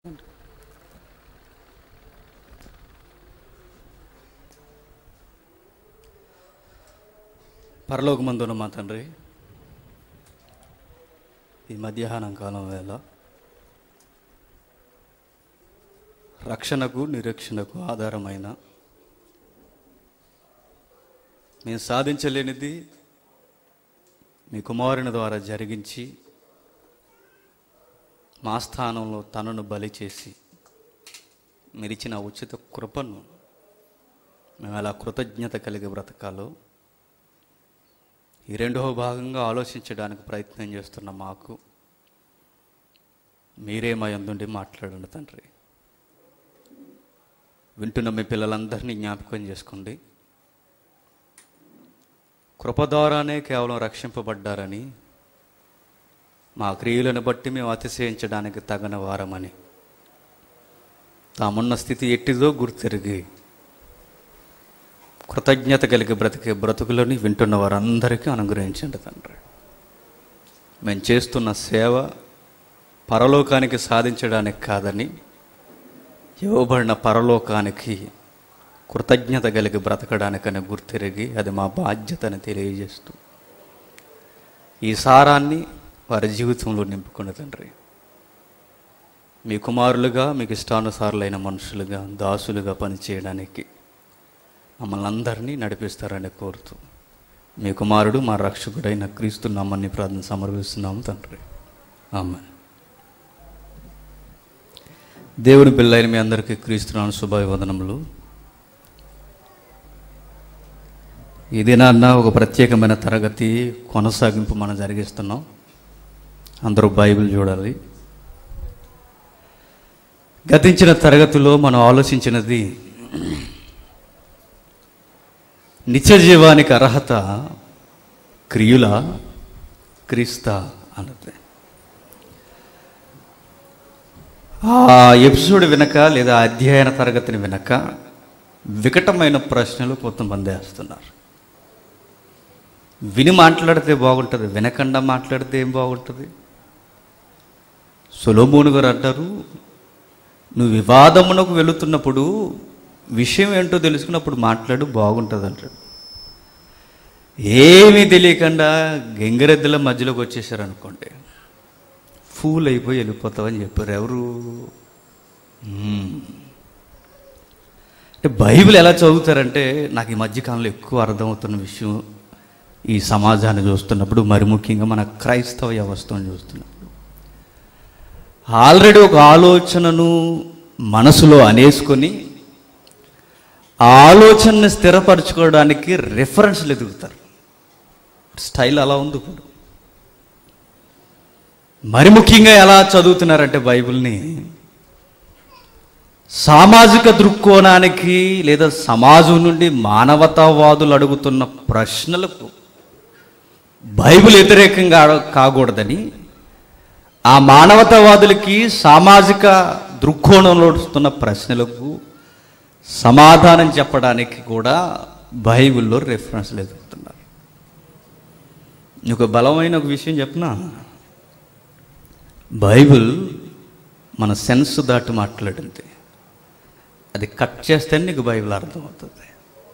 పరలోకమందున మా తండ్రి ఈ మధ్యాహ్నం కాలం వేళ రక్షణకు నిరీక్షణకు ఆధారమైన మేము సాధించలేనిది మీ కుమారుని ద్వారా జరిగించి మా స్థానంలో తనను బలి చేసి మీరిచ్చిన ఉచిత కృపను మేము ఎలా కృతజ్ఞత కలిగి బ్రతకాలో ఈ రెండవ భాగంగా ఆలోచించడానికి ప్రయత్నం చేస్తున్న మాకు మీరే మా యందుండి మాట్లాడండి తండ్రి వింటున్న మీ పిల్లలందరినీ జ్ఞాపకం చేసుకోండి కృప ద్వారానే కేవలం రక్షింపబడ్డారని మా క్రియలను బట్టి మేము అతిశయించడానికి తగన వారమని తామున్న స్థితి ఎట్టిదో గుర్తెరిగి కృతజ్ఞత కలిగి బ్రతికే బ్రతుకులని వింటున్న వారందరికీ అనుగ్రహించండి తండ్రి మేము చేస్తున్న సేవ పరలోకానికి సాధించడానికి కాదని ఇవ్వబడిన పరలోకానికి కృతజ్ఞత కలిగి బ్రతకడానికని గుర్తిరిగి అది మా బాధ్యతని తెలియజేస్తూ ఈ సారాన్ని వారి జీవితంలో నింపుకున్న తండ్రి మీ కుమారులుగా మీకు ఇష్టానుసారులైన మనుషులుగా దాసులుగా పనిచేయడానికి మమ్మల్ని అందరినీ నడిపిస్తారని కోరుతూ మీ కుమారుడు మా రక్షకుడైన క్రీస్తు నమ్మని ప్రార్థన సమర్పిస్తున్నాము తండ్రి ఆమె దేవుని పిల్లైన మీ అందరికీ క్రీస్తునాను శుభాభివందనములు ఈ దినాన్న ఒక ప్రత్యేకమైన తరగతి కొనసాగింపు మనం జరిగిస్తున్నాం అందరూ బైబిల్ చూడాలి గతించిన తరగతిలో మనం ఆలోచించినది నిత్య జీవానికి అర్హత క్రియుల క్రీస్త అన్నది ఆ ఎపిసోడ్ వినక లేదా అధ్యయన తరగతిని వినక వికటమైన ప్రశ్నలు కొంతమంది వేస్తున్నారు విని మాట్లాడితే బాగుంటుంది వినకుండా మాట్లాడితే ఏం బాగుంటుంది సులోమోను గారు అంటారు నువ్వు వివాదమునకు వెళుతున్నప్పుడు విషయం ఏంటో తెలుసుకున్నప్పుడు మాట్లాడు బాగుంటుంది అంటాడు ఏమీ తెలియకుండా గెంగరెద్దుల మధ్యలోకి వచ్చేసారు అనుకోండి ఫూల్ అయిపోయి వెళ్ళిపోతావని చెప్పారు ఎవరు మ్మ్. అంటే బైబిల్ ఎలా చదువుతారంటే నాకు ఈ మధ్యకాలంలో ఎక్కువ అర్థమవుతున్న విషయం ఈ సమాజాన్ని చూస్తున్నప్పుడు మరి ముఖ్యంగా మన క్రైస్తవ వ్యవస్థను చూస్తున్నప్పుడు ఆల్రెడీ ఒక ఆలోచనను మనసులో అనేసుకొని ఆ ఆలోచనని స్థిరపరచుకోవడానికి రెఫరెన్స్లు ఎదుగుతారు స్టైల్ అలా ఉంది ఇప్పుడు మరి ముఖ్యంగా ఎలా చదువుతున్నారంటే బైబిల్ని సామాజిక దృక్కోణానికి లేదా సమాజం నుండి మానవతావాదులు అడుగుతున్న ప్రశ్నలకు బైబిల్ వ్యతిరేకంగా అడ- కాకూడదని ఆ మానవతావాదులకి సామాజిక దృక్కోణంలో వస్తున్న ప్రశ్నలకు సమాధానం చెప్పడానికి కూడా బైబిల్లో రెఫరెన్స్లు ఎదుగుతున్నారు నీకు బలమైన ఒక విషయం చెప్పనా బైబిల్ మన సెన్స్ దాటి మాట్లాడింది అది కట్ చేస్తే నీకు బైబిల్ అర్థమవుతుంది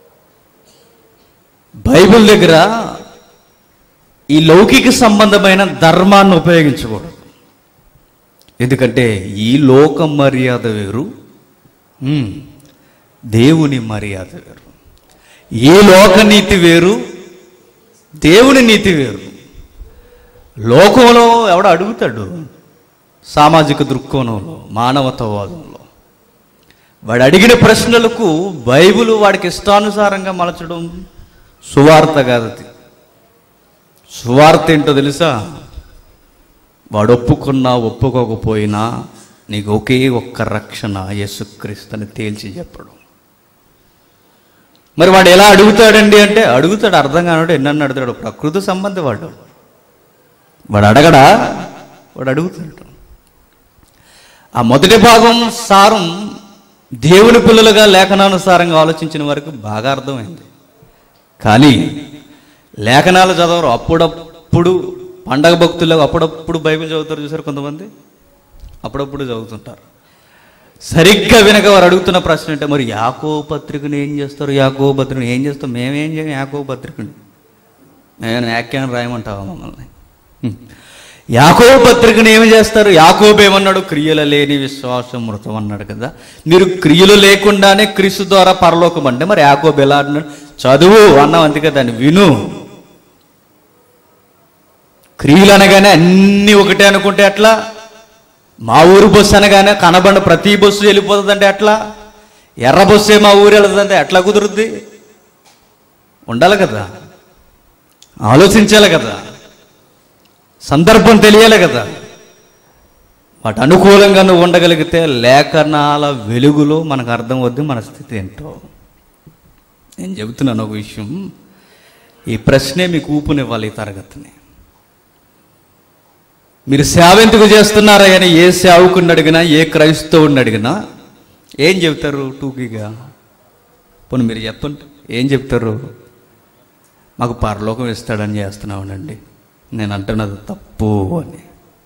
బైబిల్ దగ్గర ఈ లౌకిక సంబంధమైన ధర్మాన్ని ఉపయోగించకూడదు ఎందుకంటే ఈ లోక మర్యాద వేరు ఉమ్, దేవుని మర్యాద వేరు ఈ లోక నీతి వేరు దేవుని నీతి వేరు లోకంలో ఎవడ అడుగుతాడు సామాజిక దృక్కోణంలో మానవతావాదంలో వాడు అడిగిన ప్రశ్నలకు బైబిల్ వాడికి ఇష్టానుసారంగా మలచడం సువార్త కాదు అది సువార్త ఏంటో తెలుసా వాడు ఒప్పుకున్నా ఒప్పుకోకపోయినా నీకు ఒకే ఒక్క రక్షణ యేసుక్రీస్తుని తేల్చి చెప్పడం మరి వాడు ఎలా అడుగుతాడండి అంటే అడుగుతాడు అర్థం కానివాడు ఎన్నన్ను అడుగుతాడు ప్రకృతి సంబంధి వాడు వాడు అడగడా వాడు అడుగుతాడు ఆ మొదటి భాగం సారం దేవుని పిల్లలుగా లేఖనానుసారంగా ఆలోచించిన వారికి బాగా అర్థమైంది కానీ లేఖనాలు చదవరు అప్పుడప్పుడు పండగ భక్తులకు అప్పుడప్పుడు బైబిల్ చదువుతారు చూసారు కొంతమంది అప్పుడప్పుడు చదువుతుంటారు సరిగ్గా వినక వారు అడుగుతున్న ప్రశ్న అంటే మరి యాకో పత్రికను ఏం చేస్తారు యాకో పత్రికను ఏం చేస్తాం మేమేం చేయం యాకో పత్రికని నేను వ్యాఖ్యానం రాయమంటావా మమ్మల్ని హ్మ్. యాకో పత్రికను ఏమి చేస్తారు యాకోబు ఏమన్నాడు క్రియలు లేని విశ్వాసం మృతం అన్నాడు కదా మీరు క్రియలు లేకుండానే క్రీస్తు ద్వారా పరలోకం అంటే మరి యాకోబు ఎలా అన్నాడు చదువు అన్నాం అందుకే దాన్ని విను క్రియలు అనగానే అన్నీ ఒకటే అనుకుంటే అట్లా మా ఊరు బస్సు అనగానే కనబండ ప్రతి బస్సు వెళ్ళిపోతుందంటే అట్లా ఎర్ర బస్సే మా ఊరు వెళ్తుందంటే ఎట్లా కుదురుద్ది ఉండాలి కదా ఆలోచించాలి కదా సందర్భం తెలియాలి కదా వాటి అనుకూలంగా నువ్వు ఉండగలిగితే లేఖనాల వెలుగులో మనకు అర్థం వద్దు మన స్థితి ఏంటో నేను చెబుతున్నాను ఒక విషయం ఈ ప్రశ్నే మీకు ఊపునివ్వాలి ఈ తరగతిని మీరు సేవ ఎందుకు చేస్తున్నారా అని ఏ సేవకుని అడిగినా ఏ క్రైస్తవుని అడిగినా ఏం చెప్తారు టూకీగా పోనీ మీరు చెప్పండి ఏం చెప్తారు మాకు పరలోకం ఇస్తాడని చేస్తున్నామనండి నేను అంటున్నది తప్పు అని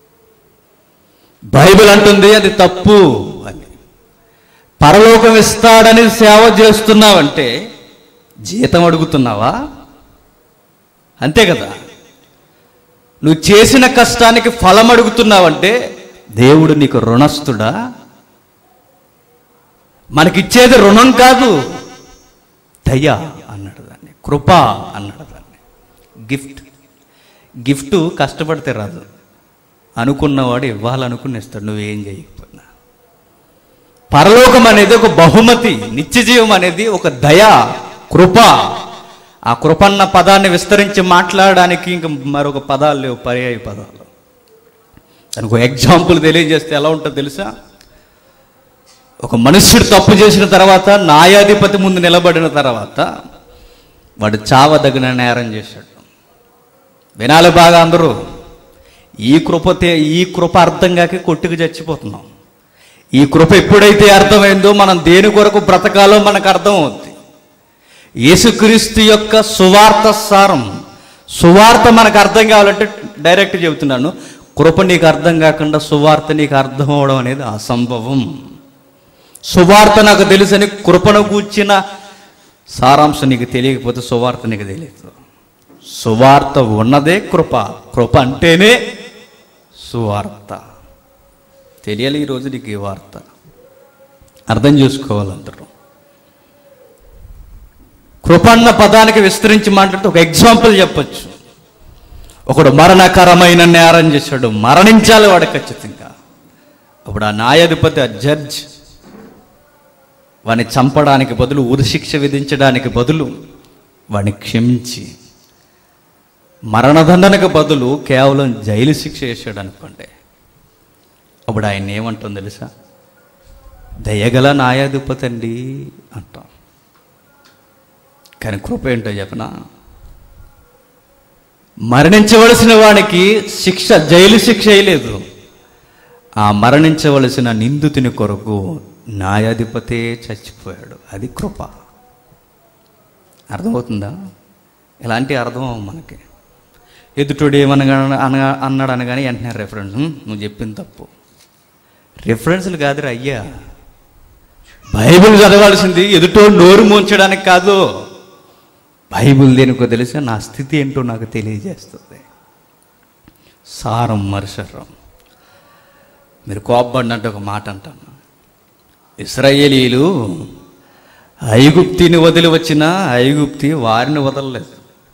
బైబిల్ అంటుంది అది తప్పు అని పరలోకం ఇస్తాడని సేవ చేస్తున్నావంటే జీతం అడుగుతున్నావా అంతే కదా నువ్వు చేసిన కష్టానికి ఫలం అడుగుతున్నావంటే దేవుడు నీకు రుణస్థుడా మనకిచ్చేది రుణం కాదు దయ అన్నాడు దాన్ని కృప అన్నాడు దాన్ని గిఫ్ట్ గిఫ్ట్ కష్టపడితే రాదు అనుకున్నవాడు ఇవ్వాలనుకుని ఇస్తాడు నువ్వేం చేయకపోయినా పరలోకం అనేది ఒక బహుమతి నిత్యజీవం అనేది ఒక దయ కృప ఆ కృపన్న పదాన్ని విస్తరించి మాట్లాడడానికి ఇంక మరొక పదాలు లేవు పర్యాయ పదాలు దానికి ఒక ఎగ్జాంపుల్ తెలియజేస్తే ఎలా ఉంటుందో తెలుసా ఒక మనుష్యుడు తప్పు చేసిన తర్వాత న్యాయాధిపతి ముందు నిలబడిన తర్వాత వాడు చావదగిన నేరం చేశాడు వినాలి బాగా అందరూ ఈ కృపతే ఈ కృప అర్థం కాక కొట్టుకు చచ్చిపోతున్నాం ఈ కృప ఎప్పుడైతే అర్థమైందో మనం దేని కొరకు బ్రతకాలో మనకు అర్థం అవుద్ది యేసుక్రీస్తు యొక్క సువార్త సారం సువార్త మనకు అర్థం కావాలంటే డైరెక్ట్ చెబుతున్నాను కృప నీకు అర్థం కాకుండా సువార్త నీకు అర్థం అవడం అనేది అసంభవం సువార్త నాకు తెలుసని కృపను కూర్చిన సారాంశం నీకు తెలియకపోతే సువార్త నీకు తెలియదు సువార్త ఉన్నదే కృప కృప అంటేనే సువార్త తెలియాలి ఈరోజు నీకు ఈ వార్త అర్థం చేసుకోవాలి అందరూ కృప అన్న పదానికి విస్తరించి మాట్లాడితే ఒక ఎగ్జాంపుల్ చెప్పొచ్చు ఒకడు మరణకరమైన నేరం చేశాడు మరణించాలి వాడు ఖచ్చితంగా అప్పుడు ఆ న్యాయాధిపతి ఆ జడ్జ్ వాడిని చంపడానికి బదులు ఉరిశిక్ష విధించడానికి బదులు వాడిని క్షమించి మరణదండనకు బదులు కేవలం జైలు శిక్ష వేసాడు అనుకోండి అప్పుడు ఆయన ఏమంటాం తెలుసా దయగల న్యాయాధిపతి అండి అంటాం కానీ కృప ఏంటో చెప్పనా మరణించవలసిన వానికి శిక్ష జైలు శిక్ష వేయలేదు ఆ మరణించవలసిన నిందితుని కొరకు న్యాయాధిపతే చచ్చిపోయాడు అది కృప అర్థమవుతుందా ఎలాంటి అర్థం అవ్వవు మనకి ఎదుటోడు ఏమనగా అనగా అన్నాడు అనగానే వెంటనే రెఫరెన్స్ "ఉమ్, నువ్వు చెప్పింది తప్పు రెఫరెన్స్లు కాదురా అయ్యా బైబిల్ చదవాల్సింది ఎదుటో నోరు మూంచడానికి కాదు బైబిల్ దేనికో తెలిసా నా స్థితి ఏంటో నాకు తెలియజేస్తుంది సారం మరుసరం మీరు కోపడినట్టు ఒక మాట అంటాను ఇస్రాయేలీలు ఐగుప్తిని వదిలి వచ్చిన ఐగుప్తి వారిని వదలలేదు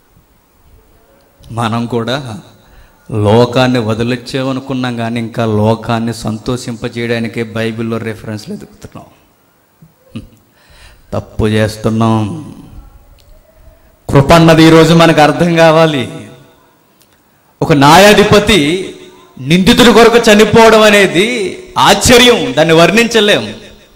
మనం కూడా లోకాన్ని వదిలొచ్చామనుకున్నాం కానీ ఇంకా లోకాన్ని సంతోషింపజేయడానికే బైబిల్లో రెఫరెన్స్లు ఎదుగుతున్నాం హ్మ్. తప్పు చేస్తున్నాం కృప అన్నది ఈరోజు మనకు అర్థం కావాలి ఒక న్యాయాధిపతి నిందితుడి కొరకు చనిపోవడం అనేది ఆశ్చర్యం దాన్ని వర్ణించలేం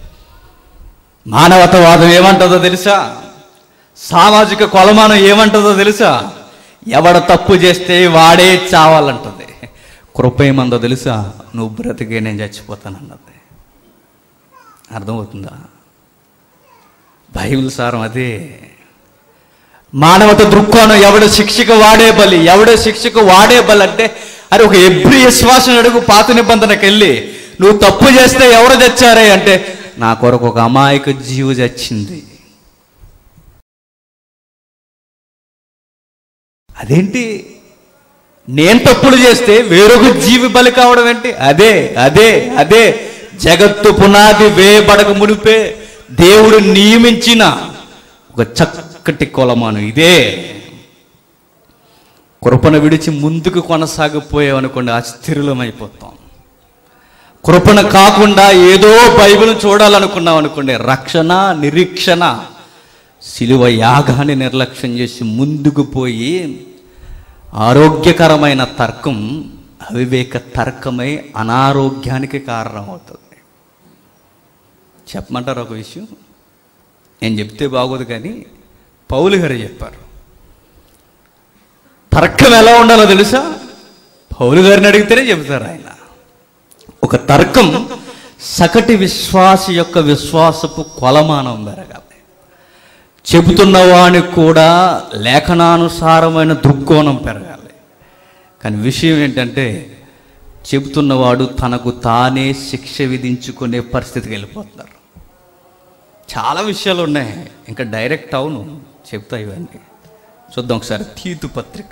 మానవతవాదం ఏమంటుందో తెలుసా సామాజిక కొలమానం ఏమంటుందో తెలుసా ఎవడ తప్పు చేస్తే వాడే చావాలంటది కృప ఏమందో తెలుసా నువ్వు బ్రతికే నేను చచ్చిపోతానన్నది అర్థమవుతుందా బైబిల్ సారం అదే మానవత దృక్కోణం ఎవడు శిక్షకు వాడే బలి ఎవడు శిక్షకు వాడే బలి అంటే అరే ఒక ఎబ్రి విశ్వాసం అడుగు పాత నిబంధనకి వెళ్ళి నువ్వు తప్పు చేస్తే ఎవరు చచ్చారే అంటే నా కొరకు ఒక అమాయక జీవి చచ్చింది అదేంటి నేను తప్పులు చేస్తే వేరొక జీవి బలి కావడం ఏంటి అదే అదే అదే జగత్తు పునాది వేయబడక మునిపే దేవుడు నియమించిన ఒక చక్కటి కొలమాను ఇదే కృపను విడిచి ముందుకు కొనసాగిపోయామనుకోండి అస్థిరులమైపోతాం కృపణ కాకుండా ఏదో బైబిల్ చూడాలనుకున్నాం అనుకోండి రక్షణ నిరీక్షణ సిలువ యాగాన్ని నిర్లక్ష్యం చేసి ముందుకు పోయి ఆరోగ్యకరమైన తర్కం అవివేక తర్కమై అనారోగ్యానికి కారణమవుతుంది చెప్పమంటారు ఒక విషయం నేను చెప్తే బాగోదు కానీ పౌలు గారు చెప్పారు తర్కం ఎలా ఉండాలో తెలుసా పౌలు గారిని అడిగితేనే చెబుతారు ఆయన ఒక తర్కం సకటి విశ్వాసి యొక్క విశ్వాసపు కొలమానం పెరగాలి చెబుతున్నవానికి కూడా లేఖనానుసారమైన దృక్కోణం పెరగాలి కానీ విషయం ఏంటంటే చెబుతున్నవాడు తనకు తానే శిక్ష విధించుకునే పరిస్థితికి వెళ్ళిపోతున్నారు చాలా విషయాలు ఉన్నాయి ఇంకా డైరెక్ట్ అవును చెప్తా ఇవన్నీ చూద్దాం ఒకసారి తీతు పత్రిక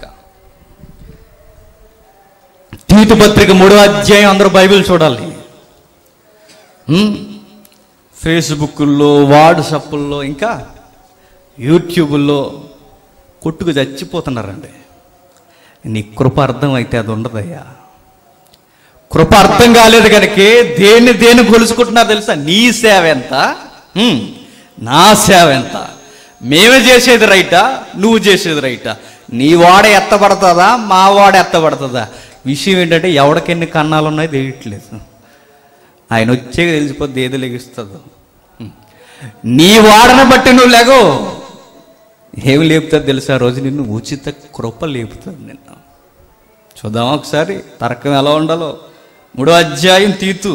తీతు పత్రిక మూడో అధ్యాయం అందరూ బైబిల్ చూడాలి హ్మ్? ఫేస్బుక్లో వాట్సప్ల్లో ఇంకా యూట్యూబుల్లో కొట్టుకు చచ్చిపోతున్నారండి నీ కృప అర్థం అయితే అది ఉండదయ్యా కృప అర్థం కాలేదు కనుకే దేన్ని దేన్ని కొలుసుకుంటున్నారు తెలుసా నీ సేవ ఎంత హ్మ్. నా సేవ ఎంత మేమే చేసేది రైటా నువ్వు చేసేది రైటా నీ వాడ ఎత్తబడుతుందా మా వాడ ఎత్తబడుతుందా విషయం ఏంటంటే ఎవడికెన్ని కన్నాలు ఉన్నాయో తెలియట్లేదు ఆయన వచ్చే తెలిసిపోద్ది ఏది లెగిస్తుందో హ్మ్. నీ వాడను బట్టి నువ్వు లేగో ఏమి లేపుతుంది తెలుసా ఆ రోజు నిన్ను ఉచిత కృప లేపుతుంది నిన్ను చూద్దామా ఒకసారి తర్కం ఎలా ఉండాలో మూడో అధ్యాయం తీతు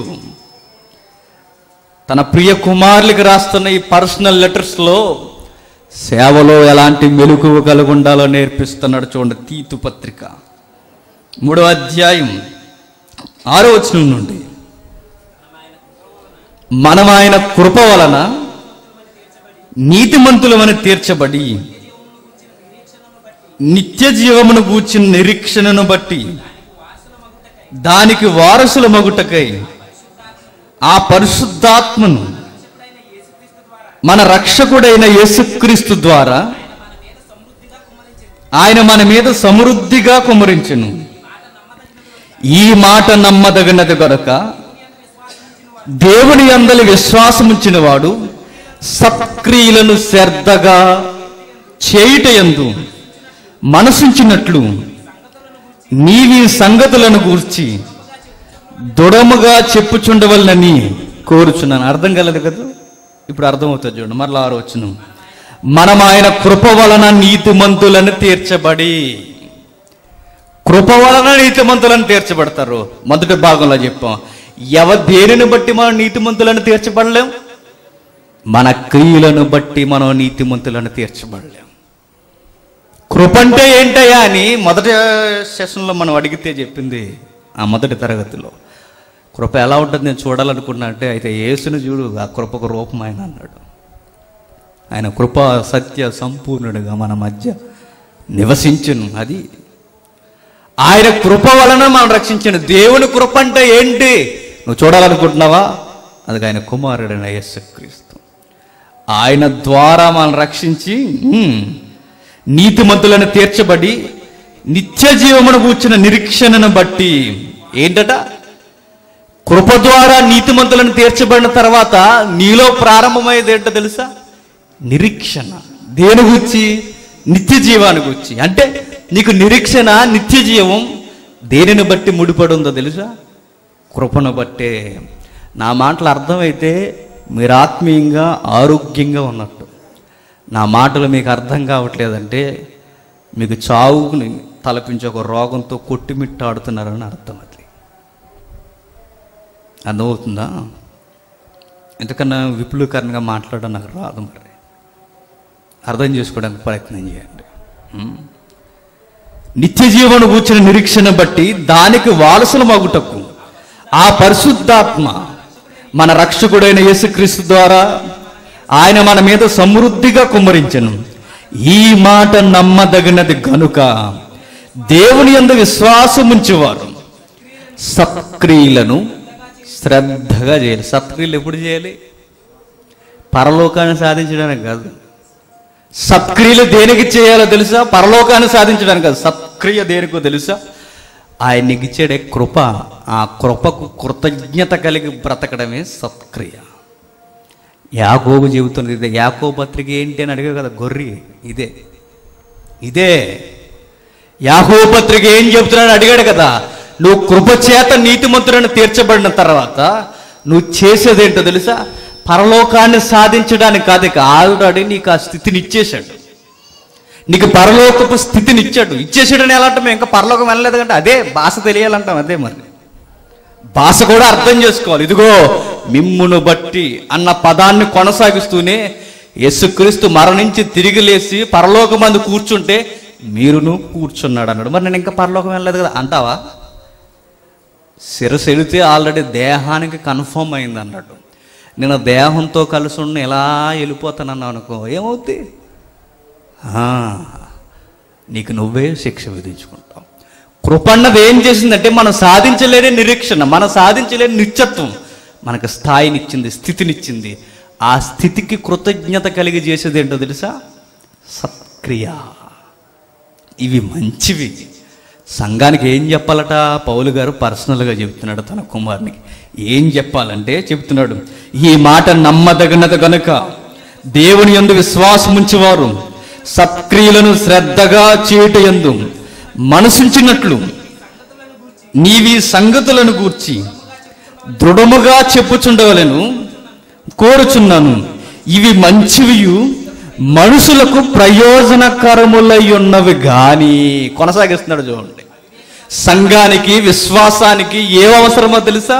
తన ప్రియ కుమారులకి రాస్తున్న ఈ పర్సనల్ లెటర్స్లో సేవలో ఎలాంటి మెలకువ కలిగి ఉండాలో నేర్పిస్తున్నాడు చూడండి తీతు పత్రిక మూడో అధ్యాయం ఆరో వచనం నుండి మనం ఆయన కృప వలన నీతిమంతులమని తీర్చబడి నిత్య జీవమును గూర్చిన నిరీక్షణను బట్టి దానికి వారసుల మగుటకై ఆ పరిశుద్ధాత్మను మన రక్షకుడైన యేసుక్రీస్తు ద్వారా ఆయన మన మీద సమృద్ధిగా కుమరించెను ఈ మాట నమ్మదగినది గనుక దేవుని అందలి విశ్వాసముంచిన వాడు సత్క్రియలను శ్రద్ధగా చేయుట యందు మనసుంచినట్లు నీవి సంగతులను గూర్చి దృఢముగా చెప్పుచుండవలనని కోరుచున్నాను అర్థం కలదు కదా ఇప్పుడు అర్థమవుతుంది చూడండి మరలా ఆరో వచ్చును మనం ఆయన కృప వలన నీతిమంతులను తీర్చబడి కృప వలన నీతిమంతులను తీర్చబడతారు మొదటి భాగంలో చెప్పాం ఎవ దేనిని బట్టి మనం నీతిమంతులను తీర్చబడలేం మన క్రియలను బట్టి మనం నీతిమంతులను తీర్చబడలేం కృప అంటే ఏంటయ్యా అని మొదటి సెషన్లో మనం అడిగితే చెప్పింది ఆ మొదటి తరగతిలో కృప ఎలా ఉంటుంది నేను చూడాలనుకున్నా అంటే అయితే యేసుని చూడు ఆ కృపకు రూపం ఆయన అన్నాడు ఆయన కృప సత్య సంపూర్ణుడిగా మన మధ్య నివసించును అది ఆయన కృప వలన మనం రక్షించిన దేవుని కృప అంటే ఏంటి నువ్వు చూడాలనుకుంటున్నావా అది ఆయన కుమారుడైన యేసుక్రీస్తు ఆయన ద్వారా మనం రక్షించి ఉమ్, నీతిమంతులను తీర్చబడి నిత్య జీవమును కూర్చున్న నిరీక్షణను బట్టి ఏంటట కృప ద్వారా నీతిమంతులను తీర్చబడిన తర్వాత నీలో ప్రారంభమయ్యేది ఏంటో తెలుసా నిరీక్షణ దేని గురించి నిత్య జీవాన్ని గురించి అంటే నీకు నిరీక్షణ నిత్య జీవం దేనిని బట్టి ముడిపడి ఉందో తెలుసా కృపను బట్టే నా మాటలు అర్థమైతే మీరు ఆత్మీయంగా ఆరోగ్యంగా ఉన్నట్టు నా మాటలు మీకు అర్థం కావట్లేదంటే మీకు చావుని తలపించే ఒక రోగంతో కొట్టిమిట్టాడుతున్నారని అర్థం అది అర్థమవుతుందా ఎంతకన్నా విపులీకరణగా మాట్లాడడం నాకు రాదు మరి అర్థం చేసుకోవడానికి ప్రయత్నం చేయండి ఉం? నిత్య జీవను కూర్చున్న నిరీక్షణ బట్టి దానికి వారసుల మగుటకు ఆ పరిశుద్ధాత్మ మన రక్షకుడైన యేసుక్రీస్తు ద్వారా ఆయన మన మీద సమృద్ధిగా కుమ్మరించను ఈ మాట నమ్మదగినది గనుక దేవుని యందు విశ్వాసం ఉంచేవారు సత్క్రియలను శ్రద్ధగా చేయాలి సత్క్రియలు ఎప్పుడు చేయాలి పరలోకాన్ని సాధించడానికి కాదు సత్క్రియలు దేనికి చేయాలో తెలుసా పరలోకాన్ని సాధించడానికి కాదు సత్క్రియ దేనికో తెలుసా ఆయన నీకు ఇచ్చాడే కృప ఆ కృపకు కృతజ్ఞత కలిగి బ్రతకడమే సత్క్రియ యాకోబు చెబుతున్నది ఇదే యాకోబు పత్రిక ఏంటి అని అడిగా కదా గొర్రి ఇదే ఇదే యాకోబు పత్రిక ఏం చెబుతున్నాడు అడిగాడు కదా నువ్వు కృపచేత నీతిమంతులను తీర్చబడిన తర్వాత నువ్వు చేసేదేంటో తెలుసా పరలోకాన్ని సాధించడానికి కాదు ఇక ఆల్రెడీ నీకు ఆ స్థితిని ఇచ్చేశాడు నీకు పరలోకపు స్థితిని ఇచ్చాడు ఇచ్చేసాడని ఎలా అంటాం ఇంకా పరలోకం వెళ్ళలేదు కంటే అదే భాష తెలియాలంటాం అదే మరి భాష కూడా అర్థం చేసుకోవాలి ఇదిగో మిమ్మును బట్టి అన్న పదాన్ని కొనసాగిస్తూనే యేసుక్రీస్తు మరణించి తిరిగి లేచి పరలోకమందు కూర్చుంటే మీరును కూర్చున్నాడు అన్నాడు మరి నేను ఇంకా పరలోకం వెళ్ళలేదు కదా అంటావా శిరస్సు వెళితే ఆల్రెడీ దేహానికి కన్ఫర్మ్ అయింది అన్నాడు నేను దేహంతో కలిసి ఉన్న ఎలా వెళ్ళిపోతానన్నావు అనుకో ఏమవుద్ది ఆ, నీకు నువ్వే శిక్ష విధించుకుంటావు కృపన్నది ఏం చేసిందంటే మనం సాధించలేని నిరీక్షణ మనం సాధించలేని నిత్యత్వం మనకు స్థాయినిచ్చింది స్థితినిచ్చింది ఆ స్థితికి కృతజ్ఞత కలిగి చేసేది ఏంటో తెలుసా సత్క్రియ ఇవి మంచివి సంఘానికి ఏం చెప్పాలట పౌలు గారు పర్సనల్గా చెప్తున్నాడు తన కుమారునికి ఏం చెప్పాలంటే చెప్తున్నాడు ఈ మాట నమ్మదగినది గనుక దేవుని యందు విశ్వాసం ఉంచేవారు సత్క్రియలను శ్రద్ధగా చేయుట యందు మనసుంచినట్లు నీవి సంగతులను గూర్చి దృఢముగా చెప్పుచుండవలను కోరుచున్నాను ఇవి మంచివియు మనుషులకు ప్రయోజనకరములై ఉన్నవి గాని కొనసాగిస్తున్నాడు చూడండి సంఘానికి విశ్వాసానికి ఏ అవసరమో తెలుసా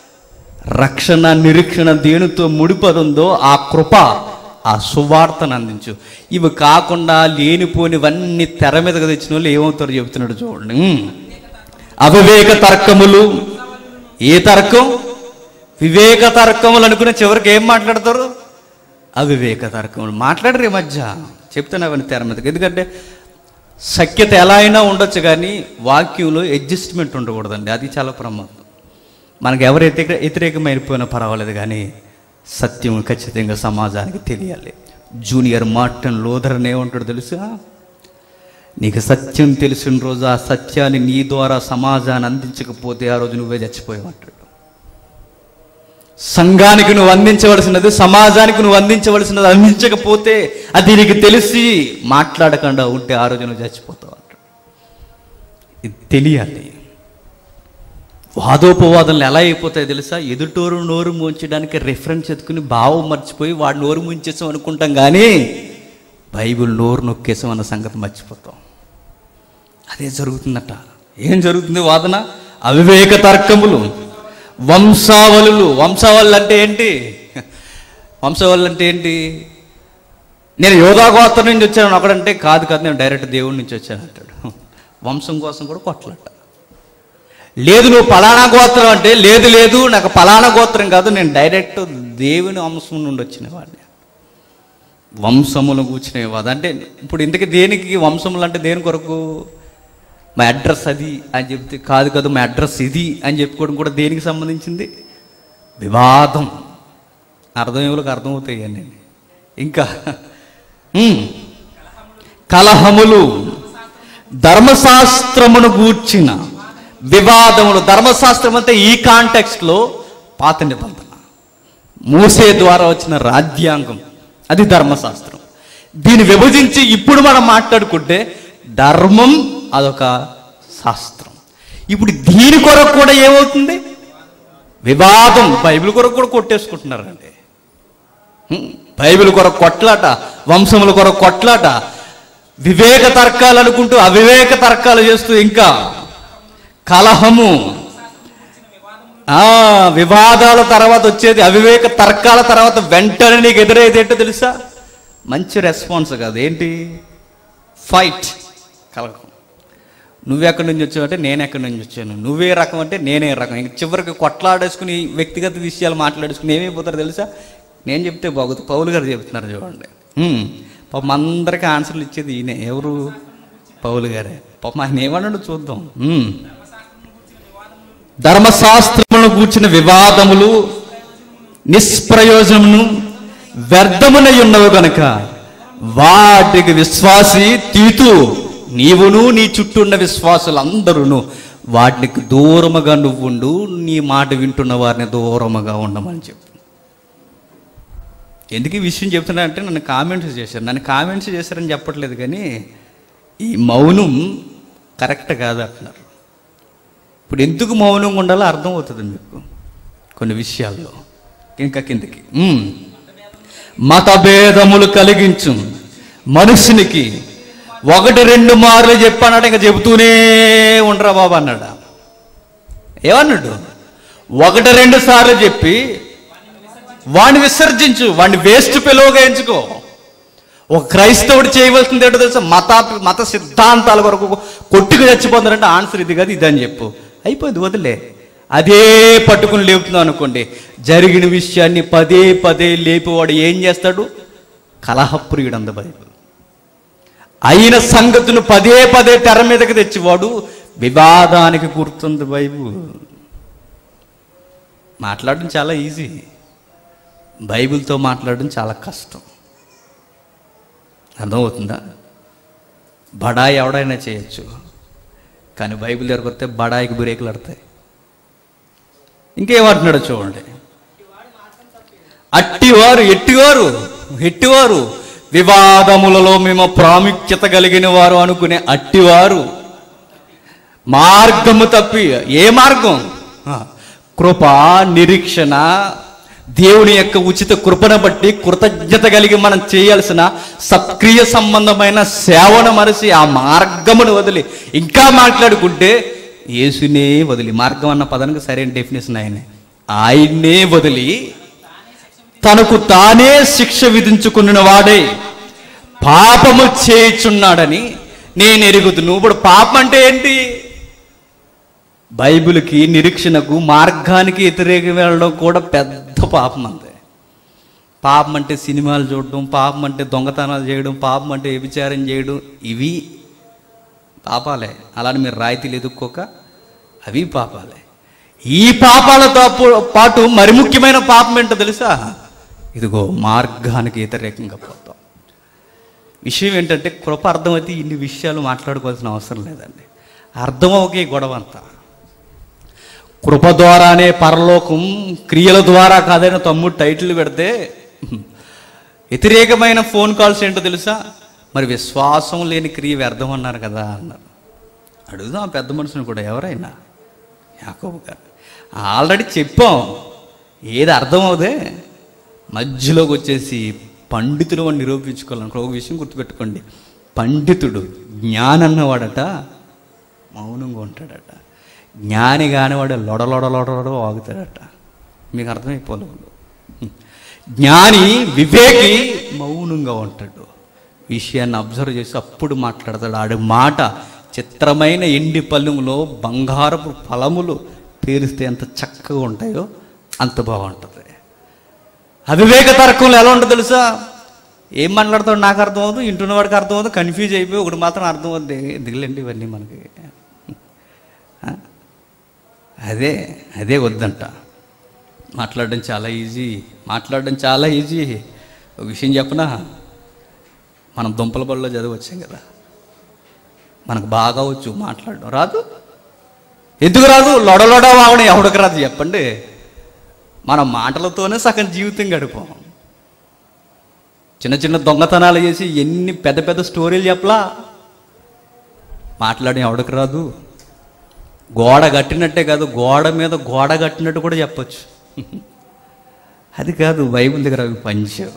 రక్షణ నిరీక్షణ దేనితో ముడిపడుందో ఆ కృప ఆ సువార్తను అందించు ఇవి కాకుండా లేనిపోనివన్నీ తెర మీదకి తెచ్చిన వాళ్ళు ఏమవుతారో చెబుతున్నాడు చూడండి ఉమ్. అవివేక తర్కములు ఏ తర్కం వివేక తర్కములు అనుకుని చివరికి ఏం మాట్లాడతారు అవివేక తర్కములు మాట్లాడరు ఈ మధ్య చెప్తాను అవన్నీ తెర మీదకి ఎందుకంటే సఖ్యత ఎలా అయినా ఉండొచ్చు కానీ వాక్యంలో అడ్జస్ట్మెంట్ ఉండకూడదండి అది చాలా ప్రమాదం మనకు ఎవరు వ్యతిరేక వ్యతిరేకమైపోయినా పర్వాలేదు కానీ సత్యం ఖచ్చితంగా సమాజానికి తెలియాలి జూనియర్ మార్టిన్ లోథరన్ ఏమంటాడు తెలుసా నీకు సత్యం తెలిసిన రోజు ఆ సత్యాన్ని నీ ద్వారా సమాజాన్ని అందించకపోతే ఆ రోజు నువ్వే చచ్చిపోయావంటాడు సంఘానికి నువ్వు అందించవలసినది సమాజానికి నువ్వు అందించవలసినది అందించకపోతే అది నీకు తెలిసి మాట్లాడకుండా ఉంటే ఆ రోజు నువ్వు చచ్చిపోతావు అంటాడు ఇది తెలియాలి వాదోపవాదనలు ఎలా అయిపోతాయి తెలుసా ఎదుటోరు నోరు ముంచడానికి రెఫరెన్స్ ఎత్తుకుని భావం మర్చిపోయి వాడు నోరు ముంచేసాం అనుకుంటాం కానీ బైబిల్ నోరు నొక్కేసాం అన్న సంగతి మర్చిపోతాం అదే జరుగుతుందట ఏం జరుగుతుంది వాదన అవివేక తర్కములు వంశావళులు వంశావళులు అంటే ఏంటి వంశావళులు అంటే ఏంటి నేను యోధా గోత్రం నుంచి వచ్చాను ఒకడంటే కాదు కాదు నేను డైరెక్ట్ దేవుడి నుంచి వచ్చాను అంటాడు వంశం కోసం కూడా కొట్లాట లేదు నువ్వు పలానా గోత్రం అంటే లేదు లేదు నాకు పలానా గోత్రం కాదు నేను డైరెక్ట్ దేవుని వంశం నుండి వచ్చిన వాడిని వంశములు కూర్చునేవాడు అంటే ఇప్పుడు ఇంతకీ దేనికి వంశములు అంటే దేని కొరకు మా అడ్రస్ అది అని చెప్తే కాదు కాదు మా అడ్రస్ ఇది అని చెప్పుకోవడం కూడా దేనికి సంబంధించింది వివాదం అర్థమయ్యేలకు అర్థమవుతాయి అన్నీ ఇంకా ఉమ్. కలహములు ధర్మశాస్త్రమును గూర్చిన వివాదములు ధర్మశాస్త్రం అంటే ఈ కాంటెక్స్ట్లో పాత నిబంధన మూసే ద్వారా వచ్చిన రాజ్యాంగం అది ధర్మశాస్త్రం దీన్ని విభజించి ఇప్పుడు మనం మాట్లాడుకుంటే ధర్మం అదొక శాస్త్రం ఇప్పుడు దీని కొరకు కూడా ఏమవుతుంది వివాదం బైబిల్ కొరకు కూడా కొట్టేసుకుంటున్నారండి హ్మ్. బైబిల్ కొరకు కొట్లాట వంశముల కొరకు కొట్లాట వివేక తర్కాలు అనుకుంటూ అవివేక తర్కాలు చేస్తూ ఇంకా కలహము ఆ వివాదాల తర్వాత వచ్చేది అవివేక తర్కాల తర్వాత వెంటనే నీకు ఎదురైతే ఏంటో తెలుసా మంచి రెస్పాన్స్ కాదు ఏంటి ఫైట్ కలహం నువ్వెక్కడి నుంచి వచ్చావు అంటే నేను ఎక్కడి నుంచి వచ్చాను నువ్వే రకం అంటే నేనే రకం ఇంక చివరికి కొట్లాడేసుకుని వ్యక్తిగత విషయాలు మాట్లాడేసుకుని ఏమైపోతారో తెలుసా నేను చెప్తే బాగుంది పౌలు గారు చెప్తున్నారు చూడండి హ్మ్. పాపం అందరికీ ఆన్సర్లు ఇచ్చేది ఈయనే ఎవరు పౌలు గారే పాపం ఆయన ఏమన్నాడు చూద్దాం హ్మ్. ధర్మశాస్త్రములను కూర్చిన వివాదములు నిష్ప్రయోజనమును వ్యర్థమునై ఉన్నవి గనుక వాటికి విశ్వాసి తీతు నీవును నీ చుట్టూ ఉన్న విశ్వాసులందరూను వాటికి దూరముగా నువ్వుండు నీ మాట వింటున్న వారిని దూరముగా ఉండమని చెప్పు ఎందుకు ఈ విషయం చెప్తున్నా అంటే నన్ను కామెంట్స్ చేశారు నన్ను కామెంట్స్ చేశారని చెప్పట్లేదు కానీ ఈ మౌనం కరెక్ట్ కాదు అంటున్నారు ఇప్పుడు ఎందుకు మౌనంగా ఉండాలో అర్థమవుతుంది మీకు కొన్ని విషయాల్లో ఇంకా కిందకి ఉమ్. మతభేదములు కలిగించు మనుషునికి ఒకటి రెండు మార్లు చెప్పానట ఇంకా చెబుతూనే ఉండరా బాబు అన్నాడు ఏమన్నాడు ఒకటి రెండు సార్లు చెప్పి వాడిని విసర్జించు వాడిని వేస్ట్ పిలువగా ఎంచుకో ఒక క్రైస్తవుడు చేయవలసింది ఏంటో తెలుసా మత మత సిద్ధాంతాల వరకు కొట్టుకు చచ్చిపోతారంటే ఆన్సర్ ఇది కాదు ఇదని చెప్పు అయిపోయింది వదిలే అదే పట్టుకుని లేపుతున్నాం అనుకోండి జరిగిన విషయాన్ని పదే పదే లేపివాడు ఏం చేస్తాడు కలహప్రియుడు అంద బైబిల్ అయిన సంగతులు పదే పదే తెర మీదకి తెచ్చివాడు వివాదానికి గుర్తుంది బైబుల్ మాట్లాడడం చాలా ఈజీ బైబిల్తో మాట్లాడడం చాలా కష్టం అర్థమవుతుందా బడాయి ఎవడైనా చేయొచ్చు కానీ బైబిల్ దగ్గరకు వస్తే బడాయికి బ్రేకులు పడతాయి ఇంకేమంటున్నాడో చూడండి అట్టివారు ఎట్టివారు ఎట్టివారు వివాదములలో మేము ప్రాముఖ్యత కలిగిన వారు అనుకునే అట్టివారు మార్గము తప్పి ఏ మార్గం ఆ, కృప నిరీక్షణ దేవుని యొక్క ఉచిత కృపను బట్టి కృతజ్ఞత కలిగి మనం చేయాల్సిన సక్రియ సంబంధమైన సేవను మరచి ఆ మార్గమును వదిలి ఇంకా మాట్లాడుకుంటే యేసునే వదిలి మార్గం అన్న పదానికి సరైన డెఫినేషన్ ఆయనే ఆయన్నే వదిలి తనకు తానే శిక్ష విధించుకున్న వాడే పాపము చేయుచున్నాడని నేను ఎరుగుతును ఇప్పుడు పాపం అంటే ఏంటి బైబిల్కి నిరీక్షణకు మార్గానికి వ్యతిరేకం వెళ్ళడం కూడా పెద్ద పాపం అంతే పాపం అంటే సినిమాలు చూడడం పాపం అంటే దొంగతనాలు చేయడం పాపం అంటే వ్యభిచారం చేయడం ఇవి పాపాలే అలానే మీరు రాయితీలు ఎదుక్కోక అవి పాపాలే ఈ పాపాలతో పో- పాటు మరి ముఖ్యమైన పాపం ఏంటో తెలుసా ఇదిగో మార్గానికి వ్యతిరేకంగా పోతాం విషయం ఏంటంటే కృప అర్థమైతే ఇన్ని విషయాలు మాట్లాడుకోవాల్సిన అవసరం లేదండి అర్థం ఒకే గొడవ అంతా కృప ద్వారానే పరలోకం క్రియల ద్వారా కాదని తమ్ముడు టైటిల్ పెడితే వ్యతిరేకమైన ఫోన్ కాల్స్ ఏంటో తెలుసా మరి విశ్వాసం లేని క్రియ వ్యర్థం అన్నారు కదా అన్నారు అడుగుదాం ఆ పెద్ద మనుషుని కూడా ఎవరైనా యాకోబు గారు ఆల్రెడీ చెప్పాం ఏది అర్థమవుదే మధ్యలోకి వచ్చేసి పండితుడు అని నిరూపించుకోవాలనుకో ఒక విషయం గుర్తుపెట్టుకోండి పండితుడు జ్ఞానన్నవాడట మౌనంగా ఉంటాడట జ్ఞాని కానివాడు లొడలొడ లొడలొడ వాగుతాడట మీకు అర్థమైపోలేదు జ్ఞాని వివేకి మౌనంగా ఉంటాడు విషయాన్ని అబ్జర్వ్ చేసి అప్పుడు మాట్లాడతాడు ఆడి మాట చిత్రమైన ఎండి పళ్ళుములో బంగారపు ఫలములు పేరిస్తే ఎంత చక్కగా ఉంటాయో అంత బాగుంటుంది అవివేక తర్కంలో ఎలా ఉంటుంది తెలుసా ఏం మాట్లాడతాడు నాకు అర్థం అవుతుంది ఇంటున్న వాడికి అర్థం అవుతుంది కన్ఫ్యూజ్ అయిపోయి ఒకటి మాత్రం అర్థం అవుద్ది దిగులేండి ఇవన్నీ మనకి ఆ? అదే అదే వద్దంట మాట్లాడడం చాలా ఈజీ మాట్లాడడం చాలా ఈజీ ఒక విషయం చెప్పనా మనం దుంపల బడిలో చదివి వచ్చాం కదా మనకు బాగా వచ్చు మాట్లాడడం రాదు ఎందుకు రాదు లొడలొడ వాగడం ఎవడికి రాదు చెప్పండి మన మాటలతోనే సగం జీవితం గడిపాం చిన్న చిన్న దొంగతనాలు చేసి ఎన్ని పెద్ద పెద్ద స్టోరీలు చెప్పలా మాట్లాడడం ఎవడికి రాదు గోడ కట్టినట్టే కాదు గోడ మీద గోడ కట్టినట్టు కూడా చెప్పొచ్చు అది కాదు బైబిల్ దగ్గర అవి పంచావు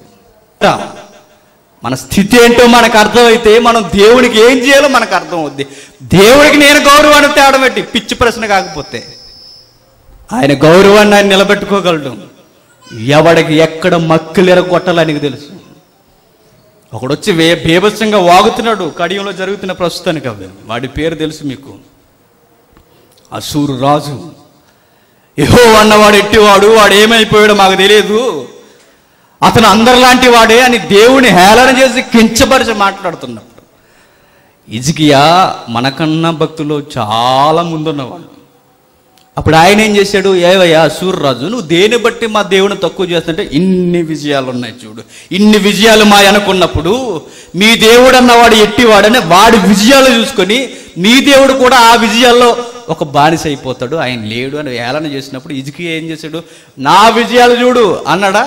మన స్థితి ఏంటో మనకు అర్థమైతే మనం దేవునికి ఏం చేయాలో మనకు అర్థం అవుద్ది దేవుడికి నేను గౌరవాన్ని తేవడం పెట్టి పిచ్చి ప్రశ్న కాకపోతే ఆయన గౌరవాన్ని ఆయన నిలబెట్టుకోగలడు ఎవడికి ఎక్కడ మక్కులు ఎరగొట్టాలో ఆయనకు తెలుసు ఒకడొచ్చి వే బేభత్సంగా వాగుతున్నాడు కడియంలో జరుగుతున్న ప్రస్తుతానికి అవి వాడి పేరు తెలుసు మీకు అసూరు రాజు ఏహో అన్నవాడు ఎట్టివాడు వాడు ఏమైపోయాడో మాకు తెలియదు అతను అందరిలాంటి వాడే అని దేవుని హేళన చేసి కించపరిచి మాట్లాడుతున్నప్పుడు ఇజికియా మనకన్నా భక్తులు చాలా ముందున్నవాడు అప్పుడు ఆయన ఏం చేశాడు ఏవయ్యా సూర్యరాజు నువ్వు దేని బట్టి మా దేవుని తక్కువ చేస్తుంటే ఇన్ని విజయాలు ఉన్నాయి చూడు ఇన్ని విజయాలు మా అనుకున్నప్పుడు మీ దేవుడు అన్నవాడు ఎట్టివాడని వాడి విజయాలు చూసుకొని మీ దేవుడు కూడా ఆ విజయాల్లో ఒక బానిస అయిపోతాడు ఆయన లేడు అని ఏలన చేసినప్పుడు ఇజికి ఏం చేశాడు నా విజయాలు చూడు అన్నాడా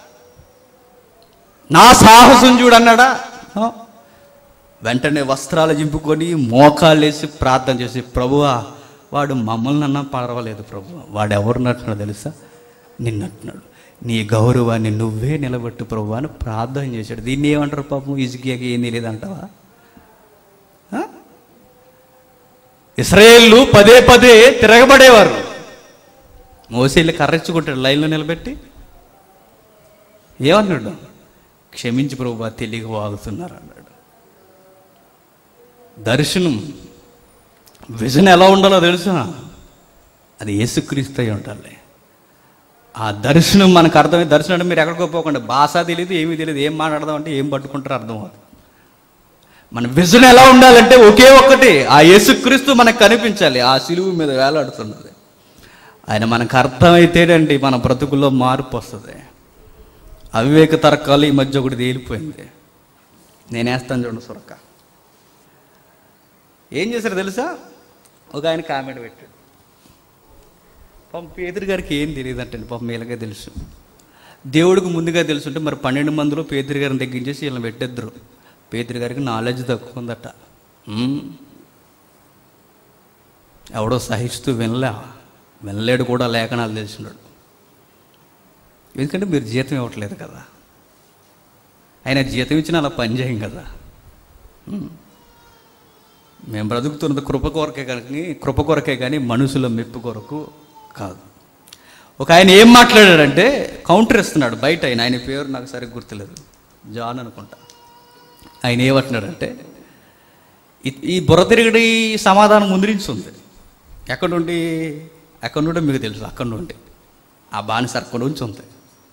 నా సాహసం చూడు అన్నాడా ఆ? వెంటనే వస్త్రాలు చింపుకొని మోకాళ్ళేసి ప్రార్థన చేసి ప్రభువా వాడు మమ్మల్ని అన్నా పర్వాలేదు ప్రభు వాడు ఎవరు నట్టున్నాడు తెలుసా నిన్నట్టున్నాడు నీ గౌరవాన్ని నువ్వే నిలబెట్టు ప్రభు అని ప్రార్థన చేశాడు దీన్ని ఏమంటారు పాపం ఇసుకియాకి ఏం తెలియదంటావా ఆ? ఇస్రాయేళ్ళు పదే పదే తిరగబడేవారు మోసేళ్ళు కర్రెచ్చుకుంటాడు లైన్లో నిలబెట్టి ఏమన్నాడు క్షమించి ప్రభు తెలియక వాగుతున్నారు అన్నాడు దర్శనం విజన్ ఎలా ఉండాలో తెలుసా అది యేసుక్రీస్తు అయి ఉండాలి ఆ దర్శనం మనకు అర్థమై దర్శనం అంటే మీరు ఎక్కడికో పోకుండా భాష తెలియదు ఏమీ తెలియదు ఏం మాట్లాడదాం అంటే ఏం పట్టుకుంటారో అర్థం అవుతుంది మన విజన్ ఎలా ఉండాలంటే ఒకే ఒక్కటి ఆ యేసుక్రీస్తు మనకు కనిపించాలి ఆ సిలువు మీద వేలాడుతున్నది ఆయన మనకు అర్థమైతేనండి మన బ్రతుకుల్లో మార్పు వస్తుంది అవివేక తర్కాలు ఈ మధ్య ఒకటి తేలిపోయింది నేనేస్తాను చూడండి సురక్క ఏం చేశారు తెలుసా ఒక ఆయన కామెంట్ పెట్టాడు పాపం పేదరి గారికి ఏం తెలియదు అంటే పాపం వీళ్ళకే తెలుసు దేవుడికి ముందుగా తెలుసుంటే మరి పన్నెండు మందిలో పేదరి గారిని తగ్గించేసి వీళ్ళని పెట్టేద్దరు పేదరి గారికి నాలెడ్జ్ తక్కువ ఉందట ఉమ్. ఎవడో సహిస్తూ వినలే వినలేడు కూడా లేఖనాలు తెలిసినాడు ఎందుకంటే మీరు జీతం ఇవ్వట్లేదు కదా ఆయన జీతం ఇచ్చినా అలా పని చేయం కదా ఉమ్. మేము బ్రతుకుతున్నది కృప కొరకే కానీ కృప కొరకే కానీ మనుషుల మెప్పు కొరకు కాదు ఒక ఆయన ఏం మాట్లాడాడంటే కౌంటర్ ఇస్తున్నాడు బయట ఆయన ఆయన పేరు నాకు సరిగ్గా గుర్తులేదు జాన్ అనుకుంటా ఆయన ఏమంటున్నాడంటే ఈ- ఈ బుర్ర తిరిగడి సమాధానం ముందు నుంచి ఉంది ఎక్కడ నుండి ఎక్కడ నుండి మీకు తెలుసు అక్కడ నుండి ఆ బానిస అక్కడ నుంచి ఉంది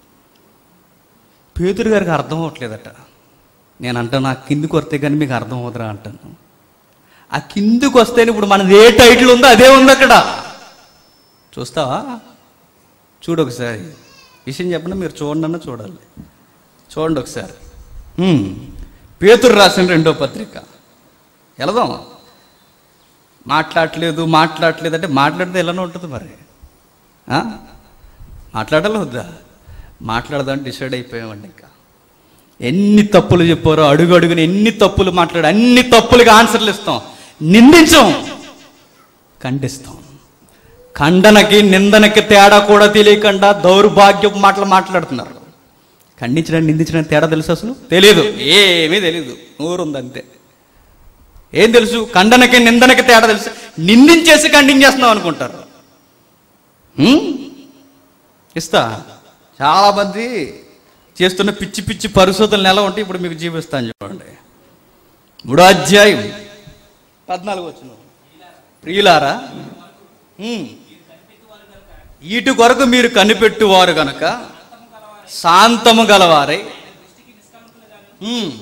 పేతురు గారికి అర్థం అవ్వట్లేదట నేను అంటాను ఆ కిందికి వస్తే కానీ మీకు అర్థం అవుతురా అంటాను ఆ కిందికి వస్తే ఇప్పుడు మనది ఏ టైటిల్ ఉందో అదే ఉంది అక్కడ చూస్తావా చూడు ఒకసారి విషయం చెప్పండి మీరు చూడండి అన్న చూడాలి చూడండి ఒకసారి హ్మ్. పేతురు రాసిన రెండో పత్రిక వెళదాం మాట్లాడట్లేదు మాట్లాడట్లేదు అంటే మాట్లాడితే ఎలానో ఉంటుంది మరి ఆ? మాట్లాడాలి వద్దా మాట్లాడదాం డిసైడ్ అయిపోయామండి ఇంకా ఎన్ని తప్పులు చెప్పారో అడుగు అడుగుని ఎన్ని తప్పులు మాట్లాడు అన్ని తప్పులకి ఆన్సర్లు ఇస్తాం నిందించం ఖండిస్తాం ఖండనకి నిందనకి తేడా కూడా తెలియకుండా దౌర్భాగ్యపు మాటలు మాట్లాడుతున్నారు ఖండించడానికి నిందించడానికి తేడా తెలుసు అసలు తెలియదు ఏమీ తెలియదు నోరుంది అంతే ఏం తెలుసు ఖండనకి నిందనకి తేడా తెలుసు నిందించేసి ఖండించేస్తున్నాం అనుకుంటారు హ్మ్? ఇస్తా చాలా మంది చేస్తున్న పిచ్చి పిచ్చి పరిశోధనలు ఎలా ఉంటే ఇప్పుడు మీకు చూపిస్తాను చూడండి మూడో అధ్యాయం పద్నాలుగు వచ్చిన ప్రియులారా హ్మ్. ఈటి కొరకు మీరు కనిపెట్టువారు గనక శాంతము గలవారై హ్మ్.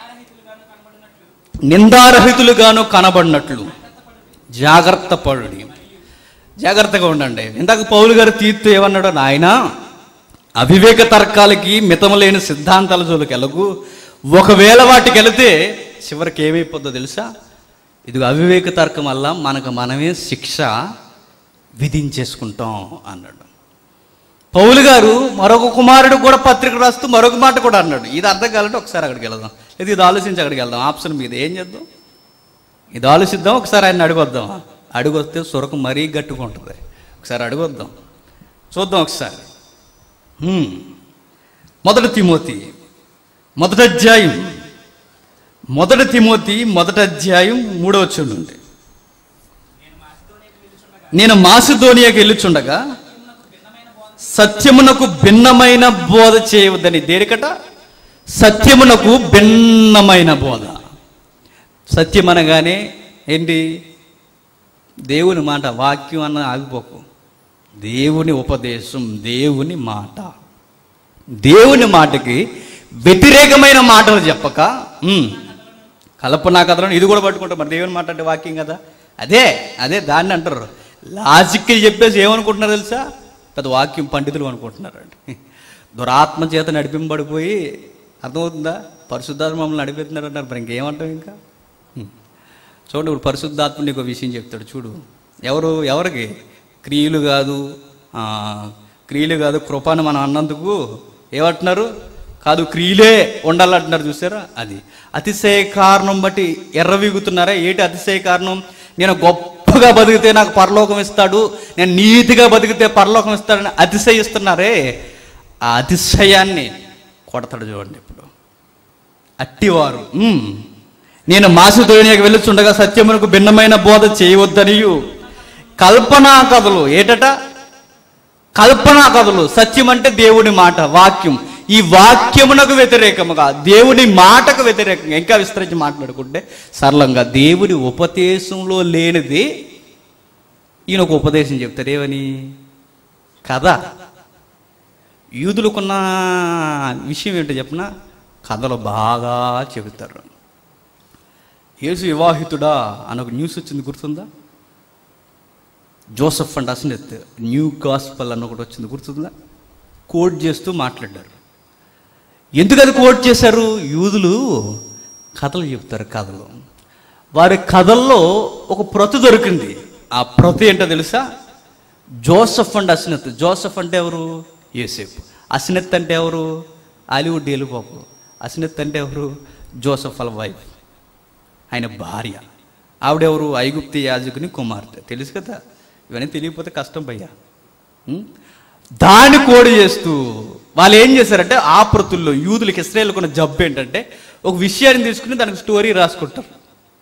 నిందారహితులుగాను కనబడినట్లు జాగ్రత్త పడుడి జాగ్రత్తగా ఉండండి ఇందాక పౌలు గారు తీర్తు ఏమన్నాడో నాయన అవివేక తర్కాలకి మితము లేని సిద్ధాంతాల జోలికి వెళ్ళకు ఒకవేళ వాటికి వెళితే చివరికి ఏమైపోద్దో తెలుసా ఇది అవివేక తర్కం వల్ల మనకు మనమే శిక్ష విధించేసుకుంటాం అన్నాడు పౌలు గారు మరొక కుమారుడు కూడా పత్రిక రాస్తూ మరొక మాట కూడా అన్నాడు ఇది అర్థం కావాలంటే ఒకసారి అక్కడికి వెళ్దాం ఇది ఇది ఆలోచించి అక్కడికి వెళ్దాం ఆప్షన్ మీద ఏం చేద్దాం ఇది ఆలోచిద్దాం ఒకసారి ఆయన అడుగొద్దాం అడుగొస్తే సురకు మరీ గట్టిగా ఉంటుంది ఒకసారి అడుగొద్దాం చూద్దాం ఒకసారి హ్మ్. మొదటి తిమోతి మొదటి అధ్యాయం మొదటి తిమోతి మొదటి అధ్యాయం మూడవ వచ్చి నుండి నేను మాసిధోనియాకి వెళ్ళుచుండగా సత్యమునకు భిన్నమైన బోధ చేయవద్దని దేనికట సత్యమునకు భిన్నమైన బోధ సత్యం అనగానే ఏంటి దేవుని మాట వాక్యం అన్న ఆగిపోకు దేవుని ఉపదేశం దేవుని మాట దేవుని మాటకి వ్యతిరేకమైన మాటలు చెప్పక ఉమ్, కల్పనా కథలను ఇది కూడా పట్టుకుంటాం మరి దేవుని మాట అంటే వాక్యం కదా అదే అదే దాన్ని అంటారు లాజిక్ చెప్పేసి ఏమనుకుంటున్నారు తెలుసా పెద్ద వాక్యం పండితులు అనుకుంటున్నారండి దురాత్మ చేత నడిపింపబడిపోయి అర్థమవుతుందా పరిశుద్ధాత్మ మమ్మల్ని నడిపిస్తున్నారు అంటారు మరి ఇంకేమంటాం ఇంకా ఉమ్. చూడండి ఇప్పుడు పరిశుద్ధాత్మ నీకు ఒక విషయం చెప్తాడు చూడు ఎవరు ఎవరికి క్రియలు కాదు ఆ, క్రియలు కాదు కృపను మనం అన్నందుకు ఏమంటున్నారు కాదు క్రియలే ఉండాలంటున్నారు చూసారా అది అతిశయ కారణం బట్టి ఎర్రవీగుతున్నారా ఏంటి అతిశయ కారణం నేను గొప్పగా బతికితే నాకు పరలోకం ఇస్తాడు నేను నీతిగా బతికితే పరలోకం ఇస్తాడని అతిశయిస్తున్నారే ఆ అతిశయాన్ని కొడతాడు చూడండి ఇప్పుడు అట్టివారు ఉమ్. నేను మాసిధోనియకు వెళ్ళుచుండగా సత్యమునకు భిన్నమైన బోధ చేయవద్దనియు కల్పనా కథలు ఏటట కల్పనా కథలు సత్యం అంటే దేవుని మాట వాక్యం ఈ వాక్యమునకు వ్యతిరేకముగా దేవుని మాటకు వ్యతిరేకంగా ఇంకా విస్తరించి మాట్లాడుకుంటే సరళంగా దేవుని ఉపదేశంలో లేనిది ఈయన ఒక ఉపదేశం చెప్తారు ఏమని కథ యూదులకున్న విషయం ఏంటో చెప్పిన కథలు బాగా చెబుతారు యేసు వివాహితుడా అని ఒక న్యూస్ వచ్చింది గుర్తుందా Joseph and Asenath new gospel అని ఒకటి వచ్చింది గుర్తుందా కోట్ చేస్తూ మాట్లాడారు ఎందుకు అది కోట్ చేశారు యూదులు కథలు చెప్తారు కథలు వారి కథల్లో ఒక ప్రతి దొరికింది ఆ ప్రతి ఏంటో తెలుసా జోసఫ్ అండ్ అస్నెత్ జోసఫ్ అంటే ఎవరు యేసేపు అస్నెత్ అంటే ఎవరు హాలీవుడ్ ఏలుబాబు అస్నెత్ అంటే ఎవరు జోసఫ్ వాళ్ళ వైఫ్ ఆయన భార్య ఆవిడెవరు ఐగుప్తి యాజకుని కుమార్తె తెలుసు కదా ఇవన్నీ తెలియకపోతే కష్టం భయ్యా ఉం? దాన్ని కోడి చేస్తూ వాళ్ళు ఏం చేశారంటే ఆ ప్రతుల్లో యూదులకి ఇస్రాయేల్కి ఉన్న జబ్బు ఏంటంటే ఒక విషయాన్ని తీసుకుని దానికి స్టోరీ రాసుకుంటారు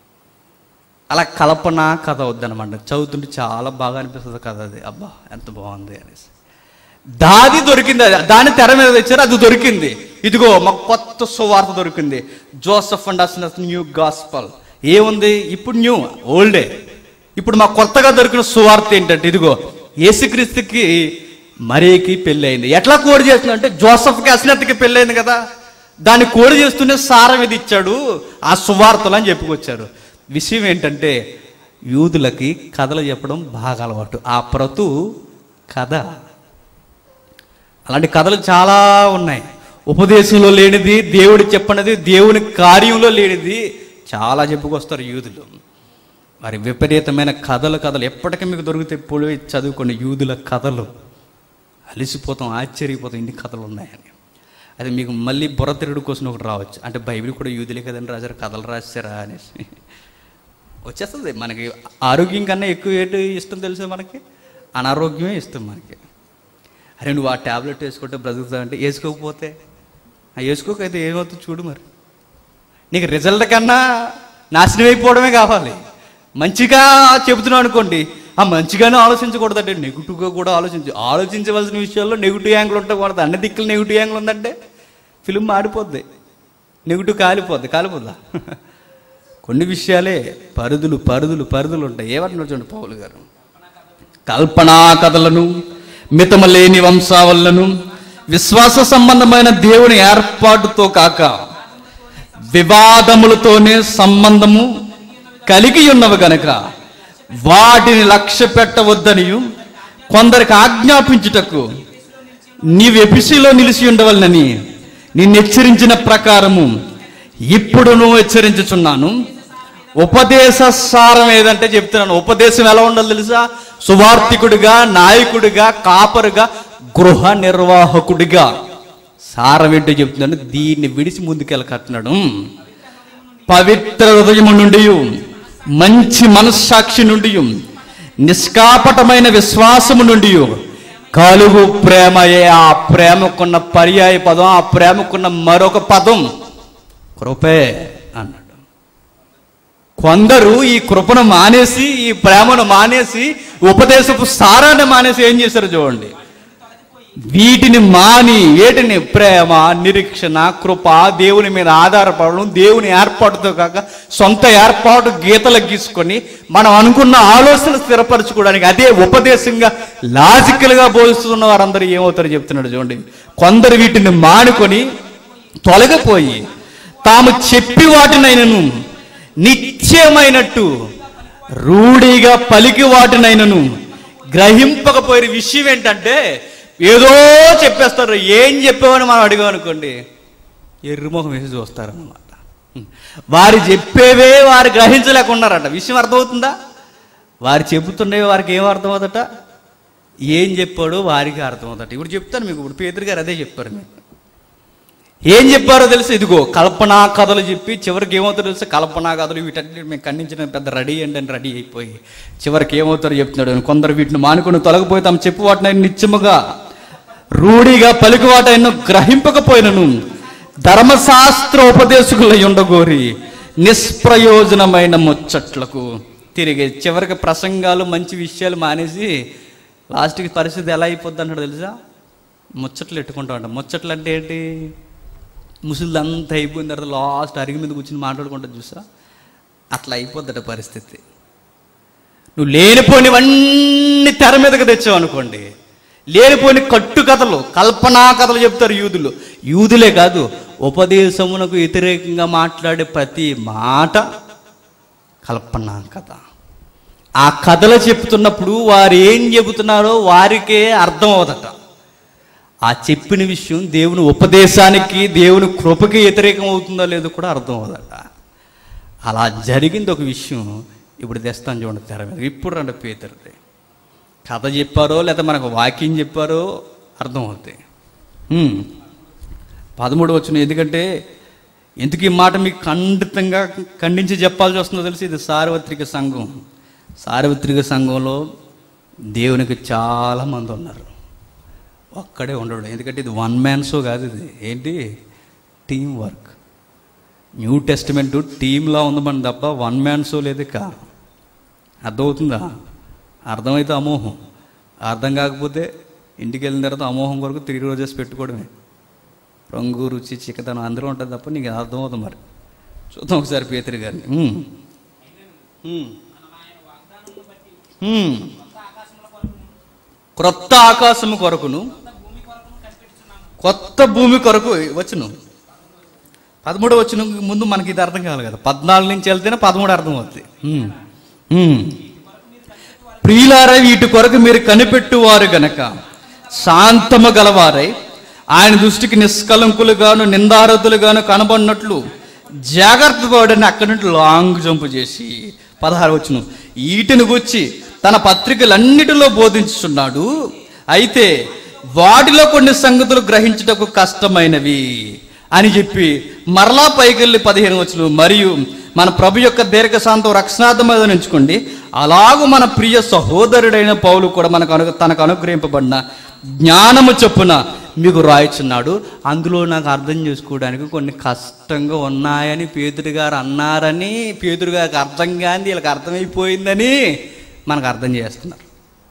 అలా కల్పన కథ వద్దనమాట చదువుతుంటే చాలా బాగా అనిపిస్తుంది కథ అది అబ్బా ఎంత బాగుంది అనేసి దాది దొరికింది అది దాని తెర మీద తెచ్చారు అది దొరికింది ఇదిగో మాకు కొత్త సువార్త దొరికింది Joseph and Asenath new gospel ఏముంది ఇప్పుడు న్యూ ఓల్డే ఇప్పుడు మాకు కొత్తగా దొరికిన సువార్త ఏంటంటే ఇదిగో యేసుక్రీస్తుకి మరీకి పెళ్ళి అయింది ఎట్లా కోడి చేస్తుంది అంటే జోసఫ్కి అసనత్కి పెళ్ళి అయింది కదా దాన్ని కోడి చేస్తూనే సారం ఇది ఇచ్చాడు ఆ సువార్తలు అని చెప్పుకొచ్చారు విషయం ఏంటంటే యూదులకి కథలు చెప్పడం బాగా అలవాటు ఆ ప్రతు కథ అలాంటి కథలు చాలా ఉన్నాయి ఉపదేశంలో లేనిది దేవుడు చెప్పనది దేవుని కార్యంలో లేనిది చాలా చెప్పుకొస్తారు యూదులు వారి విపరీతమైన కథలు కథలు ఎప్పటికీ మీకు దొరికితే పోయి చదువుకోండి యూదుల కథలు అలిసిపోతాం ఆశ్చర్యపోతాం ఇన్ని కథలు ఉన్నాయని అది మీకు మళ్ళీ బుర్ర తిరుగుడు కోసం ఒకటి రావచ్చు అంటే బైబిల్ కూడా యూదులే కదండి రాజారు కథలు రాశారా అనేసి వచ్చేస్తుంది మనకి ఆరోగ్యం కన్నా ఎక్కువ ఏంటి ఇష్టం తెలుసా మనకి అనారోగ్యమే ఇష్టం మనకి అరే నువ్వు ఆ ట్యాబ్లెట్ వేసుకుంటే బ్రతుకుతావు అంటే వేసుకోకపోతే ఆ వేసుకోకైతే ఏమవుతుంది చూడు మరి నీకు రిజల్ట్ కన్నా నాశనం అయిపోవడమే కావాలి మంచిగా చెబుతున్నావు అనుకోండి ఆ మంచిగానే ఆలోచించకూడదంటే నెగిటివ్గా కూడా ఆలోచించు ఆలోచించవలసిన విషయాల్లో నెగిటివ్ యాంగిల్ ఉండకూడదు అన్ని దిక్కులు నెగిటివ్ యాంగిల్ ఉందంటే ఫిలిం ఆడిపోద్ది నెగిటివ్ కాలిపోద్ది కాలిపోద్దా కొన్ని విషయాలే పరుదులు పరుదులు పరుదులు ఉంటాయి ఏమంటున్నారు చూడండి పౌలు గారు కల్పనా కథలను మితమలేని వంశావళ్లను విశ్వాస సంబంధమైన దేవుని ఏర్పాటుతో కాక వివాదములతోనే సంబంధము కలిగి ఉన్నవి గనక వాటిని లక్ష్య పెట్టవద్దనియు కొందరికి ఆజ్ఞాపించుటకు నీవు ఎపిసిలో నిలిచి ఉండవలనని నిన్ను హెచ్చరించిన ప్రకారము ఇప్పుడు నువ్వు హెచ్చరించుచున్నాను ఉపదేశ సారం ఏదంటే చెప్తున్నాను ఉపదేశం ఎలా ఉండాలి తెలుసా సువార్థికుడిగా నాయకుడిగా కాపరుగా గృహ నిర్వాహకుడిగా సారం ఏంటో చెప్తున్నాను దీన్ని విడిచి ముందుకెళ్ళకట్టున్నాడు పవిత్ర హృదయము నుండి మంచి మనస్సాక్షి నుండి నిష్కాపటమైన విశ్వాసము నుండి కలుగు ప్రేమయే ఆ ప్రేమకున్న పర్యాయ పదం ఆ ప్రేమకున్న మరొక పదం కృపే అన్నాడు కొందరు ఈ కృపను మానేసి ఈ ప్రేమను మానేసి ఉపదేశపు సారాన్ని మానేసి ఏం చేశారు చూడండి వీటిని మాని వేటిని ప్రేమ నిరీక్షణ కృప దేవుని మీద ఆధారపడడం దేవుని ఏర్పాటుతో కాక సొంత ఏర్పాటు గీతలు గీసుకొని మనం అనుకున్న ఆలోచన స్థిరపరచుకోవడానికి అదే ఉపదేశంగా లాజికల్గా బోధిస్తున్న వారందరూ ఏమవుతారో చెప్తున్నాడు చూడండి కొందరు వీటిని మానుకొని తొలగిపోయి తాము చెప్పి వాటినైనను నిత్యమైనట్టు రూఢిగా పలికి వాటినైనను గ్రహింపకపోయిన విషయం ఏంటంటే ఏదో చెప్పేస్తారు ఏం చెప్పామని మనం అడిగాం అనుకోండి ఎర్రముఖం వేసి చూస్తారన్నమాట వారు చెప్పేవే వారు గ్రహించలేకున్నారట విషయం అర్థమవుతుందా వారు చెబుతున్నవి వారికి ఏం అర్థమవుతట ఏం చెప్పాడో వారికి అర్థమవుతట ఇప్పుడు చెప్తాను మీకు ఇప్పుడు పేదరి గారు అదే చెప్పారు మీకు ఏం చెప్పారో తెలుసు ఇదిగో కల్పనా కథలు చెప్పి చివరికి ఏమవుతారో తెలుసు కల్పనా కథలు వీటన్నిటి మేము ఖండించిన పెద్ద రెడీ అండి అని రెడీ అయిపోయి చివరికి ఏమవుతారో చెప్తున్నాడు కొందరు వీటిని మానుకొని తొలగిపోయి తాము చెప్పు వాటిని నిత్యముగా రూఢిగా పలుకువాటైన గ్రహింపకపోయినను ధర్మశాస్త్ర ఉపదేశకులై ఉండగోరి నిష్ప్రయోజనమైన ముచ్చట్లకు తిరిగి చివరికి ప్రసంగాలు మంచి విషయాలు మానేసి లాస్ట్కి పరిస్థితి ఎలా అయిపోద్ది అంటాడు తెలుసా ముచ్చట్లు ఎట్టుకుంటా ఉంటాం ముచ్చట్లు అంటే ఏంటి ముసలిది అంతా అయిపోయిన తర్వాత లాస్ట్ అరిగి మీద కూర్చుని మాట్లాడుకుంటా చూసా అట్లా అయిపోద్దట పరిస్థితి నువ్వు లేనిపోనివన్నీ తెర మీదకి తెచ్చావు అనుకోండి లేనిపోని కట్టు కథలు కల్పనా కథలు చెప్తారు యూదులు యూదులే కాదు ఉపదేశమునకు వ్యతిరేకంగా మాట్లాడే ప్రతి మాట కల్పనా కథ ఆ కథలు చెప్తున్నప్పుడు వారు ఏం చెబుతున్నారో వారికే అర్థం అవదట ఆ చెప్పిన విషయం దేవుని ఉపదేశానికి దేవుని కృపకి వ్యతిరేకం అవుతుందో లేదో కూడా అర్థం అవదట అలా జరిగింది ఒక విషయం ఇప్పుడు తెస్తాను చూడండి తెర మీద ఇప్పుడు రండి పేదరిది కథ చెప్పారో లేదా మనకు వాక్యం చెప్పారో అర్థమవుతాయి హ్మ్. పదమూడు వచ్చిన ఎందుకంటే ఎందుకు ఈ మాట మీకు ఖండితంగా ఖండించి చెప్పాల్సి వస్తుందో తెలిసి ఇది సార్వత్రిక సంఘం సార్వత్రిక సంఘంలో దేవునికి చాలా మంది ఉన్నారు ఒక్కడే ఉండడు ఎందుకంటే ఇది వన్ మ్యాన్ షో కాదు ఇది ఏంటి టీం వర్క్ న్యూ టెస్టిమెంట్ టీంలా ఉంది మన తప్ప వన్ మ్యాన్ షో లేదు కా అర్థమవుతుందా అర్థమైతే అమోహం అర్థం కాకపోతే ఇంటికి వెళ్ళిన తర్వాత అమోహం కొరకు త్రీ రోజెస్ పెట్టుకోవడమే రంగు రుచి చిక్కదనం అందరూ ఉంటుంది తప్ప నీకు అర్థమవుతుంది మరి చూద్దాం ఒకసారి పేతురి గారిని ఉమ్. ఉమ్. ఉమ్. క్రొత్త ఆకాశము కొరకును కొత్త భూమి కొరకు వచ్చును పదమూడు వచ్చిన ముందు మనకి ఇది అర్థం కావాలి కదా పద్నాలుగు నుంచి వెళ్తేనే పదమూడు అర్థం అవుతుంది ఉమ్. ఉమ్. ప్రియులార వీటి కొరకు మీరు కనిపెట్టువారు గనక శాంతము గలవారై ఆయన దృష్టికి నిష్కలంకులుగాను నిందారతులుగాను కనబడినట్లు జాగ్రత్త పడని అక్కడి నుండి లాంగ్ జంప్ చేసి పదహారు వచ్చును ఈటిని గుచ్చి తన పత్రికలన్నిటిలో బోధించుచున్నాడు అయితే వాటిలో కొన్ని సంగతులు గ్రహించుటకు కష్టమైనవి అని చెప్పి మరలా పైకెళ్ళి పదిహేను వచ్చును మరియు మన ప్రభు యొక్క దీర్ఘశాంతం రక్షణార్థమైన ఉంచుకోండి అలాగూ మన ప్రియ సహోదరుడైన పౌలు కూడా మనకు అను తనకు అనుగ్రహింపబడిన జ్ఞానము చొప్పున మీకు రాయిచున్నాడు అందులో నాకు అర్థం చేసుకోవడానికి కొన్ని కష్టంగా ఉన్నాయని పేతురు గారు అన్నారని పేతురు గారికి అర్థం కాని వీళ్ళకి అర్థమైపోయిందని మనకు అర్థం చేస్తున్నారు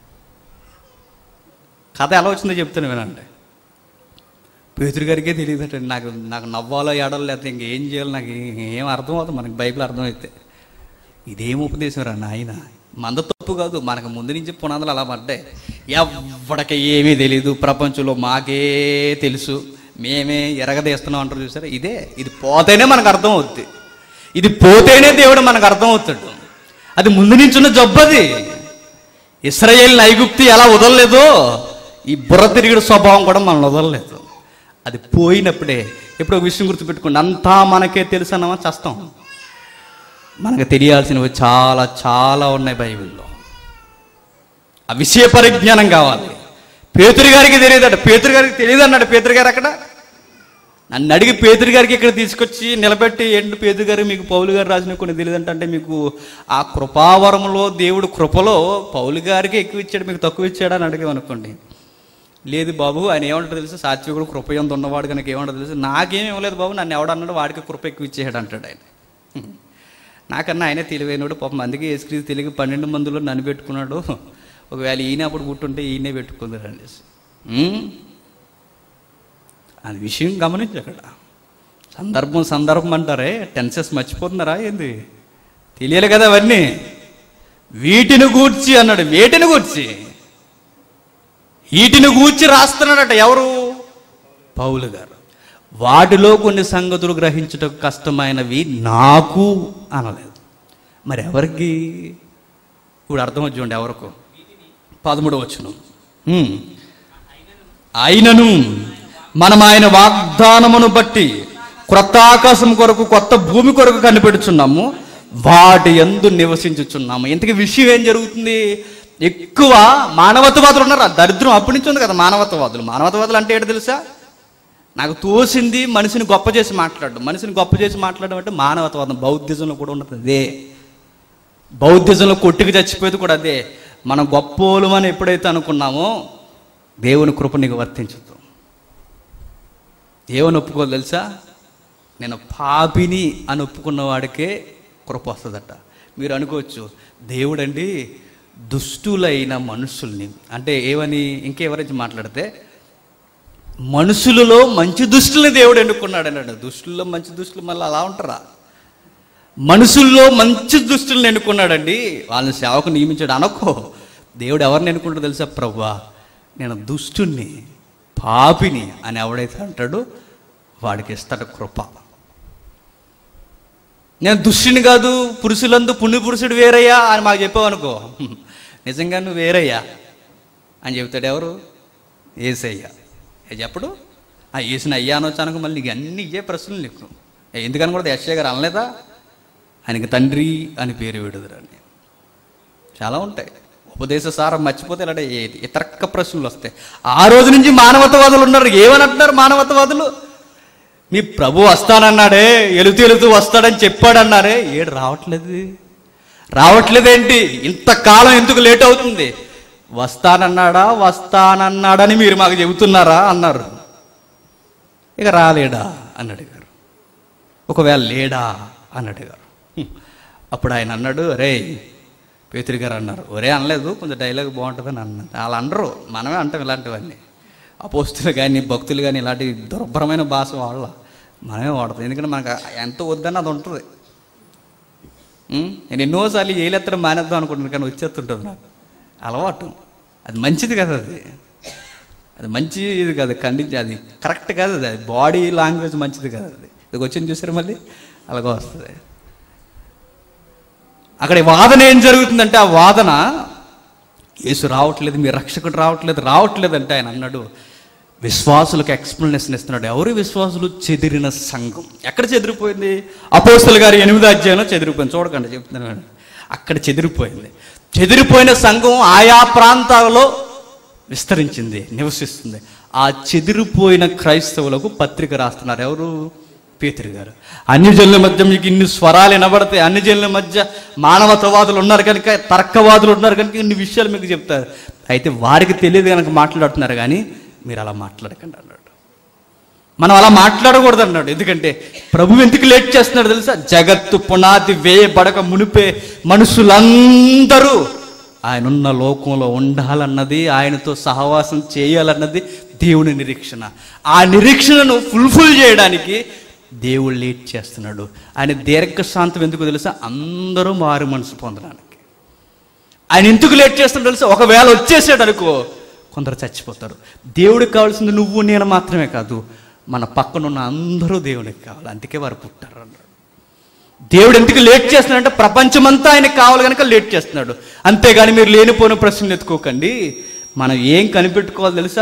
కథ ఎలా వచ్చిందో చెప్తాను వినండి పేతురు గారికే తెలియదట నాకు నాకు నవ్వాలో ఏడాలో లేకపోతే ఇంకేం చేయాలో నాకు ఏం అర్థం అవుతుంది మనకి బైబిల్ అర్థమైతే ఇదేం ఉపదేశం రా నాయన మంద తప్పు కాదు మనకు ముందు నుంచి పునాదులు అలా పడ్డాయి ఎవడికి ఏమీ తెలియదు ప్రపంచంలో మాకే తెలుసు మేమే ఎరగదీస్తున్నాం అంటారు చూసారా ఇదే ఇది పోతేనే మనకు అర్థం అవుద్ది ఇది పోతేనే దేవుడు మనకు అర్థం అవుతాడు అది ముందు నుంచున్న జబ్బది ఇస్రాయేల్ ఐగుప్తి ఎలా వదలలేదో ఈ బుర్ర తిరిగిన స్వభావం కూడా మనం వదలలేదు అది పోయినప్పుడే ఎప్పుడు ఒక విషయం గుర్తుపెట్టుకోండి అంతా మనకే తెలుసు అన్నమా చేస్తాం మనకు తెలియాల్సినవి చాలా చాలా ఉన్నాయి బైబిల్లో ఆ విషయ పరిజ్ఞానం కావాలి పేతురు గారికి తెలియదట పేతురు గారికి తెలియదు అన్నాడు పేతురు గారు అక్కడ నన్ను అడిగి పేతురు గారికి ఇక్కడ తీసుకొచ్చి నిలబెట్టి ఏంటి పేతురు గారు మీకు పౌలు గారు రాసిన కొన్ని తెలియదంట అంటే మీకు ఆ కృపావరంలో దేవుడు కృపలో పౌలు గారికి ఎక్కువ ఇచ్చాడు మీకు తక్కువ ఇచ్చాడు అని అడిగామనుకోండి లేదు బాబు ఆయన ఏమంటాడు తెలుసు సాత్వికుడు కృప ఎంత ఉన్నవాడు కనుక ఏమంటాడు తెలుసు నాకేం ఇవ్వలేదు బాబు నన్ను ఎవడన్నాడు వాడికి కృప ఎక్కువ ఇచ్చేసాడు అంటాడు ఆయన నాకన్నా ఆయనే తెలివైనడు పాపం అందుకే యేసుక్రీస్తు తెలివి పన్నెండు మందిలో నన్ను పెట్టుకున్నాడు ఒకవేళ ఈయన అప్పుడు పుట్టుంటే ఈయనే పెట్టుకుందరు అనేసి ఉమ్? అది విషయం గమనించు అక్కడ సందర్భం సందర్భం అంటారే టెన్సెస్ మర్చిపోతున్నారా ఏంది తెలియాలి కదా అవన్నీ వీటిని గూర్చి అన్నాడు వేటిని గూర్చి వీటిని గూర్చి రాస్తున్నాడట ఎవరు పౌలు గారు వాటిలో కొన్ని సంగతులు గ్రహించుటకు కష్టమైనవి నాకు అనలేదు మరి ఎవరికి ఇప్పుడు అర్థం చూడండి ఎవరికి పదమూడు వచ్చును అయినను మనం ఆయన వాగ్దానమును బట్టి క్రొత్త ఆకాశం కొరకు కొత్త భూమి కొరకు కనిపెడుచున్నాము వాటి ఎందు నివసించుచున్నాము ఇంతకీ విషయం ఏం జరుగుతుంది ఎక్కువ మానవత్వవాదులు ఉన్నారు ఆ దరిద్రం అప్పటి నుంచి ఉంది కదా మానవత్వవాదులు మానవత్వవాదులు అంటే ఏంటో తెలుసా నాకు తోసింది మనిషిని గొప్ప చేసి మాట్లాడడం మనిషిని గొప్ప చేసి మాట్లాడడం అంటే మానవత్వవాదం బౌద్ధిజంలో కూడా ఉన్నది అదే బౌద్ధిజంలో కొట్టుకు చచ్చిపోయేది కూడా అదే మనం గొప్పోలు అని ఎప్పుడైతే అనుకున్నామో దేవుని కృప నీకు వర్తించదు ఏమని ఒప్పుకోవాలి తెలుసా నేను పాపిని అని ఒప్పుకున్న వాడికే కృప వస్తుందట మీరు అనుకోవచ్చు దేవుడండి దుష్టులైన మనుషుల్ని అంటే ఏమని ఇంకెవరించి మాట్లాడితే మనుషులలో మంచి దుష్టుల్ని దేవుడు ఎన్నుకున్నాడు అన్నాడు దుష్టుల్లో మంచి దుష్టులు మళ్ళీ అలా ఉంటారా మనుషుల్లో మంచి దుస్తులను ఎన్నుకున్నాడండి వాళ్ళని సేవకు నియమించాడు అనుకో దేవుడు ఎవరిని ఎన్నుకుంటాడో తెలుసా ప్రవ్వా నేను దుష్టుణ్ణి పాపిని అని ఎవడైతే అంటాడో వాడికి ఇస్తాడు కృప నేను దుష్టుని కాదు పురుషులందు పుణ్య పురుషుడు వేరయ్యా అని మాకు చెప్పావు అనుకో నిజంగా నువ్వు వేరయ్యా అని చెబుతాడు ఎవరు ఏసయ్యా ఏ చెప్పడు ఆ ఏసిన అయ్యా అనొచ్చు అనుకో మళ్ళీ నీకు అన్ని ఇయ్యే ప్రశ్నలు నీకు ఏ, ఎందుకని కూడా యశ్య గారు అనలేదా ఆయనకి తండ్రి అని పేరు విడుదరని చాలా ఉంటాయి ఉపదేశ సారం మర్చిపోతే ఇలాంటి ఏ- ఇతరక్క ప్రశ్నలు వస్తాయి ఆ రోజు నుంచి మానవతవాదులు ఉన్నారు ఏమని అంటున్నారు మానవతవాదులు మీ ప్రభు వస్తానన్నాడే ఎలుతూ ఎలుతూ వస్తాడని చెప్పాడన్నారే ఏడు రావట్లేదు రావట్లేదేంటి ఇంతకాలం ఎందుకు లేట్ అవుతుంది వస్తానన్నాడా వస్తానన్నాడని మీరు మాకు చెబుతున్నారా అన్నారు ఇక రాలేడా అని అడిగారు ఒకవేళ లేడా అని అడిగారు హ్మ్. అప్పుడు ఆయన అన్నాడు రే పేతురి గారు అన్నారు ఒరే అనలేదు కొంచెం డైలాగ్ బాగుంటుందని అన్నారు వాళ్ళు అనరు మనమే అంటాం ఇలాంటివన్నీ అపోస్తులు కానీ భక్తులు కానీ ఇలాంటి దుర్భరమైన భాష వాళ్ళ మనమే వాడతాం ఎందుకంటే మనకు ఎంత వద్దని అది ఉంటుంది ఉం? నేను ఎన్నోసార్లు ఏలెత్తడం మానేద్దాం అనుకుంటున్నాను కానీ వచ్చేస్తుంటుంది నాకు అలవాటు అది మంచిది కదా అది అది మంచిది కాదు ఖండించి అది కరెక్ట్ కాదు అది అది బాడీ లాంగ్వేజ్ మంచిది కాదు అది ఇది వచ్చింది చూసారు మళ్ళీ అలాగే వస్తుంది అక్కడ ఈ వాదన ఏం జరుగుతుందంటే ఆ వాదన యేసు రావట్లేదు మీ రక్షకుడు రావట్లేదు రావట్లేదు అంటే ఆయన అన్నాడు విశ్వాసులకు ఎక్స్ప్లెనేషన్ ఇస్తున్నాడు ఎవరు విశ్వాసులు చెదిరిన సంఘం ఎక్కడ చెదిరిపోయింది అపోస్తుల గారి ఎనిమిదో అధ్యాయంలో చెదిరిపోయింది చూడకండి చెప్తున్నాను అక్కడ చెదిరిపోయింది చెదిరిపోయిన సంఘం ఆయా ప్రాంతాలలో విస్తరించింది నివసిస్తుంది ఆ చెదిరిపోయిన క్రైస్తవులకు పత్రిక రాస్తున్నారు ఎవరు పేతురు గారు అన్ని జనుల మధ్య మీకు ఇన్ని స్వరాలు వినబడతాయి అన్ని జనుల మధ్య మానవతవాదులు ఉన్నారు కనుక తర్కవాదులు ఉన్నారు కనుక ఇన్ని విషయాలు మీకు చెప్తారు అయితే వారికి తెలియదు కనుక మాట్లాడుతున్నారు కానీ మీరు అలా మాట్లాడకండి అన్నాడు మనం అలా మాట్లాడకూడదు అన్నాడు ఎందుకంటే ప్రభు ఎందుకు లేట్ చేస్తున్నాడు తెలుసా జగత్తు పునాది వేయబడక మునిపే మనుషులందరూ ఆయన ఉన్న లోకంలో ఉండాలన్నది ఆయనతో సహవాసం చేయాలన్నది దేవుని నిరీక్షణ ఆ నిరీక్షణను ఫుల్ఫిల్ చేయడానికి దేవుడు లేట్ చేస్తున్నాడు ఆయన దీర్ఘశాంతం ఎందుకు తెలుసా అందరూ మారు మనసు పొందడానికి ఆయన ఎందుకు లేట్ చేస్తున్నాడు తెలుసా ఒకవేళ వచ్చేసాడు అనుకో కొందరు చచ్చిపోతారు దేవుడికి కావాల్సింది నువ్వు నేను మాత్రమే కాదు మన పక్కనున్న అందరూ దేవునికి కావాలి అందుకే వారు పుట్టారు అన్నాడు దేవుడు ఎందుకు లేట్ చేస్తున్నాడంటే ప్రపంచమంతా ఆయనకు కావాలి కనుక లేట్ చేస్తున్నాడు అంతేగాని మీరు లేనిపోయిన ప్రశ్నలు ఎత్తుకోకండి మనం ఏం కనిపెట్టుకోవాలి తెలుసా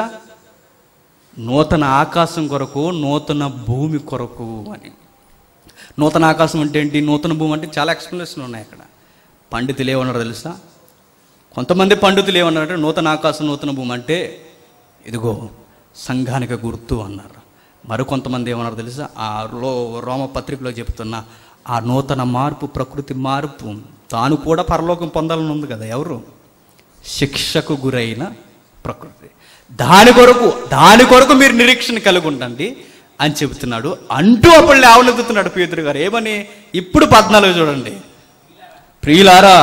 నూతన ఆకాశం కొరకు నూతన భూమి కొరకు అని నూతన ఆకాశం అంటే ఏంటి నూతన భూమి అంటే చాలా ఎక్స్ప్లెనేషన్ ఉన్నాయి అక్కడ పండితులు ఏమన్నారు తెలుసా కొంతమంది పండితులు ఏమన్నారంటే నూతన ఆకాశం నూతన భూమి అంటే ఇదిగో సంఘానికి గుర్తు అన్నారు మరికొంతమంది ఏమన్నారు తెలుసా ఆ లో రోమ పత్రికలో చెప్తున్న ఆ నూతన మార్పు ప్రకృతి మార్పు తాను కూడా పరలోకం పొందాలని ఉంది కదా ఎవరు శిక్షకు గురైన ప్రకృతి దాని కొరకు దాని కొరకు మీరు నిరీక్షణ కలిగి ఉండండి అని చెబుతున్నాడు అంటూ అప్పుడు లేవనెత్తుతున్నాడు పేతురు గారు ఏమని ఇప్పుడు పద్నాలుగు చూడండి ప్రియులారా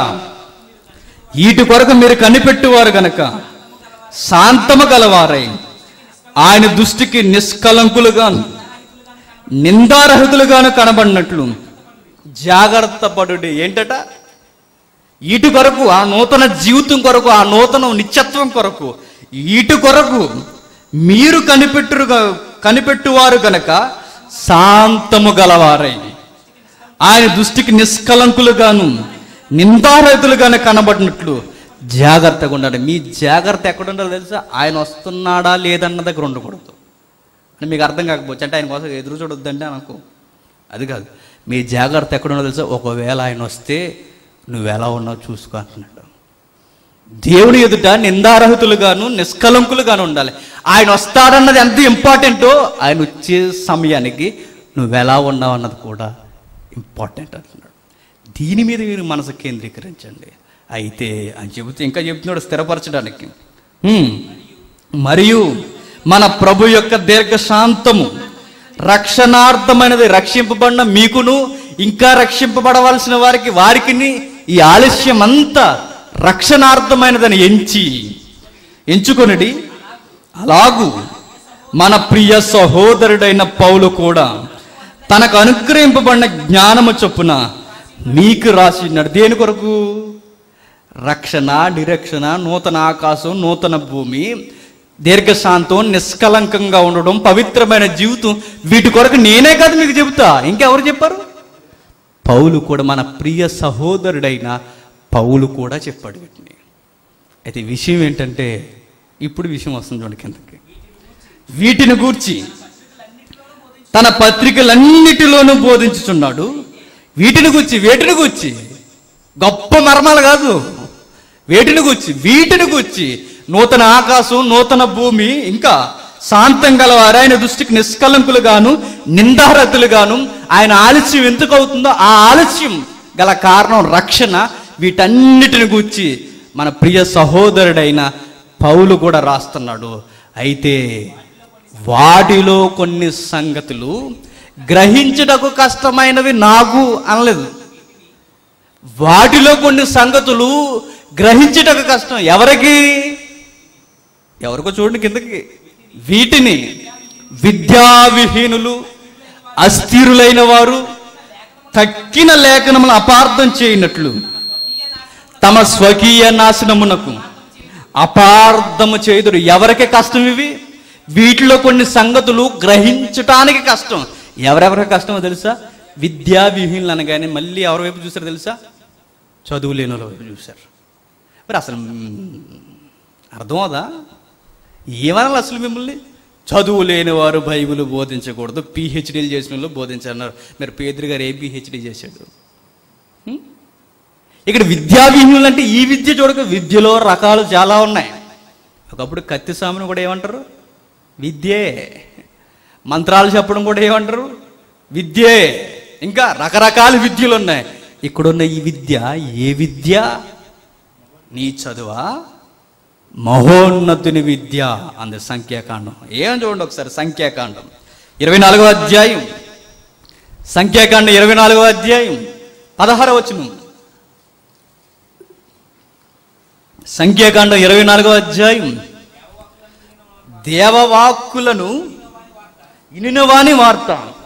వీటి కొరకు మీరు కనిపెట్టువారు గనక శాంతము గలవారై ఆయన దృష్టికి నిష్కలంకులుగాను నిందారహితులుగాను కనబడినట్లు జాగ్రత్త పడుడి ఏంటట ఈటి కొరకు ఆ నూతన జీవితం కొరకు ఆ నూతన నిత్యత్వం కొరకు ఈటి కొరకు మీరు కనిపెట్టురు కనిపెట్టువారు గనక శాంతము గలవారై ఆయన దృష్టికి నిష్కలంకులుగాను నిందారహితులుగాను కనబడినట్లు జాగ్రత్తగా ఉండాలి మీ జాగ్రత్త ఎక్కడ ఉండాలో తెలుసా ఆయన వస్తున్నాడా లేదన్న దగ్గర ఉండకూడదు అని మీకు అర్థం కాకపోవచ్చు అంటే ఆయన కోసం ఎదురు చూడొద్దంటే నాకు అది కాదు మీ జాగ్రత్త ఎక్కడ ఉన్నదో తెలుసా ఒకవేళ ఆయన వస్తే నువ్వు ఎలా ఉన్నావు చూసుకో అంటున్నాడు దేవుని ఎదుట నిందారహితులుగాను నిష్కలంకులుగాను ఉండాలి ఆయన వస్తాడన్నది ఎంత ఇంపార్టెంటో ఆయన వచ్చే సమయానికి నువ్వు ఎలా ఉన్నావు అన్నది కూడా ఇంపార్టెంట్ అంటున్నాడు దీని మీద మీరు మనసు కేంద్రీకరించండి అయితే అని చెబుతూ ఇంకా చెబుతున్నాడు స్థిరపరచడానికి హ్మ్. మరియు మన ప్రభు యొక్క దీర్ఘశాంతము రక్షణార్థమైనది రక్షింపబడిన మీకును ఇంకా రక్షింపబడవలసిన వారికి వారికి ఈ ఆలస్యం అంతా రక్షణార్థమైనదని ఎంచి ఎంచుకొనిడి అలాగూ మన ప్రియ సహోదరుడైన పౌలు కూడా తనకు అనుగ్రహింపబడిన జ్ఞానము చొప్పున మీకు రాసినాడు దేని కొరకు రక్షణ నిరక్షణ నూతన ఆకాశం నూతన భూమి దీర్ఘశాంతం నిష్కలంకంగా ఉండడం పవిత్రమైన జీవితం వీటి కొరకు నేనే కాదు మీకు చెబుతా ఇంకెవరు చెప్పారు పౌలు కూడా మన ప్రియ సహోదరుడైన పౌలు కూడా చెప్పాడు వీటిని అయితే విషయం ఏంటంటే ఇప్పుడు విషయం వస్తుంది చూడండి కిందకి వీటిని గూర్చి తన పత్రికలన్నిటిలోనూ బోధించుచున్నాడు వీటిని గుచ్చి వేటిని గుచ్చి గొప్ప మర్మాలు కాదు వేటిని గుచ్చి వీటిని గుచ్చి నూతన ఆకాశం నూతన భూమి ఇంకా శాంతం గలవారు ఆయన దృష్టికి నిష్కలంకులుగాను నిందారతులుగాను ఆయన ఆలస్యం ఎందుకు అవుతుందో ఆ ఆలస్యం గల కారణం రక్షణ వీటన్నిటిని గూర్చి మన ప్రియ సహోదరుడైన పౌలు కూడా రాస్తున్నాడు అయితే వాటిలో కొన్ని సంగతులు గ్రహించుటకు కష్టమైనవి నాకు అనలేదు వాటిలో కొన్ని సంగతులు గ్రహించుటకు కష్టం ఎవరికి ఎవరికో చూడండి కిందకి వీటిని విద్యావిహీనులు అస్థిరులైన వారు తక్కిన లేఖనములు అపార్థం చేయనట్లు తమ స్వకీయ నాశనమునకు అపార్థము చేదురు ఎవరికి కష్టం ఇవి వీటిలో కొన్ని సంగతులు గ్రహించటానికి కష్టం ఎవరెవరికి కష్టమో తెలుసా విద్యా విహీనులు అనగానే మళ్ళీ ఎవరి వైపు చూసారు తెలుసా చదువు లేని వాళ్ళ వైపు చూశారు మరి అసలు మ్, అర్థమవుదా ఏమనాలి అసలు మిమ్మల్ని చదువు లేని వారు బైబిల్ బోధించకూడదు పిహెచ్డీలు చేసిన వాళ్ళు బోధించన్నారు మరి పేదరి గారు ఏ పిహెచ్డీ చేశాడు హ్మ్? ఇక్కడ విద్యావిహీనులు అంటే ఈ విద్య చూడక విద్యలో రకాలు చాలా ఉన్నాయి ఒకప్పుడు కత్తి సామును కూడా ఏమంటారు విద్యే మంత్రాలు చెప్పడం కూడా ఏమంటారు విద్యే ఇంకా రకరకాల విద్యలు ఉన్నాయి ఇక్కడున్న ఈ విద్య ఏ విద్య నీ చదువా మహోన్నతుని విద్య అంది సంఖ్యాకాండం ఏం చూడండి ఒకసారి సంఖ్యాకాండం ఇరవై నాలుగవ అధ్యాయం సంఖ్యాకాండం ఇరవై నాలుగవ అధ్యాయం పదహారవ వచనం సంఖ్యాకాండం ఇరవై నాలుగవ అధ్యాయం దేవవాక్కులను ఇనినవాని వార్త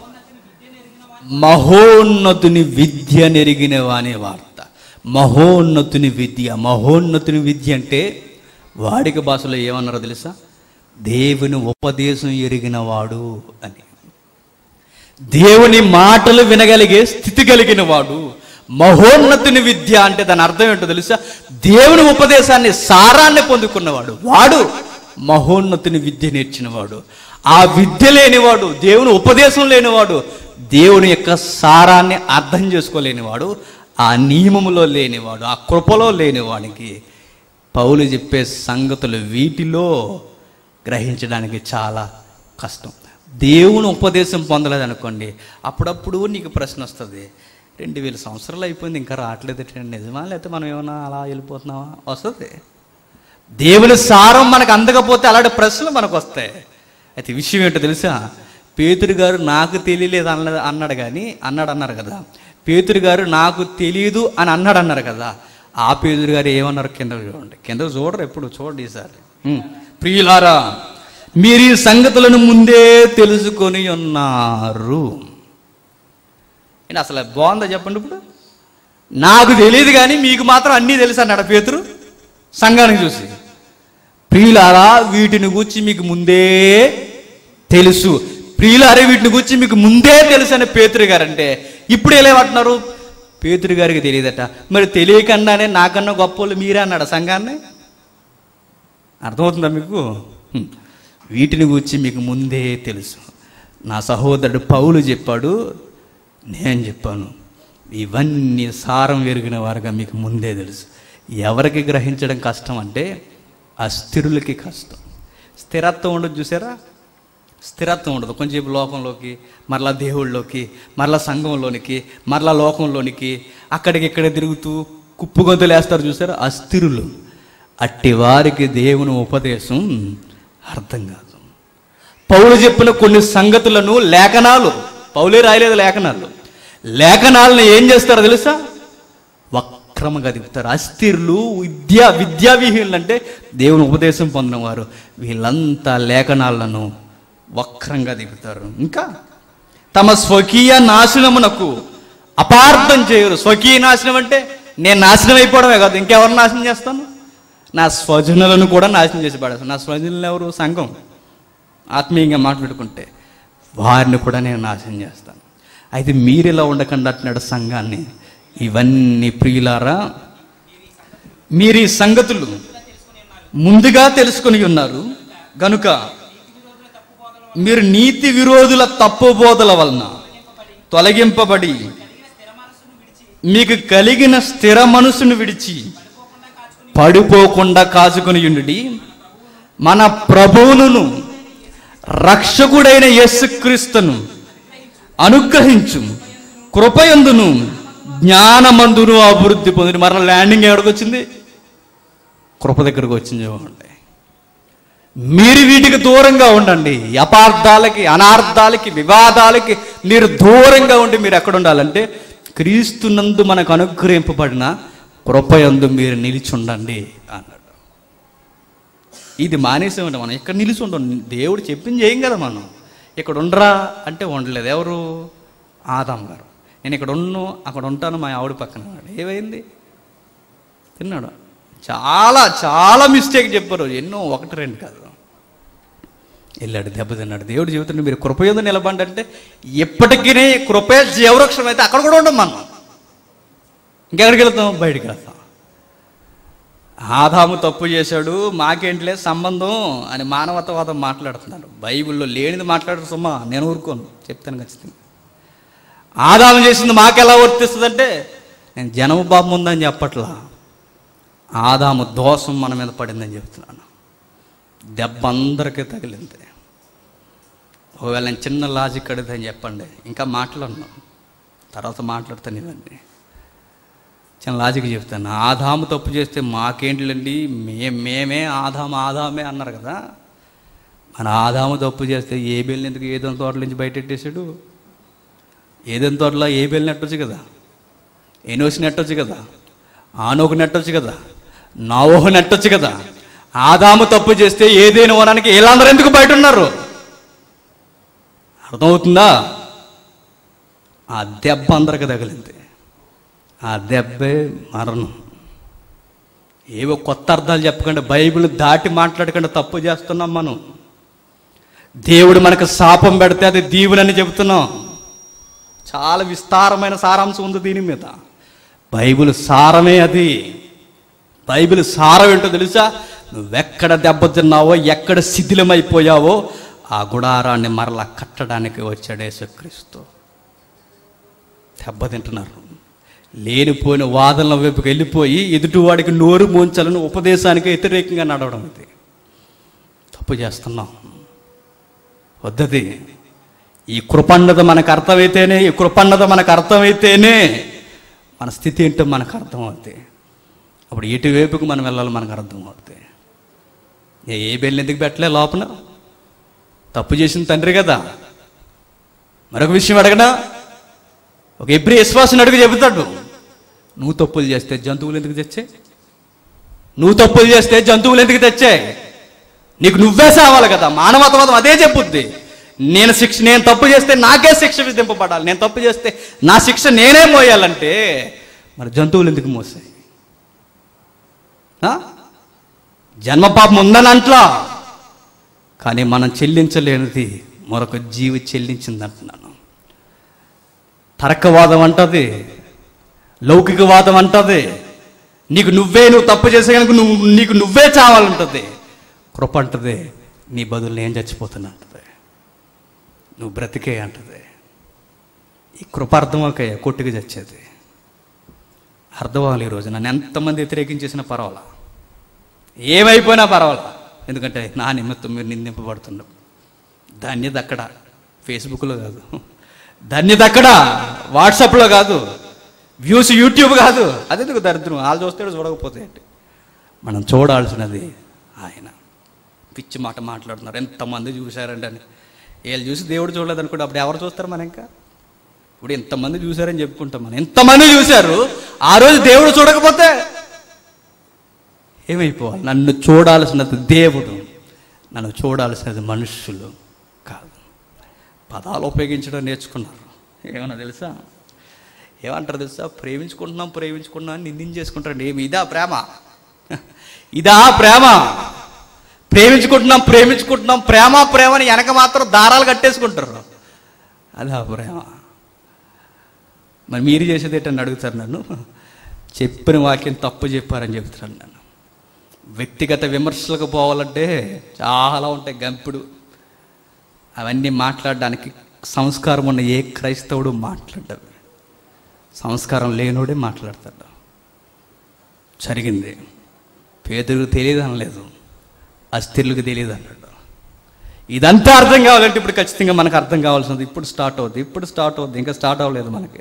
మహోన్నతుని విద్య నెరిగిన వాని వార్త మహోన్నతుని విద్య మహోన్నతుని విద్య అంటే వాడిక భాషలో ఏమన్నారో తెలుసా దేవుని ఉపదేశం ఎరిగిన వాడు అని దేవుని మాటలు వినగలిగే స్థితి కలిగిన వాడు మహోన్నతుని విద్య అంటే దాని అర్థం ఏంటో తెలుసా దేవుని ఉపదేశాన్ని సారాన్ని పొందుకున్నవాడు వాడు మహోన్నతుని విద్య నేర్చినవాడు ఆ విద్య లేనివాడు దేవుని ఉపదేశం లేనివాడు దేవుని యొక్క సారాన్ని అర్థం చేసుకోలేనివాడు ఆ నియమములో లేనివాడు ఆ కృపలో లేనివాడికి పౌలు చెప్పే సంగతులు వీటిలో గ్రహించడానికి చాలా కష్టం దేవుని ఉపదేశం పొందలేదనుకోండి అప్పుడప్పుడు నీకు ప్రశ్న వస్తుంది రెండు వేల సంవత్సరాలు అయిపోయింది ఇంకా రావట్లేదు ఏంటండి? నిజమా లేకపోతే మనం ఏమన్నా అలా వెళ్ళిపోతున్నావా వస్తుంది దేవుని సారం మనకు అందకపోతే అలాంటి ప్రశ్నలు మనకు వస్తాయి అయితే విషయం ఏంటో తెలుసా పేతురు గారు నాకు తెలియలేదు అన్న అన్నాడు కానీ అన్నాడు అన్నారు కదా పేతురు గారు నాకు తెలియదు అని అన్నాడు అన్నారు కదా ఆ పేతురు గారు ఏమన్నారు కింద చూడండి కింద చూడరు ఎప్పుడు చూడండి ఈసారి హ్మ్. ప్రియులారా మీరు ఈ సంగతులను ముందే తెలుసుకొని ఉన్నారు ఏంటి అసలు బాగుందా చెప్పండి ఇప్పుడు నాకు తెలియదు కానీ మీకు మాత్రం అన్నీ తెలుసు అన్నాడు పేతురు సంఘానికి చూసి ప్రియులారా వీటిని గూర్చి మీకు ముందే తెలుసు ప్రియులారే వీటిని గూర్చి మీకు ముందే తెలుసు అని పేతురు గారు అంటే ఇప్పుడు ఏలేమంటున్నారు పేతురు గారికి తెలియదట మరి తెలియకుండానే నాకన్నా గొప్ప వాళ్ళు మీరే అన్నాడు సంఘాన్ని అర్థమవుతుందా మీకు హ్మ్. వీటిని గురించి మీకు ముందే తెలుసు నా సహోదరుడు పౌలు చెప్పాడు నేను చెప్పాను ఇవన్నీ సారం ఎరిగిన వారుగా మీకు ముందే తెలుసు ఎవరికి గ్రహించడం కష్టం అంటే అస్థిరులకి కష్టం స్థిరత్వం ఉండదు చూసారా స్థిరత్వం ఉండదు కొంచెంసేపు లోకంలోకి మరలా దేవుళ్ళలోకి మరలా సంఘంలోనికి మరలా లోకంలోనికి అక్కడికి ఇక్కడ తిరుగుతూ కుప్పు గొంతులు వేస్తారు చూసారా అస్థిరులు అట్టి వారికి దేవుని ఉపదేశం అర్థం కాదు పౌలు చెప్పిన కొన్ని సంగతులను లేఖనాలు పౌలే రాయలేదు లేఖనాలు లేఖనాలను ఏం చేస్తారో తెలుసా వక్రముగా దిగుతారు అస్థిరులు విద్యా విద్యావిహీనులు అంటే దేవుని ఉపదేశం పొందినవారు వీళ్ళంతా లేఖనాలను వక్రంగా దిగుతారు ఇంకా తమ స్వకీయ నాశనమునకు అపార్థం చేయరు స్వకీయ నాశనం అంటే నేను నాశనం అయిపోవడమే కాదు ఇంకెవరు నాశనం చేస్తాను నా స్వజనులను కూడా నాశనం చేసి పడేస్తాను నా స్వజనులు ఎవరు సంఘం ఆత్మీయంగా మాట్లాడుకుంటే వారిని కూడా నేను నాశనం చేస్తాను అయితే మీరు ఇలా ఉండకుండా అంటున్నాడు సంఘాన్ని ఇవన్నీ ప్రియులారా మీరు ఈ సంగతులు ముందుగా తెలుసుకొని ఉన్నారు గనుక మీరు నీతి విరోధుల తప్పుబోధల వలన తొలగింపబడి మీకు కలిగిన స్థిర మనసును విడిచి పడిపోకుండా కాచుకొని ఉండి మన ప్రభువును రక్షకుడైన యేసుక్రీస్తును అనుగ్రహించు కృపయందును జ్ఞానమందును అభివృద్ధి పొంది మరల ల్యాండింగ్ ఎక్కడికి వచ్చింది కృప దగ్గరకు వచ్చింది చూడండి మీరు వీటికి దూరంగా ఉండండి అపార్థాలకి అనార్థాలకి వివాదాలకి మీరు దూరంగా ఉండి మీరు ఎక్కడ ఉండాలంటే క్రీస్తునందు మనకు అనుగ్రహింపబడిన కృపయందు మీరు నిలిచి ఉండండి అన్నాడు ఇది మానేసామంటే మనం ఇక్కడ నిలిచి ఉండం దేవుడు చెప్పింది చేయం కదా మనం ఇక్కడ ఉండరా అంటే ఉండలేదు ఎవరు ఆదాం గారు నేను ఇక్కడ ఉన్ను అక్కడ ఉంటాను మా ఆవిడ పక్కన ఉన్నాడు. ఏమైంది తిన్నాడు చాలా చాలా మిస్టేక్ చెప్పారు ఎన్నో ఒకటి రెండు కాదు వెళ్ళాడు దెబ్బ తిన్నాడు దేవుడు చెబుతుండే మీరు కృపయోధ నిలబండి అంటే ఎప్పటికీ కృపే జీవవృక్షం అయితే అక్కడ కూడా ఉండం మనం ఇంకెక్కడికి వెళ్తాం బయటికి వెళ్తాం ఆదాము తప్పు చేశాడు మాకేంటిలే సంబంధం అని మానవతావాదం మాట్లాడుతున్నారు బైబిల్లో లేనిది మాట్లాడరు సుమ్మా నేను ఊరుకోను చెప్తాను ఖచ్చితంగా ఆదాము చేసింది మాకెలా వర్తిస్తుందంటే నేను జనము పాపం ఉందని చెప్పట్లా ఆదాము దోషం మన మీద పడిందని చెప్తున్నాను దెబ్బ అందరికీ తగిలింది ఒకవేళ నేను చిన్న లాజిక్ అడుగుతాను చెప్పండి ఇంకా మాట్లాడను తర్వాత మాట్లాడతాను ఇవన్నీ చిన్న లాజిక్ చెప్తాను ఆదాము తప్పు చేస్తే మాకేంటిలండి మే మేమే ఆదాము ఆదామే అన్నారు కదా మన ఆదాము తప్పు చేస్తే ఏ బెల్ని ఎందుకు ఏదో తోటల నుంచి బయటెట్టేశాడు ఏదైనా తోటలో ఏ బెల్ని నెట్టొచ్చు కదా ఎనోసి నెట్టొచ్చు కదా ఆనోకు నెట్టొచ్చు కదా నావోహు నెట్టొచ్చు కదా ఆదాము తప్పు చేస్తే ఏదైనా వనానికి వీళ్ళందరూ ఎందుకు బయట ఉన్నారు అర్థమవుతుందా ఆ దెబ్బ అందరికి తగిలింది ఆ దెబ్బే మరణం ఏవో కొత్త అర్థాలు చెప్పకుండా బైబిల్ దాటి మాట్లాడకుండా తప్పు చేస్తున్నాం మనం దేవుడు మనకు శాపం పెడితే అది దీవునని చెబుతున్నాం చాలా విస్తారమైన సారాంశం ఉంది దీని మీద బైబిల్ సారమే అది బైబిల్ సారం ఏంటో తెలుసా నువ్వెక్కడ దెబ్బతిన్నావో ఎక్కడ శిథిలమైపోయావో ఆ గుడారాన్ని మరలా కట్టడానికి వచ్చాడు యేసుక్రీస్తు దెబ్బతింటున్నారు లేనిపోయిన వాదనల వైపుకి వెళ్ళిపోయి ఎదుటివాడికి నోరు మోంచాలని ఉపదేశానికి వ్యతిరేకంగా నడవడం ఇది తప్పు చేస్తున్నాం వద్దది ఈ కృపన్నత మనకు అర్థమైతేనే ఈ కృపన్నత మనకు అర్థమైతేనే మన స్థితి ఏంటో మనకు అర్థమవుతుంది అప్పుడు ఎటువైపుకు మనం వెళ్ళాలో మనకు అర్థమవుతుంది ఏ ఏ బెల్లి ఎందుకు పెట్టలే లోపల తప్పు చేసిన తండ్రి కదా మరొక విషయం అడగనా ఒక ఎప్పుడు విశ్వాసం అడుగు చెబుతాడు నువ్వు తప్పులు చేస్తే జంతువులు ఎందుకు తెచ్చాయి నువ్వు తప్పులు చేస్తే జంతువులు ఎందుకు తెచ్చాయి నీకు నువ్వే సావాలి కదా మానవతావాదం అదే చెప్పుద్ది నేను శిక్ష నేను తప్పు చేస్తే నాకే శిక్ష విధింపబడాలి నేను తప్పు చేస్తే నా శిక్ష నేనే మోయాలంటే మరి జంతువులు ఎందుకు మోసాయి ఆ? జన్మ పాపం ఉందని అంట్లా కానీ మనం చెల్లించలేనిది మరొక జీవి చెల్లించింది అంటున్నాను తర్కవాదం అంటది లౌకికవాదం అంటది నీకు నువ్వే నువ్వు తప్పు చేసే కనుక నువ్వు నీకు నువ్వే చావాలంటది కృప అంటది నీ బదులు నేను చచ్చిపోతున్నా అంటది నువ్వు బ్రతికే అంటది ఈ కృప అర్థమవుతాయి కొట్టుకు చచ్చేది అర్థం అవ్వాలి ఈరోజు నన్ను ఎంతమంది వ్యతిరేకించేసినా పర్వాలా ఏమైపోయినా పర్వాలా ఎందుకంటే నా నిమిత్తం మీరు నిందింపబడుతున్నారు ధన్యత అక్కడ ఫేస్బుక్లో కాదు ధన్యత అక్కడ వాట్సాప్లో కాదు వ్యూస్ యూట్యూబ్ కాదు అదెందుకు దరిద్రం వాళ్ళు చూస్తే చూడకపోతే ఏంటి మనం చూడాల్సినది ఆయన పిచ్చి మాట మాట్లాడుతున్నారు ఎంతమంది చూశారండి అని వీళ్ళు చూసి దేవుడు చూడలేదు అనుకుంటే అప్పుడు ఎవరు చూస్తారు మనం ఇంకా ఇప్పుడు ఎంతమంది చూశారని చెప్పుకుంటాం మనం ఎంతమంది చూశారు ఆ రోజు దేవుడు చూడకపోతే ఏమైపోవాలి నన్ను చూడాల్సినది దేవుడు నన్ను చూడాల్సినది మనుషులు కాదు పదాలు ఉపయోగించడం నేర్చుకున్నారు ఏమన్నా తెలుసా ఏమంటారు తెలుసా ప్రేమించుకుంటున్నాం ప్రేమించుకుంటున్నాం అని నిందించేసుకుంటారండి ఏమి ఇదా ప్రేమ ఇదా ప్రేమ ప్రేమించుకుంటున్నాం ప్రేమించుకుంటున్నాం ప్రేమ ప్రేమని వెనక మాత్రం దారాలు కట్టేసుకుంటారు అదా ప్రేమ మరి మీరు చేసేది ఏంటని అడుగుతారు నన్ను చెప్పిన వాక్యం తప్పు చెప్పారని చెప్తున్నాను నన్ను వ్యక్తిగత విమర్శలకు పోవాలంటే చాలా ఉంటాయి గంపుడు అవన్నీ మాట్లాడడానికి సంస్కారం ఉన్న ఏ క్రైస్తవుడు మాట్లాడ్డాడు సంస్కారం లేనోడే మాట్లాడతాడు జరిగింది పేదలకు తెలియదు అనలేదు అస్థిరులకు తెలియదు అన్నాడు ఇదంతా అర్థం కావాలంటే ఇప్పుడు ఖచ్చితంగా మనకు అర్థం కావాల్సింది ఇప్పుడు స్టార్ట్ అవుద్ది ఇప్పుడు స్టార్ట్ అవుద్ది ఇంకా స్టార్ట్ అవ్వలేదు మనకి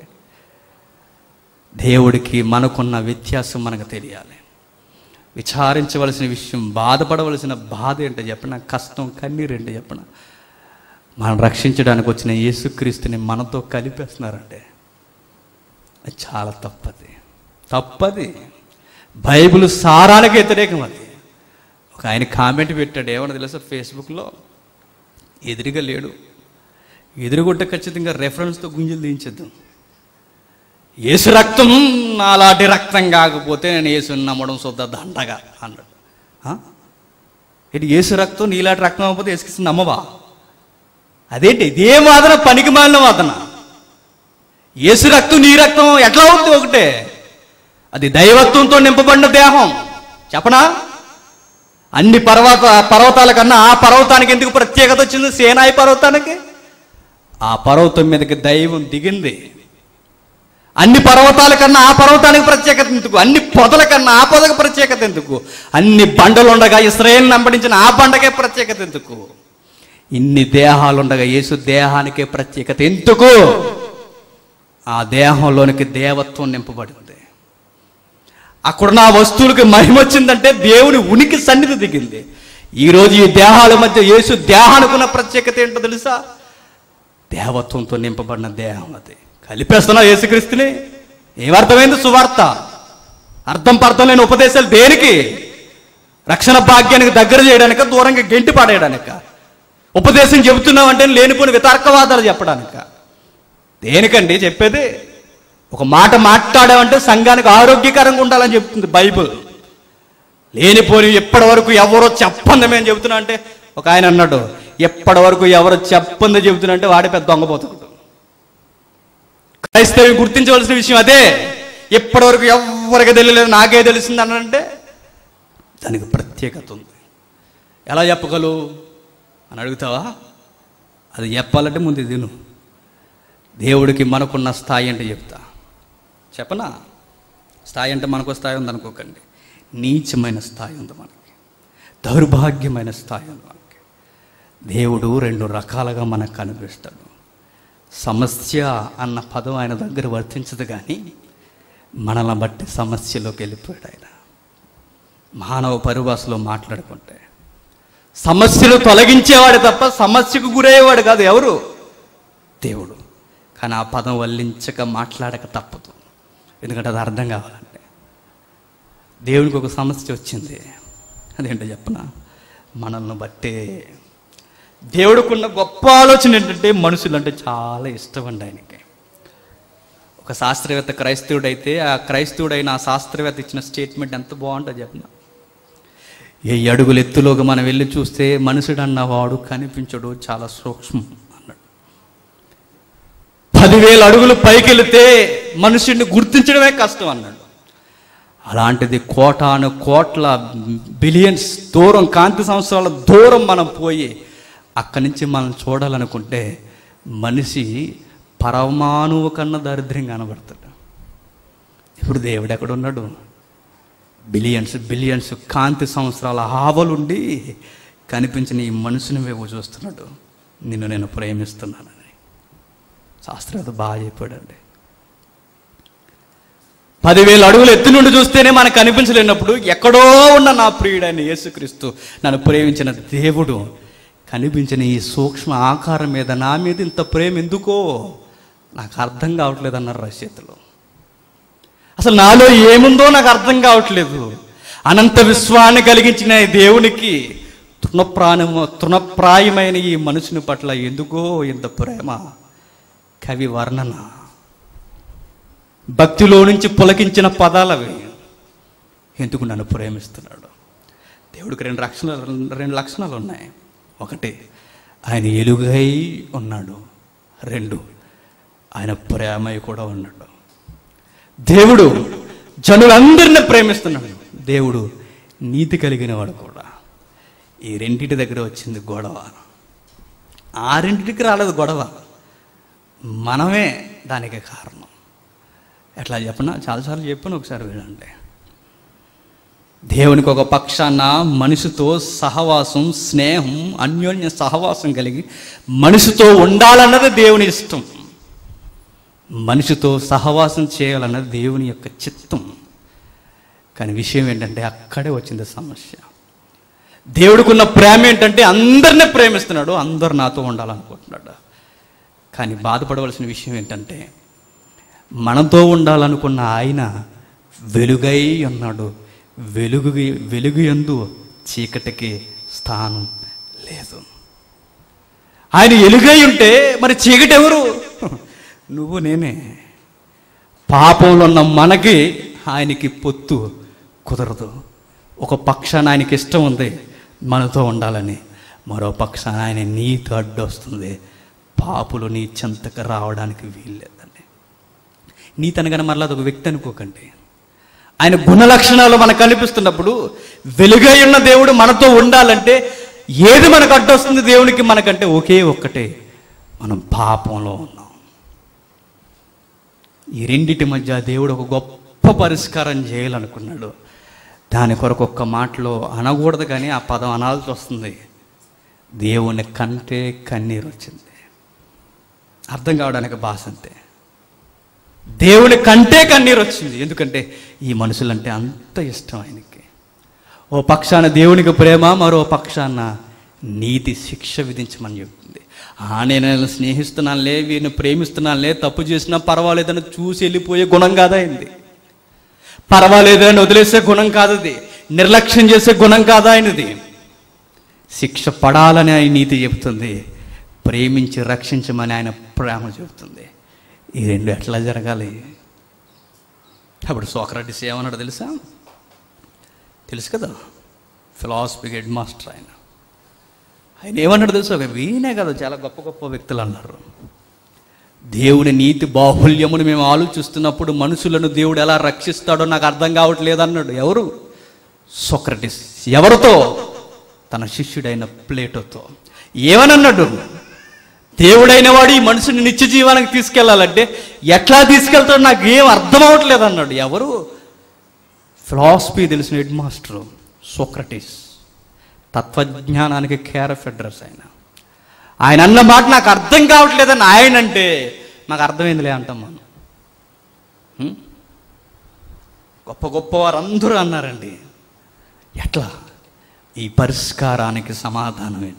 దేవుడికి మనకున్న వ్యత్యాసం మనకు తెలియాలి విచారించవలసిన విషయం బాధపడవలసిన బాధ ఏంటో చెప్పిన కష్టం కన్నీరు ఏంటో చెప్పిన మనం రక్షించడానికి వచ్చిన యేసుక్రీస్తుని మనతో కలిపేస్తున్నారంటే అది చాలా తప్పది తప్పది బైబిల్ సారానికి వ్యతిరేకం అది ఒక ఆయన కామెంట్ పెట్టాడు ఏమన్నా తెలుసా ఫేస్బుక్లో ఎదురుగా లేడు ఎదురుగుంటే ఖచ్చితంగా రెఫరెన్స్తో గుంజలు దించేద్దాం యేసు రక్తం నాలాంటి రక్తం కాకపోతే నేను యేసుని నమ్మడం శుద్ధ దండగా అన్నాడు ఆ? ఏంటి యేసు రక్తం నీలాంటి రక్తం అవ్వకపోతే యేసుక్రీస్తు నమ్మవా అదేంటి ఇదే వాదన పనికి మాలిన వాదన యేసు రక్తం నీ రక్తం ఎట్లా అవుతుంది ఒకటే అది దైవత్వంతో నింపబడిన దేహం చెప్పనా అన్ని పర్వత పర్వతాల కన్నా ఆ పర్వతానికి ఎందుకు ప్రత్యేకత వచ్చింది సేనాయి పర్వతానికి ఆ పర్వతం మీదకి దైవం దిగింది అన్ని పర్వతాల కన్నా ఆ పర్వతానికి ప్రత్యేకత ఎందుకు అన్ని పొదల కన్నా ఆ పొదకు ప్రత్యేకత ఎందుకు అన్ని బండలు ఉండగా ఇస్రాయేల్ నంబడించిన ఆ బండకే ప్రత్యేకత ఎందుకు ఇన్ని దేహాలు ఉండగా యేసు దేహానికే ప్రత్యేకత ఎందుకు ఆ దేహంలోనికి దేవత్వం నింపబడింది అక్కడున్న ఆ వస్తువులకి మహిమ వచ్చిందంటే దేవుని ఉనికి సన్నిధి దిగింది ఈరోజు ఈ దేహాల మధ్య యేసు దేహానికి ఉన్న ప్రత్యేకత ఏంటో తెలుసా దేవత్వంతో నింపబడిన దేహం అది కలిపేస్తున్నావు యేసుక్రీస్తుని ఏమర్థమైంది సువార్త అర్థం పర్థం లేని ఉపదేశాలు దేనికి రక్షణ భాగ్యానికి దగ్గర చేయడానిక దూరంగా గెంటి పడేయడానిక ఉపదేశం చెబుతున్నావంటే లేనిపోని వితర్కవాదాలు చెప్పడానిక దేనికండి చెప్పేది ఒక మాట మాట్లాడామంటే సంఘానికి ఆరోగ్యకరంగా ఉండాలని చెప్తుంది బైబిల్ లేనిపోని ఎప్పటి వరకు ఎవరో చెప్పంది మేము చెబుతున్నా అంటే ఒక ఆయన అన్నాడు ఎప్పటి వరకు ఎవరు చెప్పంది చెబుతున్నా అంటే వాడే పెద్ద దొంగపోతాడు క్రైస్తవం గుర్తించవలసిన విషయం అదే ఎప్పటి వరకు ఎవరికి తెలియలేదు నాకే తెలిసింది అనంటే దానికి ప్రత్యేకత ఉంది ఎలా చెప్పగలవు అని అడుగుతావా అది చెప్పాలంటే ముందు ఇది విను దేవుడికి మనకున్న స్థాయి అంటే చెప్తా చెప్పనా స్థాయి అంటే మనకు స్థాయి ఉంది అనుకోకండి నీచమైన స్థాయి ఉంది మనకి దౌర్భాగ్యమైన స్థాయి ఉంది మనకి దేవుడు రెండు రకాలుగా మనకు కనిపిస్తాడు సమస్య అన్న పదం ఆయన దగ్గర వర్తించదు కానీ మనల్ని బట్టి సమస్యలోకి వెళ్ళిపోయాడు ఆయన మానవ పరిభాషలో మాట్లాడుకుంటే సమస్యలు తొలగించేవాడు తప్ప సమస్యకు గురయ్యేవాడు కాదు ఎవరు దేవుడు కానీ ఆ పదం వల్లించక మాట్లాడక తప్పదు ఎందుకంటే అది అర్థం కావాలంటే దేవునికి ఒక సమస్య వచ్చింది అదేంటో చెప్పన మనల్ని బట్టే దేవుడికున్న గొప్ప ఆలోచన ఏంటంటే మనుషులంటే చాలా ఇష్టం అండి ఆయనకి ఒక శాస్త్రవేత్త క్రైస్తవుడైతే ఆ క్రైస్తవుడైన ఆ శాస్త్రవేత్త ఇచ్చిన స్టేట్మెంట్ ఎంత బాగుంటుంది చెప్పిన ఏ అడుగులు ఎత్తులోకి మనం వెళ్ళి చూస్తే మనుషుడు అన్నవాడు కనిపించడు చాలా సూక్ష్మం అన్నాడు పదివేల అడుగులు పైకి వెళితే మనుషుడిని గుర్తించడమే కష్టం అన్నాడు అలాంటిది కోటాను కోట్ల బిలియన్స్ దూరం కాంతి సంవత్సరాల దూరం మనం పోయి అక్కడి నుంచి మనం చూడాలనుకుంటే మనిషి పరమాణువు కన్నా దరిద్రం కనబడతాడు ఇప్పుడు దేవుడు ఎక్కడున్నాడు బిలియన్స్ బిలియన్స్ కాంతి సంవత్సరాల ఆవలుండి కనిపించిన ఈ మనుషుని వైపు చూస్తున్నాడు నిన్ను నేను ప్రేమిస్తున్నానని శాస్త్రవేత్త బాగా చెప్పాడండి పదివేల అడుగులు ఎత్తు నుండి చూస్తేనే మనకు కనిపించలేనప్పుడు ఎక్కడో ఉన్న నా ప్రియుడైన యేసుక్రీస్తు నన్ను ప్రేమించిన దేవుడు కనిపించిన ఈ సూక్ష్మ ఆకారం మీద నా మీద ఇంత ప్రేమ ఎందుకో నాకు అర్థం కావట్లేదు అన్నారు రచయితలు అసలు నాలో ఏముందో నాకు అర్థం కావట్లేదు అనంత విశ్వాన్ని కలిగించిన ఈ దేవునికి తృణప్రాణము తృణప్రాయమైన ఈ మనుషుని పట్ల ఎందుకో ఇంత ప్రేమ కవి వర్ణన భక్తిలో నుంచి పులకించిన పదాలవి ఎందుకు నన్ను ప్రేమిస్తున్నాడు దేవుడికి రెండు లక్షణాలు రెండు లక్షణాలు ఉన్నాయి ఒకటి ఆయన ఎలుగై ఉన్నాడు రెండు ఆయన ప్రేమై కూడా ఉన్నాడు దేవుడు జనులందరిని ప్రేమిస్తున్నాడు దేవుడు నీతి కలిగిన వాడు కూడా ఈ రెండింటి దగ్గర వచ్చింది గొడవ ఆ రెండింటికి రాలేదు గొడవ మనమే దానికి కారణం ఎట్లా చెప్పనా చాలాసార్లు చెప్పాను ఒకసారి వినండి దేవునికి ఒక పక్షాన మనిషితో సహవాసం స్నేహం అన్యోన్య సహవాసం కలిగి మనిషితో ఉండాలన్నది దేవుని ఇష్టం మనిషితో సహవాసం చేయాలన్నది దేవుని యొక్క చిత్తం కానీ విషయం ఏంటంటే అక్కడే వచ్చింది సమస్య దేవుడికున్న ప్రేమ ఏంటంటే అందరినీ ప్రేమిస్తున్నాడు అందరు నాతో ఉండాలనుకుంటున్నాడు కానీ బాధపడవలసిన విషయం ఏంటంటే మనతో ఉండాలనుకున్న ఆయన వెలుగై ఉన్నాడు వెలుగు వెలుగు ఎందు చీకటికి స్థానం లేదు ఆయన ఎలుగై ఉంటే మరి చీకటి ఎవరు నువ్వు నేనే పాపంలో ఉన్న మనకి ఆయనకి పొత్తు కుదరదు ఒక పక్షాన ఆయనకి ఇష్టం ఉంది మనతో ఉండాలని మరో పక్షాన ఆయన నీతో అడ్డొస్తుంది పాపులు నీ చెంతకు రావడానికి వీల్లేదండి నీతి అనగానే మరలా అదొక వ్యక్తి అనుకోకండి ఆయన గుణ లక్షణాలు మనకు కనిపిస్తున్నప్పుడు వెలుగై ఉన్న దేవుడు మనతో ఉండాలంటే ఏది మనకు అడ్డొస్తుంది దేవునికి మనకంటే ఒకే ఒక్కటే మనం పాపంలో ఉన్నాం ఈ రెండిటి మధ్య దేవుడు ఒక గొప్ప పరిష్కారం చేయాలనుకున్నాడు దాని కొరకు ఒక్క మాటలో అనకూడదు కానీ ఆ పదం అనాల్సి వస్తుంది దేవుని కంటే కన్నీరు వచ్చింది అర్థం కావడానికి భాష అంతే దేవుని కంటే కన్నీరు వచ్చింది ఎందుకంటే ఈ మనుషులంటే అంత ఇష్టం ఆయనకి ఓ పక్షాన దేవునికి ప్రేమ మరో పక్షాన నీతి శిక్ష విధించమని చెప్తుంది ఆ నేను వీళ్ళని స్నేహిస్తున్నానులే వీరిని ప్రేమిస్తున్నానులే తప్పు చేసినా పర్వాలేదని చూసి వెళ్ళిపోయే గుణం కాదా అయింది పర్వాలేదని వదిలేసే గుణం కాదది నిర్లక్ష్యం చేసే గుణం కాదా ఆయనది శిక్ష పడాలని ఆయన నీతి చెబుతుంది ప్రేమించి రక్షించమని ఆయన ప్రేమ చెబుతుంది ఈ రెండు ఎట్లా జరగాలి అప్పుడు సోక్రటిస్ ఏమన్నాడు తెలుసా తెలుసు కదా ఫిలాసఫీ హెడ్ మాస్టర్ ఆయన ఆయన ఏమన్నాడు తెలుసా వీనే కదా చాలా గొప్ప గొప్ప వ్యక్తులు అన్నారు దేవుని నీతి బాహుల్యమును మేము ఆలోచిస్తున్నప్పుడు మనుషులను దేవుడు ఎలా రక్షిస్తాడో నాకు అర్థం కావట్లేదు అన్నాడు ఎవరు సోక్రటిస్ ఎవరితో తన శిష్యుడైన ప్లేటోతో ఏమనన్నాడు దేవుడైన వాడు ఈ మనుషుని నిత్య జీవానికి తీసుకెళ్లాలంటే ఎట్లా తీసుకెళ్తాడో నాకు ఏం అర్థం అవ్వట్లేదు అన్నాడు ఎవరు ఫిలాసఫీ తెలిసిన హెడ్ మాస్టరు సోక్రటీస్ తత్వజ్ఞానానికి కేర్ ఆఫ్ అడ్రస్ ఆయన ఆయన అన్న మాట నాకు అర్థం కావట్లేదని ఆయన అంటే నాకు అర్థమైందిలే అంటాం మనం హ్మ్? గొప్ప గొప్ప వారందరూ అన్నారండి ఎట్లా ఈ పరిష్కారానికి సమాధానం ఏంటి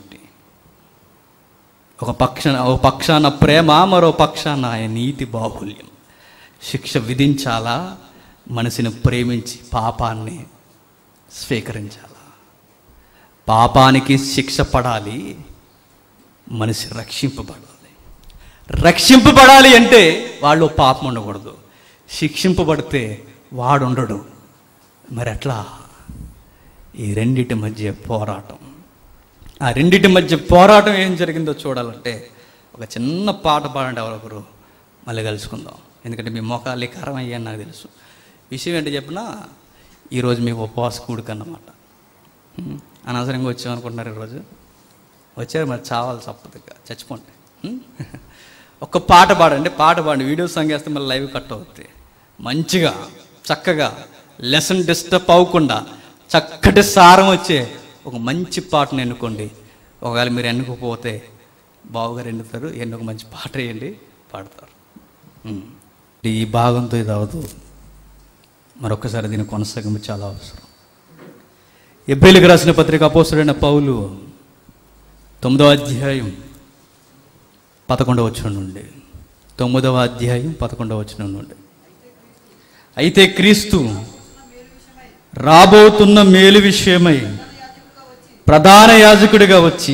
ఒక పక్షాన ఒక పక్షాన ప్రేమ మరో పక్షాన ఆయన నీతి బాహుల్యం శిక్ష విధించాలా మనిషిని ప్రేమించి పాపాన్ని స్వీకరించాలా పాపానికి శిక్ష పడాలి మనిషి రక్షింపబడాలి రక్షింపబడాలి అంటే వాళ్ళు పాపం ఉండకూడదు శిక్షింపబడితే వాడు ఉండడు మరి ఎట్లా ఈ రెండిటి మధ్య పోరాటం ఆ రెండిటి మధ్య పోరాటం ఏం జరిగిందో చూడాలంటే ఒక చిన్న పాట పాడండి ఎవరొకరు మళ్ళీ కలుసుకుందాం ఎందుకంటే మీ మొఖాలు కారం అయ్యాని నాకు తెలుసు విషయం ఏంటో చెప్పినా ఈరోజు మీ ఉపవాస కూడిక అన్నమాట ఉం. అనవసరంగా వచ్చామనుకుంటున్నారు ఈరోజు వచ్చారు మరి చావాలి తప్పదుగా చచ్చిపోండి ఉం? ఒక్క పాట పాడండి పాట పాడండి వీడియో సాంగ్ వేస్తే మళ్ళీ లైవ్ కట్ అవుతుంది మంచిగా చక్కగా లెసన్ డిస్టర్బ్ అవ్వకుండా చక్కటి సారం వచ్చే ఒక మంచి పాటను ఎన్నుకోండి ఒకవేళ మీరు ఎన్నుకోపోతే బావుగారు ఎన్నుతారు ఎన్నుక మంచి పాట వేయండి పాడతారు ఉం. ఈ భాగంతో ఇది అవదు మరొకసారి దీని కొనసాగింపు చాలా అవసరం ఎబ్రిలికి రాసిన పత్రిక అపోసరైన పౌలు తొమ్మిదవ అధ్యాయం పదకొండవ వచనం నుండి తొమ్మిదవ అధ్యాయం పదకొండవ వచనం నుండి అయితే క్రీస్తు రాబోతున్న మేలు విషయమై ప్రధాన యాజకుడిగా వచ్చి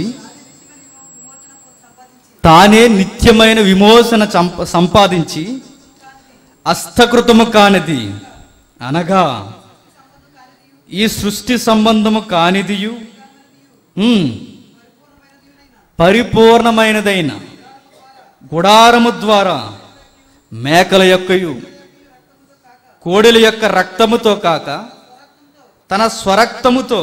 తానే నిత్యమైన విమోచన చంప సంపాదించి హస్తకృతము కానిది అనగా ఈ సృష్టి సంబంధము కానిదియు ఉమ్, పరిపూర్ణమైనదైన గుడారము ద్వారా మేకల యొక్కయు కోడెల యొక్క రక్తముతో కాక తన స్వరక్తముతో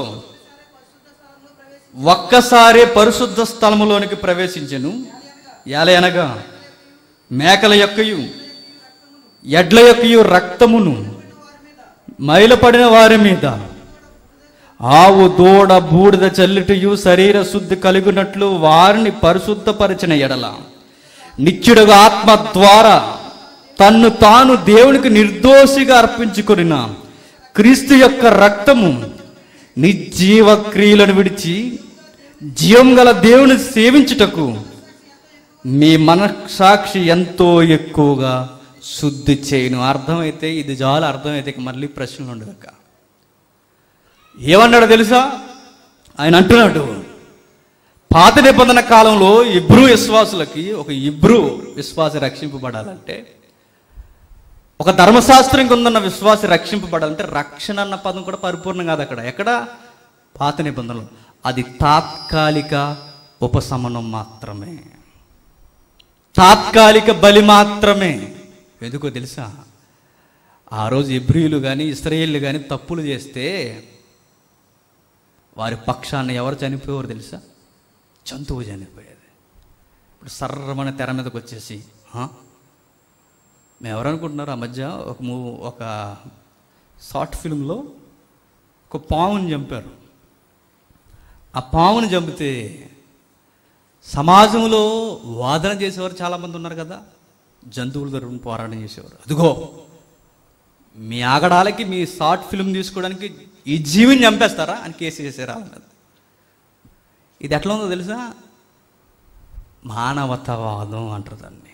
ఒక్కసారే పరిశుద్ధ స్థలములోనికి ప్రవేశించెను ఎలయనగా మేకల యొక్కయు ఎడ్ల యొక్కయు రక్తమును మైలపడిన వారి మీద ఆవు దూడ బూడిద చల్లిటయు శరీర శుద్ధి కలుగునట్లు వారిని పరిశుద్ధపరిచిన ఎడల నిత్యుడుగా ఆత్మ ద్వారా తన్ను తాను దేవునికి నిర్దోషిగా అర్పించుకొనిన క్రీస్తు యొక్క రక్తము నిర్జీవ క్రియలను విడిచి జీవం గల దేవుని సేవించుటకు మీ మనస్సాక్షి ఎంతో ఎక్కువగా శుద్ధి చేయను అర్థమైతే ఇది చాలా అర్థమైతే ఇక మళ్ళీ ప్రశ్నలు ఉండదక్క ఏమన్నాడు తెలుసా ఆయన అంటున్నాడు పాత నిబంధన కాలంలో ఇబ్రూ విశ్వాసులకి ఒక ఇబ్రూ విశ్వాసి రక్షింపబడాలంటే ఒక ధర్మశాస్త్రం కిందన్న విశ్వాసి రక్షింపబడాలంటే రక్షణ అన్న పదం కూడా పరిపూర్ణం కాదు అక్కడ ఎక్కడ పాత నిబంధనలు అది తాత్కాలిక ఉపశమనం మాత్రమే తాత్కాలిక బలి మాత్రమే ఎందుకో తెలుసా ఆ రోజు ఇబ్రియులు కానీ ఇస్రాయేళ్ళు కానీ తప్పులు చేస్తే వారి పక్షాన్ని ఎవరు చనిపోయేవారు తెలుసా జంతువు చనిపోయేది ఇప్పుడు సర్రమని తెర మీదకి వచ్చేసి "హా? మేము ఎవరనుకుంటున్నారు ఆ మధ్య ఒక మూ ఒక షార్ట్ ఫిల్మ్లో ఒక పావుని చంపారు ఆ పావుని చంపితే సమాజంలో వాదన చేసేవారు చాలామంది ఉన్నారు కదా జంతువుల తరపున పోరాటం చేసేవారు అదిగో మీ ఆగడాలకి మీ షార్ట్ ఫిల్మ్ తీసుకోవడానికి ఈ జీవిని చంపేస్తారా అని కేసు చేశారు వాళ్ళ మీద ఇది ఎట్లా ఉందో తెలుసా మానవతావాదం అంటారు దాన్ని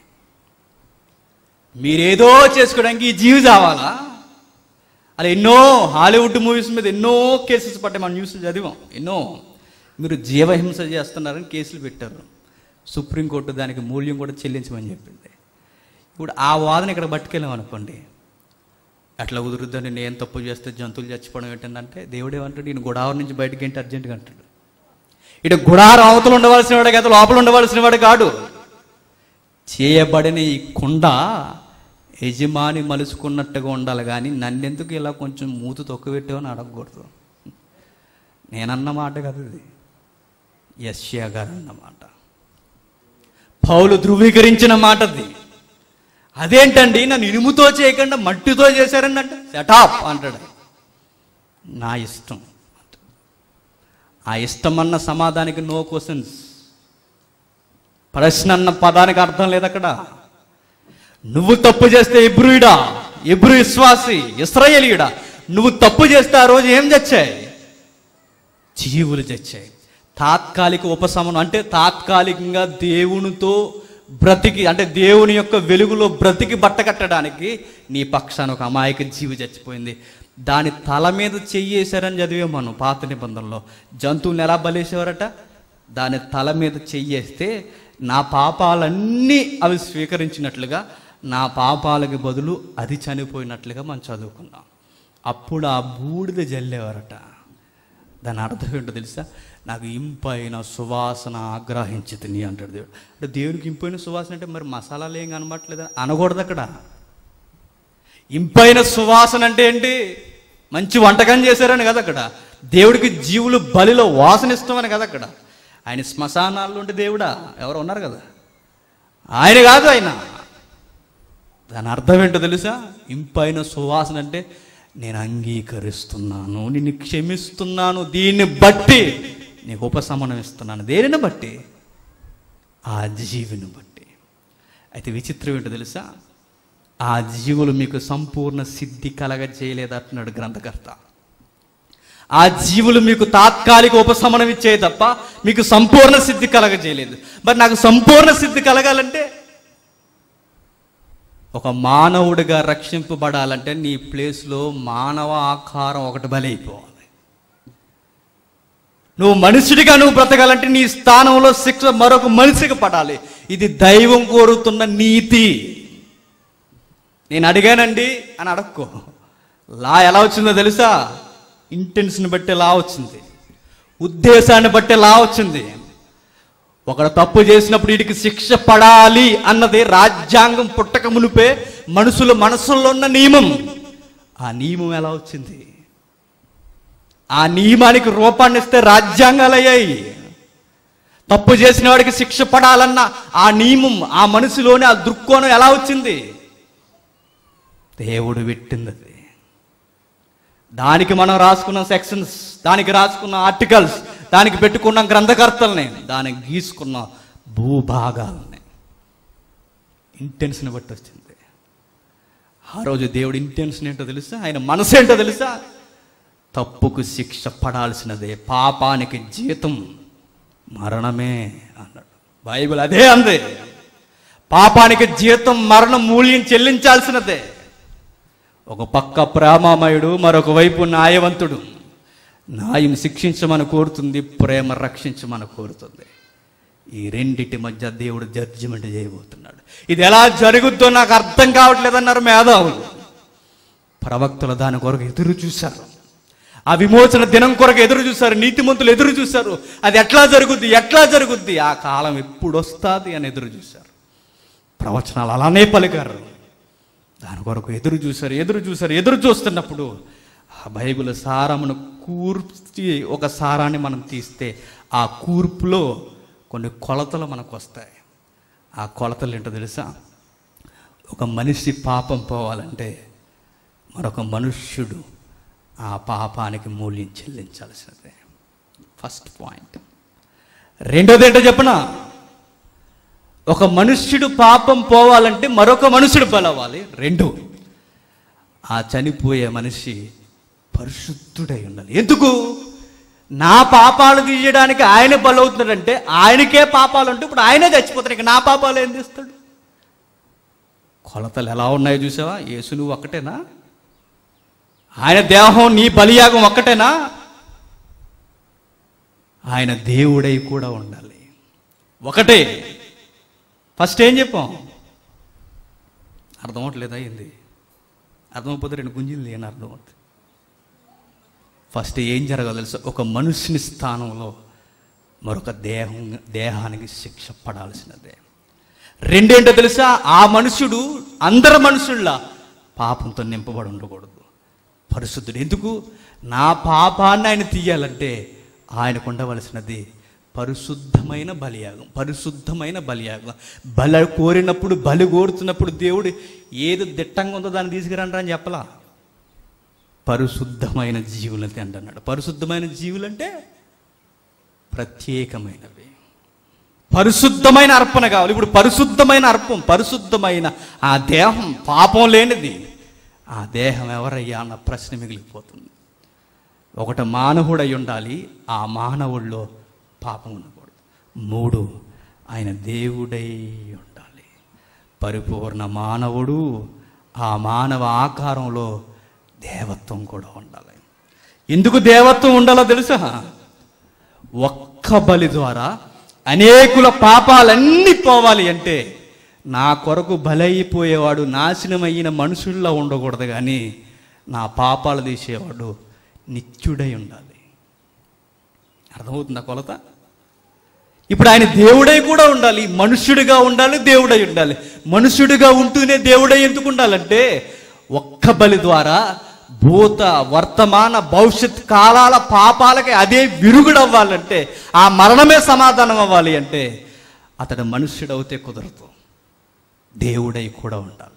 మీరేదో చేసుకోవడానికి ఈ జీవి కావాలా అలా ఎన్నో హాలీవుడ్ మూవీస్ మీద ఎన్నో కేసెస్ పట్టాయి మనం న్యూస్లు చదివాం ఎన్నో మీరు జీవహింస చేస్తున్నారని కేసులు పెట్టారు సుప్రీంకోర్టు దానికి మూల్యం కూడా చెల్లించమని చెప్పింది ఇప్పుడు ఆ వాదన ఇక్కడ పట్టుకెళ్ళాం అనుకోండి అట్లా కుదురుద్దని నేను తప్పు చేస్తే జంతువులు చచ్చిపోవడం ఏంటంటే దేవుడు ఏమంటాడు ఈయన గుడావరం నుంచి బయటకి ఏంటి అర్జెంటుగా అంటాడు ఇటు గుడారం అవతల ఉండవలసిన వాడే కదా లోపల ఉండవలసిన వాడు కాడు చేయబడిన ఈ కుండ యజమాని మలుచుకున్నట్టుగా ఉండాలి కానీ నన్నెందుకు ఇలా కొంచెం మూతు తొక్కుపెట్టావని అడగకూడదు నేనన్న మాట కదా ఇది యశ్యా గారు అన్నమాట పౌలు ధృవీకరించిన మాటది అదేంటండి నన్ను ఇనుముతో చేయకుండా మట్టితో చేశారండి అంటే సెటాప్ అంటాడు నా ఇష్టం ఆ ఇష్టం అన్న సమాధానికి నో క్వశ్చన్స్ ప్రశ్న అన్న పదానికి అర్థం లేదు అక్కడ నువ్వు తప్పు చేస్తే ఇబ్రుయుడా ఇబ్రు విశ్వాసి ఇస్రాయేలీయుడా నువ్వు తప్పు చేస్తే ఆ రోజు ఏం చచ్చాయి జీవులు చచ్చాయి తాత్కాలిక ఉపశమనం అంటే తాత్కాలికంగా దేవునితో బ్రతికి అంటే దేవుని యొక్క వెలుగులో బ్రతికి బట్ట కట్టడానికి నీ పక్షాన ఒక అమాయక జీవి చచ్చిపోయింది దాని తల మీద చెయ్యేశారని చదివే మనం పాత నిబంధనలో జంతువుని ఎలా బలేసేవారట దాని తల మీద చెయ్యేస్తే నా పాపాలన్నీ అవి స్వీకరించినట్లుగా నా పాపాలకి బదులు అది చనిపోయినట్లుగా మనం చదువుకున్నాం అప్పుడు ఆ బూడిద జల్లేవారట దాని అర్థం ఏంటో తెలుసా నాకు ఇంపైన సువాసన ఆగ్రహించింది నీ అంటాడు దేవుడు అంటే దేవుడికి ఇంపైన సువాసన అంటే మరి మసాలాలు ఏం కనబట్టలేదా అనకూడదు అక్కడ ఇంపైన సువాసన అంటే ఏంటి మంచి వంటకం చేశారని కదా అక్కడ దేవుడికి జీవులు బలిలో వాసన ఇస్తామని కదా అక్కడ ఆయన శ్మశానాల్లో ఉంటే దేవుడా ఎవరు ఉన్నారు కదా ఆయన కాదు ఆయన దాని అర్థం ఏంటో తెలుసా ఇంపైన సువాసన అంటే నేను అంగీకరిస్తున్నాను నిన్ను క్షమిస్తున్నాను దీన్ని బట్టి నీకు ఉపశమనం ఇస్తున్నాను దేనిని బట్టి ఆ జీవిని బట్టి అయితే విచిత్రం ఏంటో తెలుసా ఆ జీవులు మీకు సంపూర్ణ సిద్ధి కలగ చేయలేదంటున్నాడు గ్రంథకర్త ఆ జీవులు మీకు తాత్కాలిక ఉపశమనం ఇచ్చేవి తప్ప మీకు సంపూర్ణ సిద్ధి కలగ చేయలేదు మరి నాకు సంపూర్ణ సిద్ధి కలగాలంటే ఒక మానవుడిగా రక్షింపబడాలంటే నీ ప్లేస్లో మానవ ఆకారం ఒకటి బలైపోవాలి నువ్వు మనుషుడిగా నువ్వు బ్రతకాలంటే నీ స్థానంలో శిక్ష మరొక మనిషికి పడాలి ఇది దైవం కోరుతున్న నీతి నేను అడిగానండి అని అడక్కో లా ఎలా వచ్చిందో తెలుసా ఇంటెన్షన్ బట్టి లా వచ్చింది ఉద్దేశాన్ని బట్టి లా వచ్చింది ఒకడు తప్పు చేసినప్పుడు వీడికి శిక్ష పడాలి అన్నది రాజ్యాంగం పుట్టక మునిపే మనుషుల మనసుల్లో ఉన్న నియమం ఆ నియమం ఎలా వచ్చింది ఆ నియమానికి రూపాన్ని ఇస్తే రాజ్యాంగాలు అయ్యాయి తప్పు చేసిన వాడికి శిక్ష పడాలన్న ఆ నియమం ఆ మనసులోని ఆ దృక్కోణం ఎలా వచ్చింది దేవుడు పెట్టింది అది దానికి మనం రాసుకున్న సెక్షన్స్ దానికి రాసుకున్న ఆర్టికల్స్ దానికి పెట్టుకున్న గ్రంథకర్తల్ని దానికి గీసుకున్న భూభాగాలని ఇంటెన్షన్ బట్టి వచ్చింది ఆ రోజు దేవుడి ఇంటెన్షన్ ఏంటో తెలుసా ఆయన మనసు ఏంటో తెలుసా తప్పుకు శిక్ష పడాల్సినదే పాపానికి జీతం మరణమే అన్నాడు బైబిల్ అదే అంది పాపానికి జీతం మరణ మూల్యం చెల్లించాల్సినదే ఒక పక్క ప్రేమామయుడు మరొక వైపు న్యాయవంతుడు న్యాయం శిక్షించమని కోరుతుంది ప్రేమ రక్షించమని కోరుతుంది ఈ రెండిటి మధ్య దేవుడు జడ్జిమెంట్ చేయబోతున్నాడు ఇది ఎలా జరుగుద్దో నాకు అర్థం కావట్లేదన్నారు మేధావులు ప్రవక్తలు దాని కొరకు ఎదురు చూశారు ఆ విమోచన దినం కొరకు ఎదురు చూశారు నీతిమంతులు ఎదురు చూశారు అది ఎట్లా జరుగుద్ది ఎట్లా జరుగుద్ది ఆ కాలం ఎప్పుడు వస్తుంది అని ఎదురు చూశారు ప్రవచనాలు అలానే పలికారు దాని కొరకు ఎదురు చూశారు ఎదురు చూశారు ఎదురు చూస్తున్నప్పుడు ఆ బైబిల్ సారమును కూర్చి ఒక సారాన్ని మనం తీస్తే ఆ కూర్పులో కొన్ని కొలతలు మనకు వస్తాయి ఆ కొలతలు ఏంటో తెలుసా ఒక మనిషి పాపం పోవాలంటే మరొక మనుష్యుడు ఆ పాపానికి మూల్యం చెల్లించాల్సినదే ఫస్ట్ పాయింట్ రెండోది ఏంటో చెప్పనా ఒక మనుష్యుడు పాపం పోవాలంటే మరొక మనుషుడు బలవాలి రెండు ఆ చనిపోయే మనిషి పరిశుద్ధుడై ఉండాలి ఎందుకు నా పాపాలు తీయడానికి ఆయన బలవుతున్నాడంటే ఆయనకే పాపాలు అంటే ఇప్పుడు ఆయనే చచ్చిపోతాడు ఇక నా పాపాలు ఏం తీస్తాడు కొలతలు ఎలా ఉన్నాయో చూసావా యేసు నువ్వు ఒక్కటేనా ఆయన దేహం నీ బలియాగం ఒక్కటేనా ఆయన దేవుడై కూడా ఉండాలి ఒకటే ఫస్ట్ ఏం చెప్పాం అర్థమవట్లేదా ఏంది అర్థమైపోతే రెండు గుంజీలు అని అర్థమవుతుంది ఫస్ట్ ఏం జరగాలి తెలుసా ఒక మనుషుని స్థానంలో మరొక దేహం దేహానికి శిక్ష పడాల్సినదే రెండేంటో తెలుసా ఆ మనుషుడు అందరు మనుషుల్లా పాపంతో నింపబడి ఉండకూడదు పరిశుద్ధుడు ఎందుకు నా పాపాన్ని ఆయన తీయాలంటే ఆయనకు ఉండవలసినది పరిశుద్ధమైన బలియాగం పరిశుద్ధమైన బలియాగం బల కోరినప్పుడు బలి కోరుతున్నప్పుడు దేవుడు ఏది దిట్టంగా ఉందో దాన్ని తీసుకురండి అని చెప్పలా పరిశుద్ధమైన జీవులు అంటున్నాడు పరిశుద్ధమైన జీవులు అంటే ప్రత్యేకమైనవి పరిశుద్ధమైన అర్పణ కావాలి ఇప్పుడు పరిశుద్ధమైన అర్పం పరిశుద్ధమైన ఆ దేహం పాపం లేనిది ఆ దేహం ఎవరయ్యా అన్న ప్రశ్న మిగిలిపోతుంది ఒకటి మానవుడై ఉండాలి ఆ మానవుల్లో పాపం ఉండకూడదు మూడు ఆయన దేవుడై ఉండాలి పరిపూర్ణ మానవుడు ఆ మానవ ఆకారంలో దేవత్వం కూడా ఉండాలి ఎందుకు దేవత్వం ఉండాలో తెలుసా ఒక్క బలి ద్వారా అనేకుల పాపాలన్నీ పోవాలి అంటే నా కొరకు బలైపోయేవాడు నాశనమైన మనుషుల్లో ఉండకూడదు కానీ నా పాపాలు తీసేవాడు నిత్యుడై ఉండాలి అర్థమవుతుందా కొలత ఇప్పుడు ఆయన దేవుడై కూడా ఉండాలి మనుష్యుడిగా ఉండాలి దేవుడై ఉండాలి మనుష్యుడిగా ఉంటూనే దేవుడై ఎందుకు ఉండాలంటే ఒక్క బలి ద్వారా భూత వర్తమాన భవిష్యత్ కాలాల పాపాలకి అదే విరుగుడవ్వాలంటే ఆ మరణమే సమాధానం అవ్వాలి అంటే అతడు మనుష్యుడవుతే కుదరదు దేవుడై కూడా ఉండాలి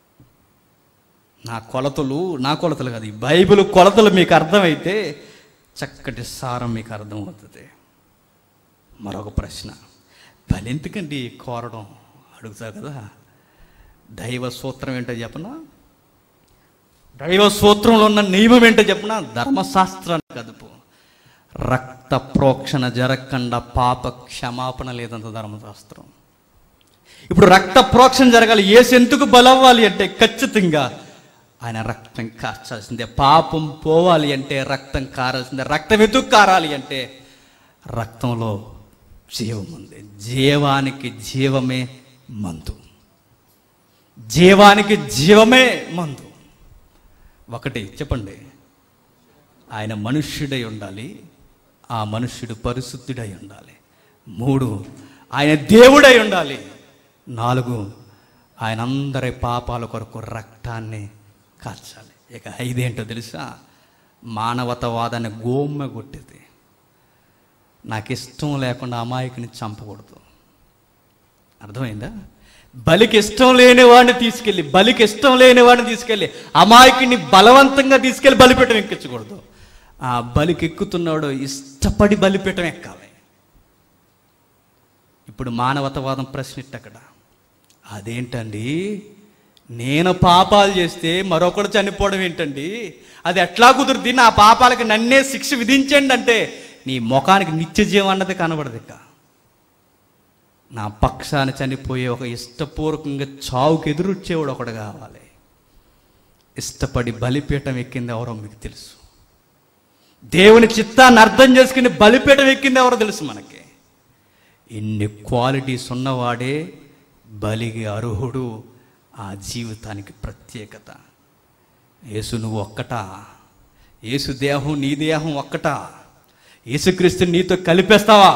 నా కొలతలు నా కొలతలు కాదు ఈ బైబిల్ కొలతలు మీకు అర్థమైతే చక్కటి సారం మీకు అర్థమవుతుంది మరొక ప్రశ్న బలెందుకండి కోరడం అడుగుతా కదా దైవ సూత్రం ఏంటో చెప్పనా దైవ సూత్రంలో ఉన్న నియమం ఏంటో చెప్పనా ధర్మశాస్త్రాన్ని కదుపు రక్త ప్రోక్షణ జరగకుండా పాప క్షమాపణ లేదంత ధర్మశాస్త్రం ఇప్పుడు రక్త ప్రోక్షణ జరగాలి ఏసు ఎందుకు బలవ్వాలి అంటే ఖచ్చితంగా ఆయన రక్తం కార్చాల్సిందే పాపం పోవాలి అంటే రక్తం కారాల్సిందే రక్తం ఎందుకు కారాలి అంటే రక్తంలో జీవం ఉంది జీవానికి జీవమే మందు జీవానికి జీవమే మందు ఒకటి చెప్పండి ఆయన మనుష్యుడై ఉండాలి ఆ మనుష్యుడు పరిశుద్ధుడై ఉండాలి మూడు ఆయన దేవుడై ఉండాలి నాలుగు ఆయన అందరి పాపాల కొరకు రక్తాన్ని కార్చాలి ఇక ఐదేంటో తెలుసా మానవతవాదాన్ని గోమ్మ కొట్టేది నాకు ఇష్టం లేకుండా అమాయకుని చంపకూడదు అర్థమైందా బలికి ఇష్టం లేని వాడిని తీసుకెళ్ళి బలికి ఇష్టం లేని వాడిని తీసుకెళ్ళి అమాయకుని బలవంతంగా తీసుకెళ్ళి బలిపీఠం ఎక్కించకూడదు ఆ బలికి ఎక్కుతున్నాడు ఇష్టపడి బలిపీఠం ఎక్కాలి ఇప్పుడు మానవతవాదం ప్రశ్న ఇట్ట అక్కడ అదేంటండి నేను పాపాలు చేస్తే మరొకడు చనిపోవడం ఏంటండి అది ఎట్లా కుదురుద్ది నా పాపాలకి నన్నే శిక్ష విధించండి అంటే నీ ముఖానికి నిత్య జీవం అన్నది కనబడదు ఇక నా పక్షాన చనిపోయే ఒక ఇష్టపూర్వకంగా చావుకి ఎదురొచ్చేవాడు ఒకడు కావాలి ఇష్టపడి బలిపీఠం ఎక్కింది ఎవరో మీకు తెలుసు దేవుని చిత్తాన్ని అర్థం చేసుకుని బలిపీఠం ఎక్కింది ఎవరో తెలుసు మనకి ఇన్ని క్వాలిటీస్ ఉన్నవాడే బలికి అర్హుడు ఆ జీవితానికి ప్రత్యేకత యేసు నువ్వు ఒక్కటా యేసు దేహం నీ దేహం ఒక్కటా యేసుక్రీస్తు నీతో కలిపేస్తావా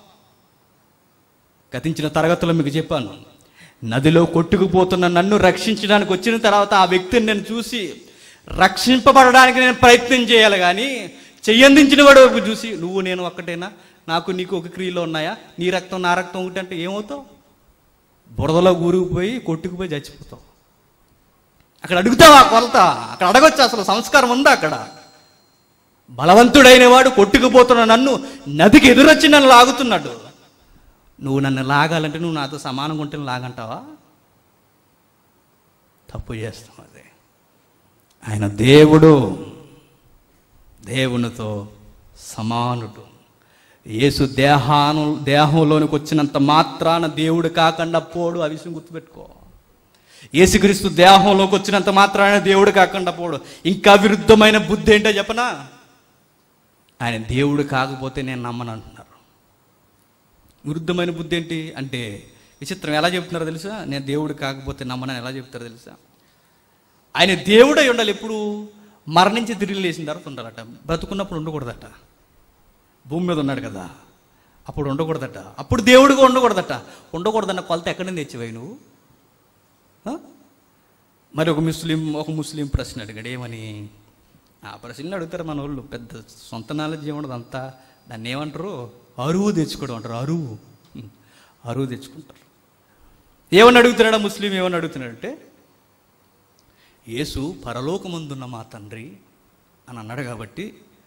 గతించిన తరగతిలో మీకు చెప్పాను నదిలో కొట్టుకుపోతున్న నన్ను రక్షించడానికి వచ్చిన తర్వాత ఆ వ్యక్తిని నేను చూసి రక్షింపబడడానికి నేను ప్రయత్నం చేయాలి కానీ చెయ్యందించిన వాడు ఒకటి చూసి నువ్వు నేను ఒక్కటేనా నాకు నీకు ఒక క్రియలో ఉన్నాయా నీ రక్తం నా రక్తం ఒకటి అంటే ఏమవుతావు బురదలో కూరుకుపోయి కొట్టుకుపోయి చచ్చిపోతావు అక్కడ అడుగుతావా కొలత అక్కడ అడగొచ్చు అసలు సంస్కారం ఉందా అక్కడ బలవంతుడైన వాడు కొట్టుకుపోతున్న నన్ను నదికి ఎదురొచ్చి నన్ను లాగుతున్నాడు నువ్వు నన్ను లాగాలంటే నువ్వు నాతో సమానంగా ఉంటే లాగంటావా తప్పు చేస్తాం అదే ఆయన దేవుడు దేవునితో సమానుడు యేసు దేహాను దేహంలోనికి వచ్చినంత మాత్రాన దేవుడు కాకుండా పోడు ఆ విషయం గుర్తుపెట్టుకో యేసుక్రీస్తు దేహంలోకి వచ్చినంత మాత్రాన దేవుడు కాకుండా పోడు ఇంకా విరుద్ధమైన బుద్ధి ఏంటో చెప్పనా ఆయన దేవుడు కాకపోతే నేను నమ్మను అంటున్నారు విరుద్ధమైన బుద్ధి ఏంటి అంటే విచిత్రం ఎలా చెప్తున్నారో తెలుసా నేను దేవుడు కాకపోతే నమ్మనని ఎలా చెప్తారో తెలుసా ఆయన దేవుడై ఉండాలి ఎప్పుడు మరణించి తిరిగి లేచిన తర్వాత ఉండాలట బ్రతుకున్నప్పుడు ఉండకూడదట భూమి మీద ఉన్నాడు కదా అప్పుడు ఉండకూడదట అప్పుడు దేవుడిగా ఉండకూడదట ఉండకూడదన్న కొలత ఎక్కడి నుంచి తెచ్చిపోయి నువ్వు ఆ? మరి ఒక ముస్లిం ఒక ముస్లిం ప్రశ్న అడిగాడు ఏమని ఆ ప్రశ్నలు అడుగుతారు మన వాళ్ళు పెద్ద సొంత నాలెడ్జ్ ఏముండదు అంతా దాన్ని ఏమంటారు అరువు తెచ్చుకోవడం అంటారు అరువు ఉం. అరువు తెచ్చుకుంటారు ఏమని అడుగుతున్నాడా ముస్లిం ఏమని అడుగుతున్నాడంటే యేసు పరలోకమందున్న మా తండ్రి అని అన్నాడు కాబట్టి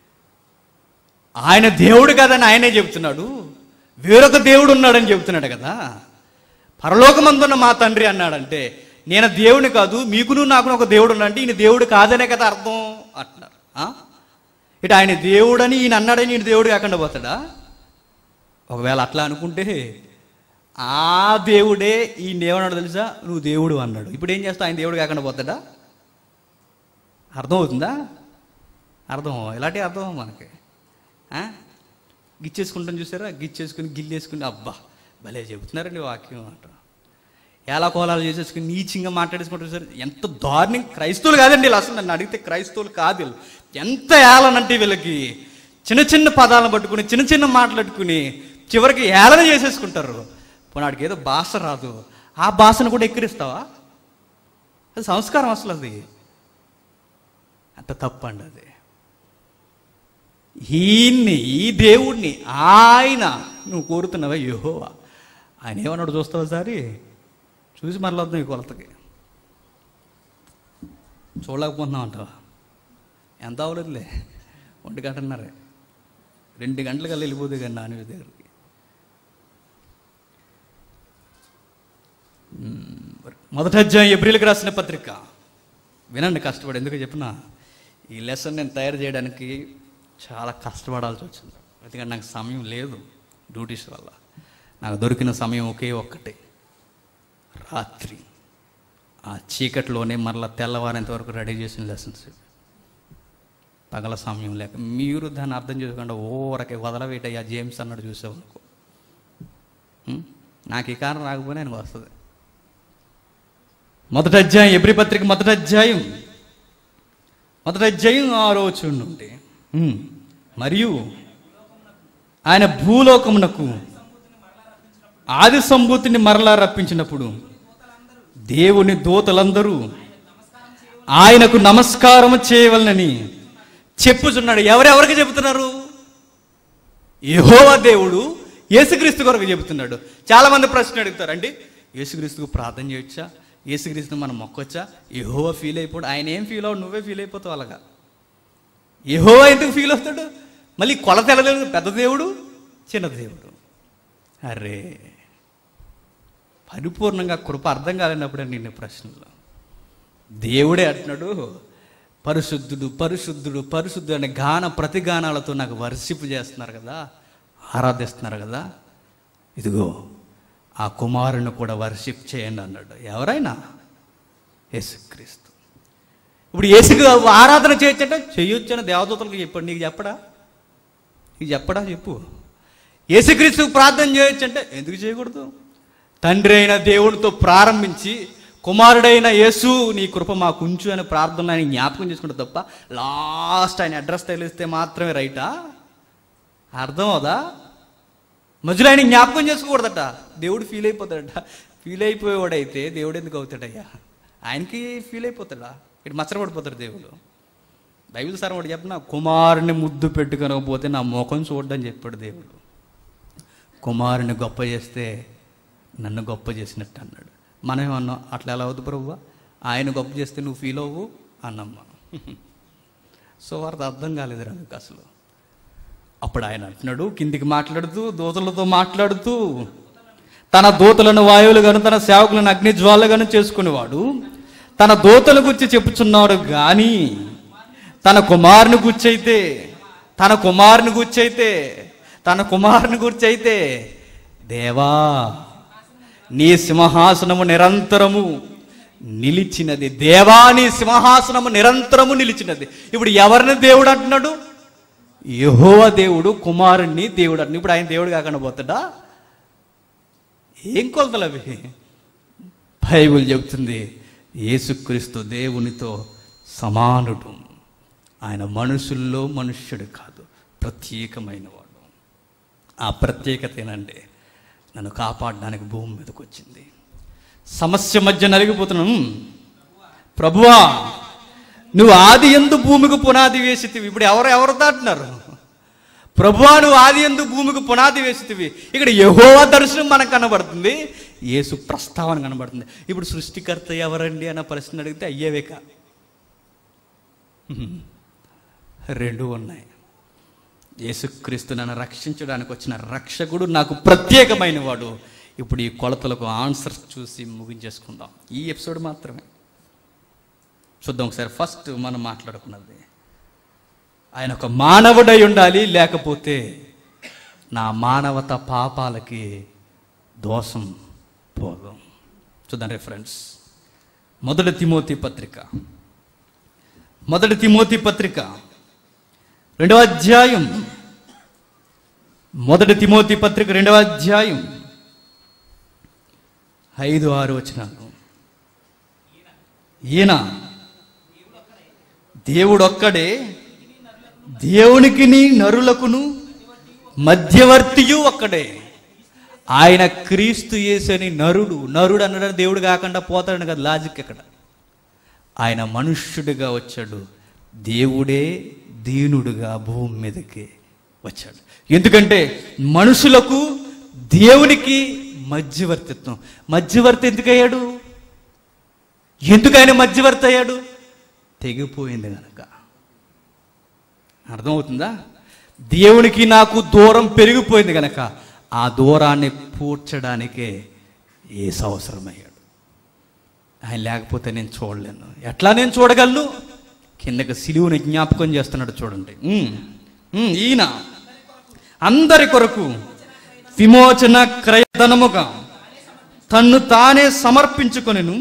ఆయన దేవుడు కదని ఆయనే చెబుతున్నాడు వేరొక దేవుడు ఉన్నాడని చెబుతున్నాడు కదా పరలోకమందున్న మా తండ్రి అన్నాడంటే నేను దేవుని కాదు మీకును నాకు ఒక దేవుడు ఉన్నాడంటే ఈయన దేవుడు కాదనే కదా అర్థం అంటున్నారు ఆ? ఇటు ఆయన దేవుడని ఈయన అన్నాడని ఈయన దేవుడు కాకుండా పోతాడా ఒకవేళ అట్లా అనుకుంటే ఆ దేవుడే ఈయన ఏమన్నాడు తెలుసా నువ్వు దేవుడు అన్నాడు ఇప్పుడు ఏం చేస్తావు ఆయన దేవుడు కాకుండా పోతాడా అర్థమవుతుందా అర్థం ఇలాంటి అర్థం మనకి ఆ? గిచ్చేసుకుంటాం చూసారా గిచ్చేసుకుని గిల్లేసుకుని అబ్బా భలే చెబుతున్నారండి వాక్యం అంట ఎలా కోలాలు చేసేసుకుని నీచంగా మాట్లాడేసుకుంటారు సార్ ఎంత దారుణం క్రైస్తవులు కాదండి వీళ్ళు అసలు నన్ను అడిగితే క్రైస్తవులు కాదు వీళ్ళు ఎంత ఏలనంటే వీళ్ళకి చిన్న చిన్న పదాలను పట్టుకుని చిన్న చిన్న మాట్లాడుకుని చివరికి ఏలన చేసేసుకుంటారు పోనాడికి ఏదో భాష రాదు ఆ భాషను కూడా ఎక్కిరిస్తావా అది సంస్కారం అసలు అది అంత తప్పండి అది ఈయన్ని ఈ దేవుణ్ణి ఆయన నువ్వు కోరుతున్నావా యెహోవా ఆయన ఏమన్నాడు చూస్తావా సారి చూసి మరలా వద్దాం ఈ కొలతకి చూడలేకపోతున్నావు అంటావా ఎంత అవ్వలేదులే ఒంటి గంటన్నరే రెండు గంటలకల్లా వెళ్ళిపోతే కానీ నాని దగ్గరికి మ్మ్. మొదటి అధ్యాయం ఎబ్రిల్కి రాసిన పత్రిక వినండి కష్టపడి ఎందుకు చెప్పిన ఈ లెసన్ నేను తయారు చేయడానికి చాలా కష్టపడాల్సి వచ్చింది ఎందుకంటే నాకు సమయం లేదు డ్యూటీస్ వల్ల నాకు దొరికిన సమయం ఒకే ఒక్కటే రాత్రి ఆ చీకటిలోనే మరలా తెల్లవారేంత వరకు రెడీ చేసిన లెసన్స్ ఇవి. పగల సమయం లేక మీరు దాన్ని అర్థం చేసుకోకుండా ఓరకే వదలవేటయ్యా జేమ్స్ అన్నాడు చూసావు అనుకో ఉం? నాకు ఈ కారణం రాకపోయినా ఆయనకు వస్తుంది మొదటి అధ్యాయం ఎబ్రి పత్రిక మొదటి అధ్యాయం మొదటి అధ్యాయం ఆరో నుండి ఉం. మరియు ఆయన భూలోకమునకు ఆది సంభూతిని మరలా రప్పించినప్పుడు దేవుని దూతలందరూ ఆయనకు నమస్కారం చేయవలనని చెప్పుచున్నాడు ఎవరెవరికి చెబుతున్నారు యెహోవా దేవుడు యేసుక్రీస్తు కొరకు చెబుతున్నాడు చాలా మంది ప్రశ్న అడుగుతారు అండి యేసుక్రీస్తుకు ప్రార్థన చేయొచ్చా యేసుక్రీస్తుని మనం మొక్కొచ్చా యెహోవా ఫీల్ అయిపోడు ఆయన ఏం ఫీల్ అవ్వడు నువ్వే ఫీల్ అయిపోతావు అలాగా యెహోవా ఎందుకు ఫీల్ అవుతాడు మళ్ళీ కొలత ఎలలేదు పెద్ద దేవుడు చిన్న దేవుడు అరే పరిపూర్ణంగా కృప అర్థం కాలేనప్పుడే నిన్న ప్రశ్నలు దేవుడే అంటున్నాడు పరిశుద్ధుడు పరిశుద్ధుడు పరిశుద్ధుడు అనే గాన ప్రతిగానాలతో నాకు వర్షిప్ చేస్తున్నారు కదా ఆరాధిస్తున్నారు కదా ఇదిగో ఆ కుమారుని కూడా వర్షిప్ చేయండి అన్నాడు ఎవరైనా యేసుక్రీస్తు ఇప్పుడు యేసుకు ఆరాధన చేయొచ్చంటే చెయ్యొచ్చని దేవదూతలకు చెప్పాడు నీకు చెప్పడా నీకు చెప్పడా చెప్పు యేసుక్రీస్తు ప్రార్థన చేయొచ్చంటే ఎందుకు చేయకూడదు తండ్రి అయిన దేవునితో ప్రారంభించి కుమారుడైన యేసు నీ కృప మాకు ఉంచు అని ప్రార్థన ఆయన జ్ఞాపకం చేసుకుంటే తప్ప లాస్ట్ ఆయన అడ్రస్ తెలిస్తే మాత్రమే రైటా అర్థం అవుదా మధ్యలో ఆయన జ్ఞాపకం చేసుకోకూడదట దేవుడు ఫీల్ అయిపోతాడట ఫీల్ అయిపోయేవాడైతే దేవుడు ఎందుకు అవుతాడయ్యా ఆయనకి ఫీల్ అయిపోతాడా ఇటు మచ్చరపడిపోతాడు దేవుడు బైబిల్ సార్ వాడు చెప్పిన కుమారుని ముద్దు పెట్టుకొనకపోతే నా ముఖం చూడని చెప్పాడు దేవుడు కుమారుని గొప్ప చేస్తే నన్ను గొప్ప చేసినట్టు అన్నాడు మనం ఏమన్నాం అట్లా ఎలా అవుతుంది ప్రభు ఆయన గొప్ప చేస్తే నువ్వు ఫీల్ అవ్వు అన్నమ్మా సో వారికి అర్థం కాలేదు నాకు అసలు అప్పుడు ఆయన అంటున్నాడు కిందికి మాట్లాడుతూ దూతలతో మాట్లాడుతూ తన దూతలను వాయువులుగాను తన సేవకులను అగ్నిజ్వాలగాను చేసుకునేవాడు తన దూతల గురించి చెప్పుచున్నాడు గాని తన కుమారుని గుర్చైతే తన కుమారుని గుర్చైతే తన కుమారుని గుర్చైతే దేవా నీ సింహాసనము నిరంతరము నిలిచినది దేవా నీ సింహాసనము నిరంతరము నిలిచినది ఇప్పుడు ఎవరిని దేవుడు అంటున్నాడు యెహోవా దేవుడు కుమారుణ్ణి దేవుడు అంటున్నాడు ఇప్పుడు ఆయన దేవుడు కాకుండా పోతాడా ఏం కొలతలు అవి బైబిల్ చెబుతుంది యేసుక్రీస్తు దేవునితో సమానుడు ఆయన మనుషుల్లో మనుష్యుడు కాదు ప్రత్యేకమైన వాడు ఆ ప్రత్యేకత ఏనంటే నన్ను కాపాడడానికి భూమి మీదకి వచ్చింది సమస్య మధ్య నలిగిపోతున్నాం ప్రభువా నువ్వు ఆది ఎందు భూమికి పునాది వేసితివి ఇప్పుడు ఎవరు ఎవరు దాటున్నారు ప్రభువా నువ్వు ఆది ఎందు భూమికి పునాది వేసితివి ఇక్కడ యహోవా దర్శనం మనకు కనబడుతుంది యేసు ప్రస్తావన కనబడుతుంది ఇప్పుడు సృష్టికర్త ఎవరండి అన్న ప్రశ్న అడిగితే అయ్యేవేక రెండు ఉన్నాయి యేసుక్రీస్తు నన్ను రక్షించడానికి వచ్చిన రక్షకుడు నాకు ప్రత్యేకమైన వాడు ఇప్పుడు ఈ కొలతలకు ఆన్సర్స్ చూసి ముగించేసుకుందాం ఈ ఎపిసోడ్ మాత్రమే చూద్దాం ఒకసారి ఫస్ట్ మనం మాట్లాడుకున్నది ఆయన ఒక మానవుడై ఉండాలి లేకపోతే నా మానవత పాపాలకి దోషం పోదు చూద్దాం రే ఫ్రెండ్స్ మొదటి తిమోతి పత్రిక మొదటి తిమోతి పత్రిక రెండవ అధ్యాయం మొదటి తిమోతి పత్రిక రెండవ అధ్యాయం ఐదు ఆరు వచనాలు ఈయన దేవుడొక్కడే దేవునికి నరులకును మధ్యవర్తియు ఒక్కడే ఆయన క్రీస్తు యేసని నరుడు నరుడు అన్నాడు దేవుడు కాకుండా పోతాడని కదా లాజిక్ ఎక్కడ ఆయన మనుష్యుడిగా వచ్చాడు దేవుడే దీనుడుగా భూమి మీదకి వచ్చాడు ఎందుకంటే మనుషులకు దేవునికి మధ్యవర్తిత్వం మధ్యవర్తి ఎందుకయ్యాడు ఎందుకు ఆయన మధ్యవర్తి అయ్యాడు తెగిపోయింది కనుక అర్థమవుతుందా దేవునికి నాకు దూరం పెరిగిపోయింది కనుక ఆ దూరాన్ని పూడ్చడానికే ఏసు అవసరమయ్యాడు ఆయన లేకపోతే నేను చూడలేను ఎట్లా నేను చూడగలను కిందకి సిలువుని జ్ఞాపకం చేస్తున్నాడు చూడండి ఉమ్, ఉమ్, ఈయన అందరి కొరకు విమోచన క్రయధనముగా తన్ను తానే సమర్పించుకొనెను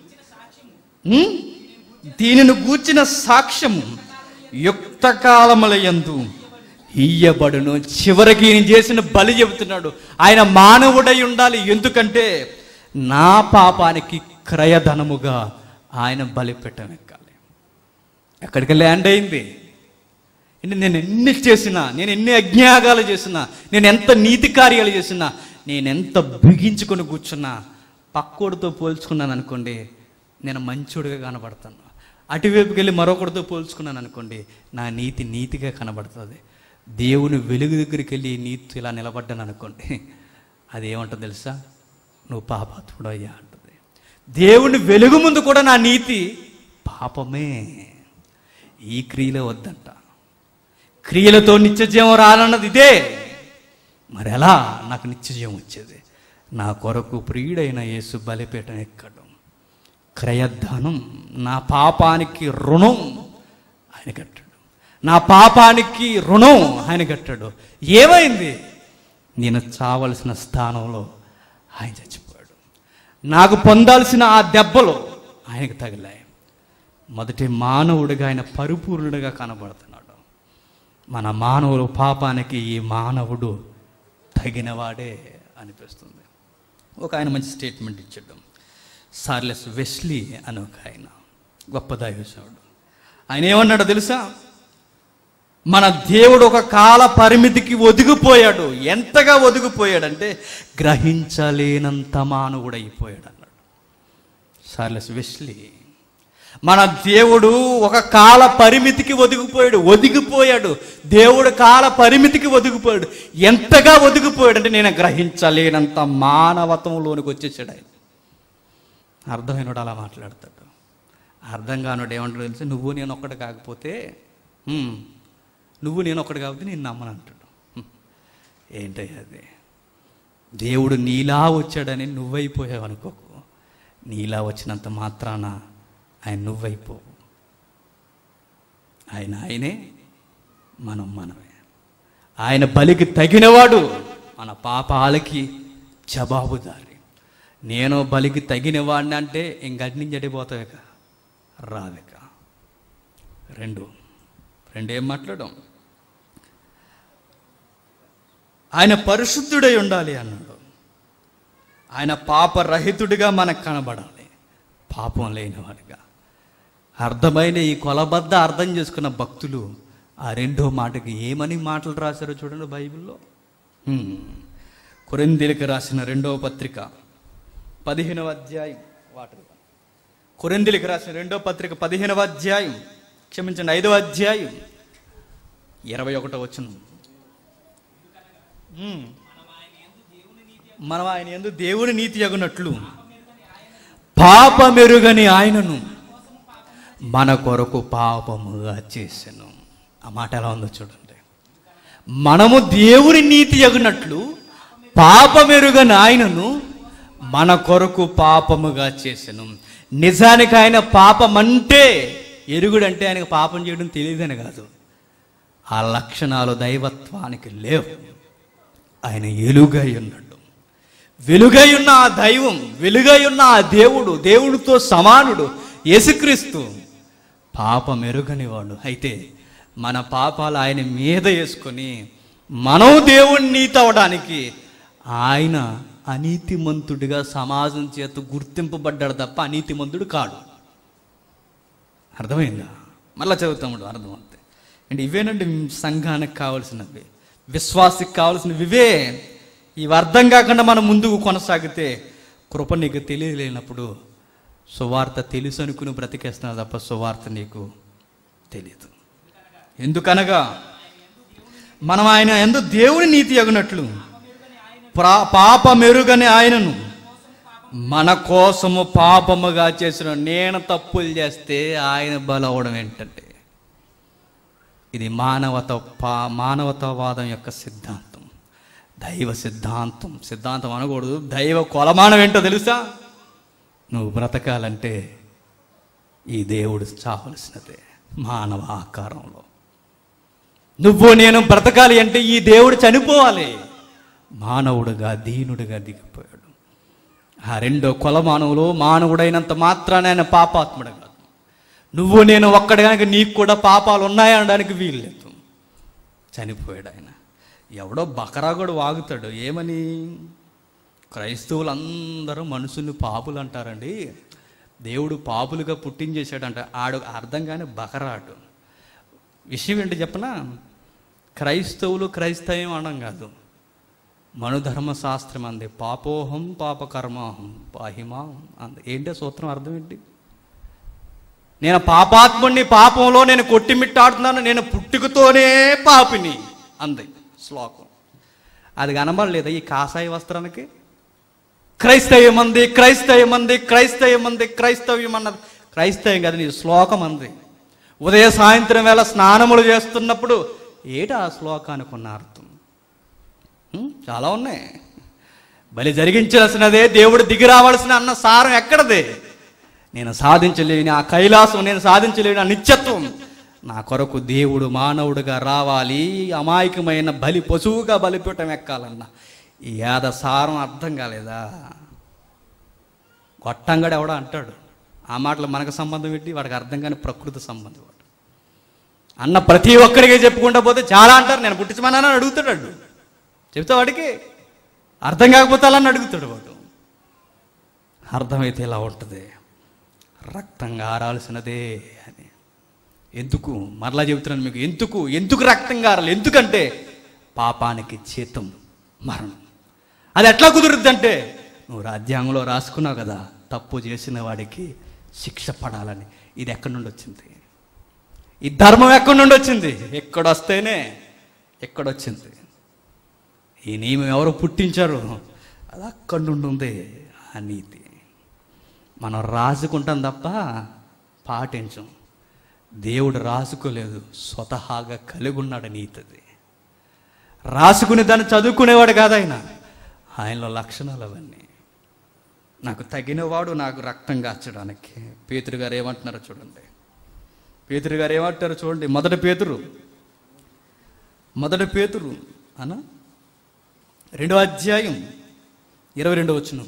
ఉమ్, దీనిని గూర్చిన సాక్ష్యము యుక్త కాలములయందు ఇయ్యబడును చివరికి ఈయన చేసిన బలి చెబుతున్నాడు ఆయన మానవుడై ఉండాలి ఎందుకంటే నా పాపానికి క్రయధనముగా ఆయన బలి పెట్టనెక్కాలి ఎక్కడికి ల్యాండ్ అయింది అంటే నేను ఎన్ని చేసినా నేను ఎన్ని అజ్ఞాగాలు చేసినా నేను ఎంత నీతి కార్యాలు చేసినా నేను ఎంత బిగించుకొని కూర్చున్నా పక్కోడితో పోల్చుకున్నాను అనుకోండి నేను మంచోడిగా కనబడతాను అటువైపుకి వెళ్ళి మరొకరితో పోల్చుకున్నాను అనుకోండి నా నీతి నీతిగా కనబడుతుంది దేవుని వెలుగు దగ్గరికి వెళ్ళి ఈ నీతి ఇలా నిలబడ్డాను అనుకోండి అది ఏమంటుంది తెలుసా నువ్వు పాపాత్ముడు అయ్యా అంటుంది దేవుని వెలుగు ముందు కూడా నా నీతి పాపమే ఈ క్రియలే వద్దంట క్రియలతో నిత్యజీవం రానన్నది ఇదే మరి ఎలా నాకు నిత్యజీవం వచ్చేది నా కొరకు ప్రియుడైన యేసు బలిపీఠం ఎక్కడం క్రయధనం నా పాపానికి రుణం ఆయన కట్టాడు నా పాపానికి రుణం ఆయన కట్టాడు ఏమైంది నేను చావలసిన స్థానంలో ఆయన చచ్చిపోయాడు నాకు పొందాల్సిన ఆ దెబ్బలు ఆయనకు తగిలాయి మొదటి మానవుడిగా ఆయన పరిపూర్ణుడిగా కనబడుతున్నాడు మన మానవుల పాపానికి ఈ మానవుడు తగినవాడే అనిపిస్తుంది ఒక ఆయన మంచి స్టేట్మెంట్ ఇచ్చాడు సార్లెస్ వెస్లీ అని ఒక ఆయన గొప్ప దైవసేవుడు ఆయన ఏమన్నాడో తెలుసా మన దేవుడు ఒక కాల పరిమితికి ఒదిగిపోయాడు ఎంతగా ఒదిగిపోయాడంటే గ్రహించలేనంత మానవుడైపోయాడు అన్నాడు సార్లెస్ వెస్లీ మన దేవుడు ఒక కాల పరిమితికి ఒదిగిపోయాడు ఒదిగిపోయాడు దేవుడు కాల పరిమితికి ఒదిగిపోయాడు ఎంతగా ఒదిగిపోయాడు అంటే నేను గ్రహించలేనంత మానవత్వంలోనికి వచ్చేసాడు ఆయన అర్థమైనడు అలా మాట్లాడతాడు అర్థం కానుడు ఏమంటాడు తెలిసి నువ్వు నేను ఒక్కటి కాకపోతే "హ్మ్, నువ్వు నేను ఒక్కటి కాకపోతే నేను నమ్మను అంటాడు హ్మ్, ఏంటయ్య అది దేవుడు నీలా వచ్చాడని నువ్వైపోయావు అనుకోకు నీలా వచ్చినంత మాత్రాన ఆయన నువ్వైపోవు ఆయన ఆయనే మనం మనమే ఆయన బలికి తగినవాడు మన పాపాలకి జవాబుదారి నేను బలికి తగినవాడిని అంటే ఇంకటి నుంచి అడిపోతాయిక రావిక రెండు రెండేం మాట్లాడడం ఆయన పరిశుద్ధుడై ఉండాలి అన్నాడు ఆయన పాపరహితుడిగా మనకు కనబడాలి పాపం లేనివాడిగా అర్థమైన ఈ కొలబద్ద అర్థం చేసుకున్న భక్తులు ఆ రెండో మాటకి ఏమని మాటలు రాశారో చూడండి బైబిల్లో హ్మ్. కొరింథీలకు రాసిన రెండవ పత్రిక పదిహేనవ అధ్యాయం వాటర్ కొరింథీలకు రాసిన రెండవ పత్రిక పదిహేనవ అధ్యాయం క్షమించండి ఐదవ అధ్యాయం ఇరవై ఒకటో వచ్చును హ్మ్. మనం ఆయన ఎందు దేవుని నీతి అగునట్లు పాపమెరుగని ఆయనను మన కొరకు పాపముగా చేసెను ఆ మాట ఎలా ఉందో చూడండి మనము దేవుని నీతి అగునట్లు పాపమెరుగని ఆయనను మన కొరకు పాపముగా చేసెను నిజానికి ఆయన పాపం అంటే ఎరుగుడంటే ఆయనకు పాపం చేయడం తెలియదని కాదు ఆ లక్షణాలు దైవత్వానికి లేవు ఆయన ఎలుగై ఉన్నాడు వెలుగై ఉన్న ఆ దైవం వెలుగై ఉన్న ఆ దేవుడు దేవుడితో సమానుడు యేసుక్రీస్తు పాపం ఎరుగని వాడు అయితే మన పాపాలు ఆయన మీద వేసుకొని మనం దేవుణ్ణి నీతి అవడానికి ఆయన అనీతిమంతుడిగా సమాజం చేత గుర్తింపబడ్డాడు తప్ప అనీతిమంతుడు కాడు అర్థమైందా మళ్ళా చదువుతాముడు అర్థమవుతాయి అంటే ఇవేనండి సంఘానికి కావాల్సినవి విశ్వాసకి కావాల్సినవి ఇవే ఇవి అర్థం కాకుండా మనం ముందుకు కొనసాగితే కృప నీకు తెలియలేనప్పుడు సువార్త తెలుసు అనుకుని బ్రతికేస్తున్నావు తప్ప సువార్త నీకు తెలియదు ఎందుకనగా మనం ఆయన ఎందు దేవుని నీతి అగునట్లు ప్రా పాప మెరుగని ఆయనను మన కోసము పాపముగా చేసిన నేను తప్పులు చేస్తే ఆయన బలవడం ఏంటంటే ఇది మానవత పా మానవతావాదం యొక్క సిద్ధాంతం దైవ సిద్ధాంతం సిద్ధాంతం అనకూడదు దైవ కొలమానం ఏంటో తెలుసా నువ్వు బ్రతకాలంటే ఈ దేవుడు చావలసినదే మానవ ఆకారంలో నువ్వు నేను బ్రతకాలి అంటే ఈ దేవుడు చనిపోవాలి మానవుడుగా దీనుడిగా దిగిపోయాడు ఆ రెండో కొలమానవులో మానవుడైనంత మాత్రాన ఆయన పాపాత్ముడు కాదు నువ్వు నేను ఒక్కడి కనుక నీకు కూడా పాపాలు ఉన్నాయనడానికి వీల్లేదు చనిపోయాడు ఆయన ఎవడో బకరాగడు వాగుతాడు ఏమని క్రైస్తవులందరూ మనుషుల్ని పాపులు అంటారండి దేవుడు పాపులుగా పుట్టించేశాడంట ఆడు అర్థం కాని బకరాడు విషయం ఏంటి చెప్పనా క్రైస్తవులు క్రైస్తవం అనడం కాదు మనుధర్మ శాస్త్రం అంది పాపోహం పాపకర్మాహం పాహిమా అంది ఏంటో సూత్రం అర్థం ఏంటి నేను పాపాత్ముడిని పాపంలో నేను కొట్టిమిట్టాడుతున్నాను నేను పుట్టుకతోనే పాపిని అంది శ్లోకం అది కనబడలేదా ఈ కాషాయ వస్త్రానికి క్రైస్తవ్యం అంది క్రైస్తవ్యం అంది క్రైస్తవ్యం అంది క్రైస్తవ్యం అన్నది క్రైస్తవ్యం కదా నీ శ్లోకం అంది ఉదయ సాయంత్రం వేళ స్నానములు చేస్తున్నప్పుడు ఏట ఆ శ్లోకానికి ఉన్న అర్థం హ్మ్? చాలా ఉన్నాయి బలి జరిగించాల్సినదే దేవుడు దిగి రావాల్సిన అన్న సారం ఎక్కడదే నేను సాధించలేని ఆ కైలాసం నేను సాధించలేని ఆ నిత్యత్వం నా కొరకు దేవుడు మానవుడిగా రావాలి అమాయకమైన బలి పశువుగా బలిపీఠం ఎక్కాలన్న ఈ యాద సారం అర్థం కాలేదా గొట్టంగడు ఎవడో అంటాడు ఆ మాటలు మనకు సంబంధం ఏంటి వాడికి అర్థం కాని ప్రకృతి సంబంధం వాడు అన్న ప్రతి ఒక్కడికి చెప్పుకుంటా పోతే చాలా అంటారు నేను పుట్టించమన్నానని అడుగుతాడు చెప్తా వాడికి అర్థం కాకపోతే అలా అని అడుగుతాడు వాడు అర్థమైతే ఇలా ఉంటుంది రక్తంగా ఆరాల్సినదే అని ఎందుకు మరలా చెబుతున్నాను మీకు ఎందుకు ఎందుకు రక్తం గారాలి ఎందుకంటే పాపానికి జీతం మరణం అది ఎట్లా కుదురుద్దంటే నువ్వు రాజ్యాంగంలో రాసుకున్నావు కదా తప్పు చేసిన వాడికి శిక్ష పడాలని ఇది ఎక్కడి నుండి వచ్చింది ఈ ధర్మం ఎక్కడి నుండి వచ్చింది ఎక్కడొస్తేనే ఎక్కడొచ్చింది ఈ నియమం ఎవరు పుట్టించారు అది అక్కడి నుండి ఉంది ఆ నీతి మనం రాసుకుంటాం తప్ప పాటించం దేవుడు రాసుకోలేదు స్వతహాగా కలిగి ఉన్నాడు నీతిది రాసుకుని దాన్ని చదువుకునేవాడు కాదు ఆయన ఆయనలో లక్షణాలు అవన్నీ నాకు తగినవాడు నాకు రక్తం కాచడానికి పేతురు గారు ఏమంటున్నారో చూడండి పేతురు గారు ఏమంటారో చూడండి మొదటి పేతురు మొదటి పేతురు అనా రెండో అధ్యాయం ఇరవై రెండో వచ్చిన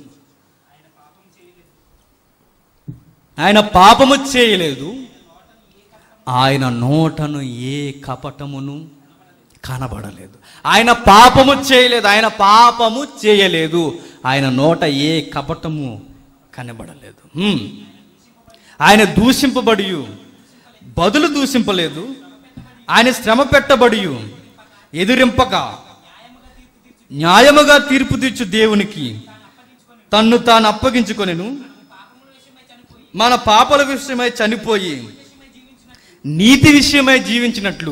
ఆయన పాపము చేయలేదు ఆయన నోటను ఏ కపటమును కనబడలేదు ఆయన పాపము చేయలేదు ఆయన పాపము చేయలేదు ఆయన నోట ఏ కపటము కనబడలేదు హ్మ్. ఆయన దూషింపబడి బదులు దూషింపలేదు ఆయన శ్రమ పెట్టబడి ఎదురింపక న్యాయముగా తీర్పు తీర్చు దేవునికి తన్ను తాను అప్పగించుకొనెను మన పాపల విషయమై చనిపోయి నీతి విషయమై జీవించినట్లు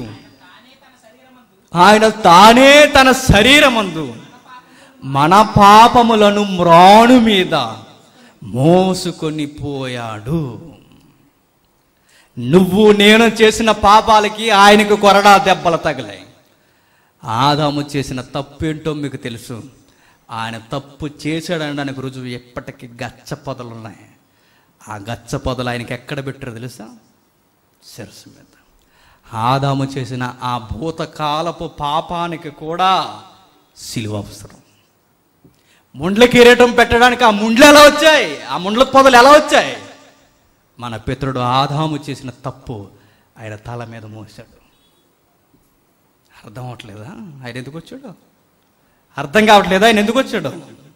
ఆయన తానే తన శరీరమందు మన పాపములను మ్రాణు మీద మోసుకొని పోయాడు నువ్వు నేను చేసిన పాపాలకి ఆయనకు కొరడా దెబ్బలు తగిలాయి ఆదాము చేసిన తప్పేంటో మీకు తెలుసు ఆయన తప్పు చేశాడనడానికి రుజువు ఎప్పటికీ గచ్చ పొదలు ఉన్నాయి ఆ గచ్చ పొదలు ఆయనకి ఎక్కడ పెట్టారో తెలుసా శిరస్సు మీద ఆదాము చేసిన ఆ భూతకాలపు పాపానికి కూడా సిలువ అవసరం ముండ్ల కిరీటం పెట్టడానికి ఆ ముండ్లు ఎలా వచ్చాయి ఆ ముండ్ల పొదలు ఎలా వచ్చాయి మన పితరుడు ఆదాము చేసిన తప్పు ఆయన తల మీద మోసాడు అర్థం అవట్లేదా ఆయన ఎందుకు వచ్చాడు అర్థం కావట్లేదా ఆయన ఎందుకు వచ్చాడు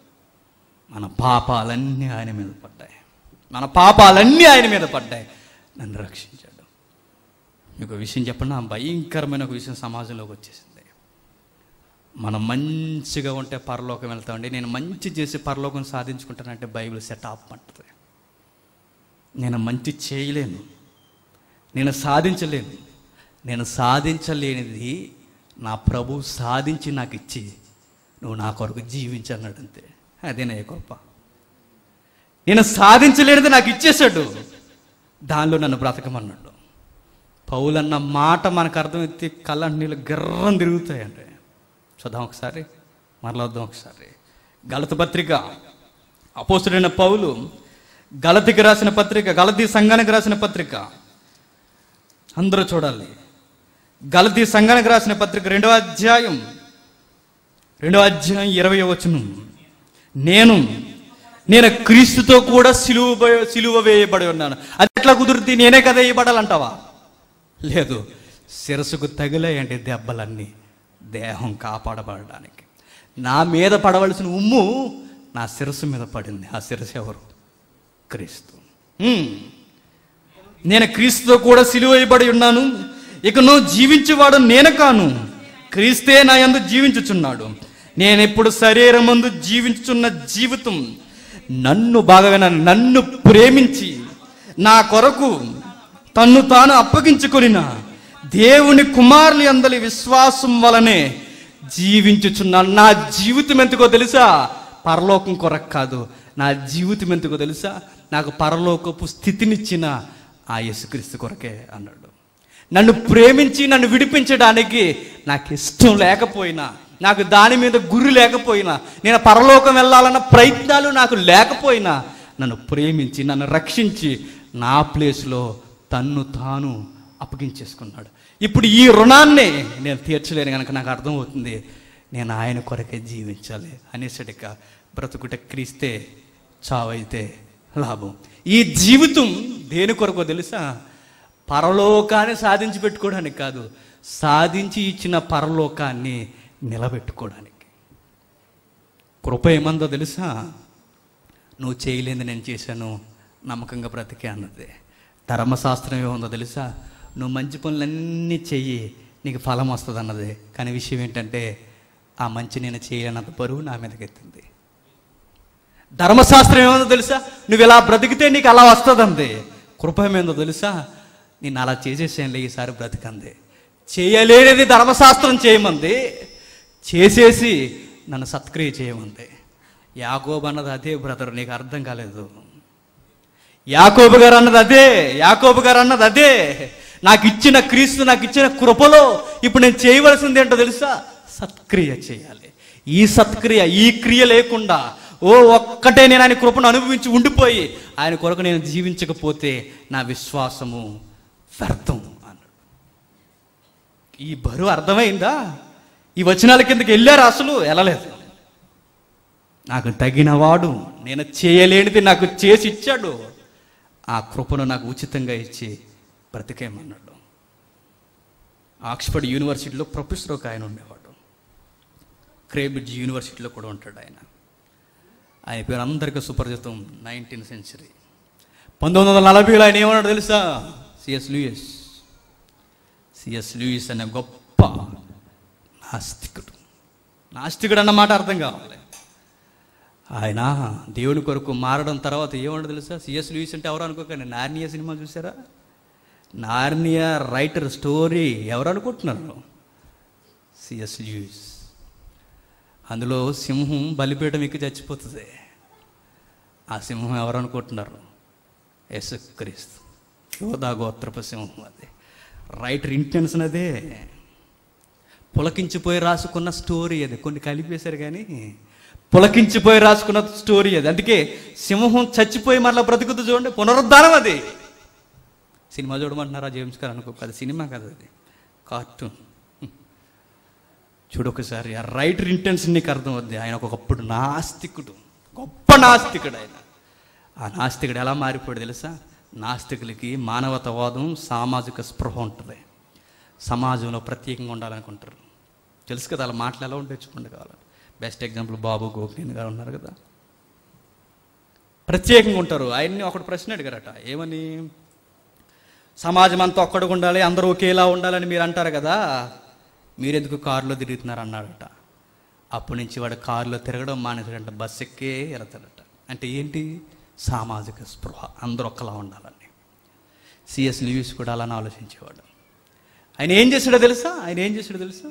మన పాపాలన్నీ ఆయన మీద పడ్డాయి మన పాపాలన్నీ ఆయన మీద పడ్డాయి నన్ను రక్షించాడు మీకు ఒక విషయం చెప్పండి ఆ భయంకరమైన ఒక విషయం సమాజంలోకి వచ్చేసింది మనం మంచిగా ఉంటే పరలోకం వెళ్తామండి నేను మంచి చేసి పరలోకం సాధించుకుంటానంటే బైబిల్ సెట్ ఆఫ్ అంటుంది నేను మంచి చేయలేను నేను సాధించలేను నేను సాధించలేనిది నా ప్రభు సాధించి నాకు ఇచ్చి నువ్వు నా కొరకు జీవించన్నాడు అంతే అదే నా గొప్ప నేను సాధించలేనిది నాకు ఇచ్చేశాడు దానిలో నన్ను బ్రతకమన్నాడు పౌలన్న మాట మనకు అర్థమైతే కళ్ళ నీళ్ళు గర్రం తిరుగుతాయండి చూద్దాం ఒకసారి మరలా వద్దాం ఒకసారి గలత పత్రిక అపోస్తుడైన పౌలు గలతికి రాసిన పత్రిక గలతీ సంఘానికి రాసిన పత్రిక అందరూ చూడాలి గలతీ సంఘానికి రాసిన పత్రిక రెండవ అధ్యాయం రెండవ అధ్యాయం ఇరవై వచనం నేను నేను క్రీస్తుతో కూడా సిలువ సిలువ వేయబడి ఉన్నాను అది ఎట్లా కుదురుతుంది నేనే కదా వేయబడాలంటావా లేదు శిరసుకు తగిలాయంటే దెబ్బలన్నీ దేహం కాపాడబడడానికి నా మీద పడవలసిన ఉమ్ము నా శిరస్సు మీద పడింది ఆ శిరస్సు ఎవరు క్రీస్తు హ్మ్. నేను క్రీస్తుతో కూడా సిలువైబడి ఉన్నాను ఇక నువ్వు జీవించేవాడు నేను కాను క్రీస్తే నా యందు జీవించుచున్నాడు నేను ఇప్పుడు శరీరమందు జీవించుచున్న జీవితం నన్ను బాగా వినాలి, నన్ను ప్రేమించి నా కొరకు తన్ను తాను అప్పగించుకొనిన దేవుని కుమారుని అందలి విశ్వాసం వలనే జీవించుచున్నాను నా జీవితం ఎందుకో తెలుసా పరలోకం కొరకు కాదు నా జీవితం ఎందుకో తెలుసా నాకు పరలోకపు స్థితినిచ్చిన ఆ యేసుక్రీస్తు కొరకే అన్నాడు నన్ను ప్రేమించి నన్ను విడిపించడానికి నాకు ఇష్టం లేకపోయినా నాకు దాని మీద గురి లేకపోయినా నేను పరలోకం వెళ్ళాలన్న ప్రయత్నాలు నాకు లేకపోయినా నన్ను ప్రేమించి నన్ను రక్షించి నా ప్లేస్లో తన్ను తాను అప్పగించేసుకున్నాడు ఇప్పుడు ఈ రుణాన్ని నేను తీర్చలేను కనుక నాకు అర్థమవుతుంది నేను ఆయన కొరకే జీవించాలి అనేసడిక బ్రతుకుట క్రీస్తే చావైతే లాభం ఈ జీవితం దేని కొరకో తెలుసా పరలోకాన్ని సాధించి పెట్టుకోవడానికి కాదు సాధించి ఇచ్చిన పరలోకాన్ని నిలబెట్టుకోవడానికి కృప ఏమందో తెలుసా నువ్వు చేయలేని నేను చేశాను నమ్మకంగా బ్రతికే అన్నది ధర్మశాస్త్రం ఏముందో తెలుసా నువ్వు మంచి పనులన్నీ చెయ్యి నీకు ఫలం వస్తుంది అన్నది కానీ విషయం ఏంటంటే ఆ మంచి నేను చేయలేనంత బరువు నా మీదకి ఎత్తింది ధర్మశాస్త్రం ఏముందో తెలుసా నువ్వు ఇలా బ్రతికితే నీకు అలా వస్తుందంది కృప ఏమేందో తెలుసా నేను అలా చేసేసానులే ఈసారి బ్రతికంది చేయలేనిది ధర్మశాస్త్రం చేయమంది చేసేసి నన్ను సత్క్రియ చేయమంది యాకోబు అన్నది అదే బ్రదర్ నీకు అర్థం కాలేదు యాకోబు గారు అన్నది అదే యాకోబు గారు అన్నది అదే నాకు ఇచ్చిన క్రీస్తు నాకు ఇచ్చిన కృపలో ఇప్పుడు నేను చేయవలసింది ఏంటో తెలుసా సత్క్రియ చేయాలి ఈ సత్క్రియ ఈ క్రియ లేకుండా ఓ ఒక్కటే నేను ఆయన కృపను అనుభవించి ఉండిపోయి ఆయన కొరకు నేను జీవించకపోతే నా విశ్వాసము వ్యర్థం అన్నాడు ఈ బరువు అర్థమైందా ఈ వచనాల కిందకి వెళ్ళారు అసలు వెళ్ళలేదు నాకు తగినవాడు నేను చేయలేనిది నాకు చేసి ఇచ్చాడు ఆ కృపను నాకు ఉచితంగా ఇచ్చి బ్రతికేయమన్నాడు ఆక్స్ఫర్డ్ యూనివర్సిటీలో ప్రొఫెసర్ ఒక ఆయన ఉండేవాడు క్రేబ్రిడ్జ్ యూనివర్సిటీలో కూడా ఉంటాడు ఆయన ఆయన పేరు అందరికీ సుపరిచితం నైన్టీన్ సెంచరీ పంతొమ్మిది వందల నలభైలో ఆయన ఏమన్నాడు తెలుసా సిఎస్ లూయిస్ సిఎస్ లూయిస్ అనే గొప్ప నాస్తికుడు నాస్తికుడు అన్నమాట అర్థం కావాలి ఆయన దేవుని కొరకు మారడం తర్వాత ఏమంటే తెలుసా సిఎస్ లూయిస్ అంటే ఎవరు అనుకోకండి నార్నియా సినిమా చూసారా నార్నియా రైటర్ స్టోరీ ఎవరు అనుకుంటున్నారు సిఎస్ లూయిస్ అందులో సింహం బలిపీఠం ఎక్కి చచ్చిపోతుంది ఆ సింహం ఎవరు అనుకుంటున్నారు యేసుక్రీస్తు యోధా గోత్రప సింహం అది రైటర్ ఇంటెన్షన్ అదే పులకించిపోయి రాసుకున్న స్టోరీ అది కొన్ని కలిపేశారు కానీ పులకించిపోయి రాసుకున్న స్టోరీ అది అందుకే సింహం చచ్చిపోయి మరలా బ్రతుకుతూ చూడండి పునరుద్ధానం అది సినిమా చూడమంటున్నారా జేమ్స్ గారు అనుకో అది సినిమా కదా అది కార్టూన్ చూడు ఒకసారి ఆ రైటర్ ఇంటెన్షన్ నీకు అర్థం అవుద్ది ఆయన ఒకప్పుడు నాస్తికుడు గొప్ప నాస్తికుడు ఆయన ఆ నాస్తికుడు ఎలా మారిపోయాడు తెలుసా నాస్తికులకి మానవతావాదం సామాజిక స్పృహ ఉంటుంది సమాజంలో ప్రత్యేకంగా ఉండాలనుకుంటారు తెలుసు కదా అలా మాటలు ఎలా ఉంటాయి చూడండి కావాలి బెస్ట్ ఎగ్జాంపుల్ బాబు గోపినేని గారు ఉన్నారు కదా ప్రత్యేకంగా ఉంటారు ఆయన్ని ఒకటి ప్రశ్న అడిగారట ఏమని సమాజం అంతా ఒక్కడిగా ఉండాలి అందరూ ఒకేలా ఉండాలని మీరు అంటారు కదా మీరెందుకు కారులో తిరుగుతున్నారు అన్నాడట అప్పటి నుంచి వాడు కారులో తిరగడం మానేసాడంట బస్ ఎక్కే వెళ్తాడట అంటే ఏంటి సామాజిక స్పృహ అందరూ ఒక్కలా ఉండాలని సిఎస్ లివిస్ కూడా అలానే ఆలోచించేవాడు ఆయన ఏం చేశాడో తెలుసా ఆయన ఏం చేశాడో తెలుసా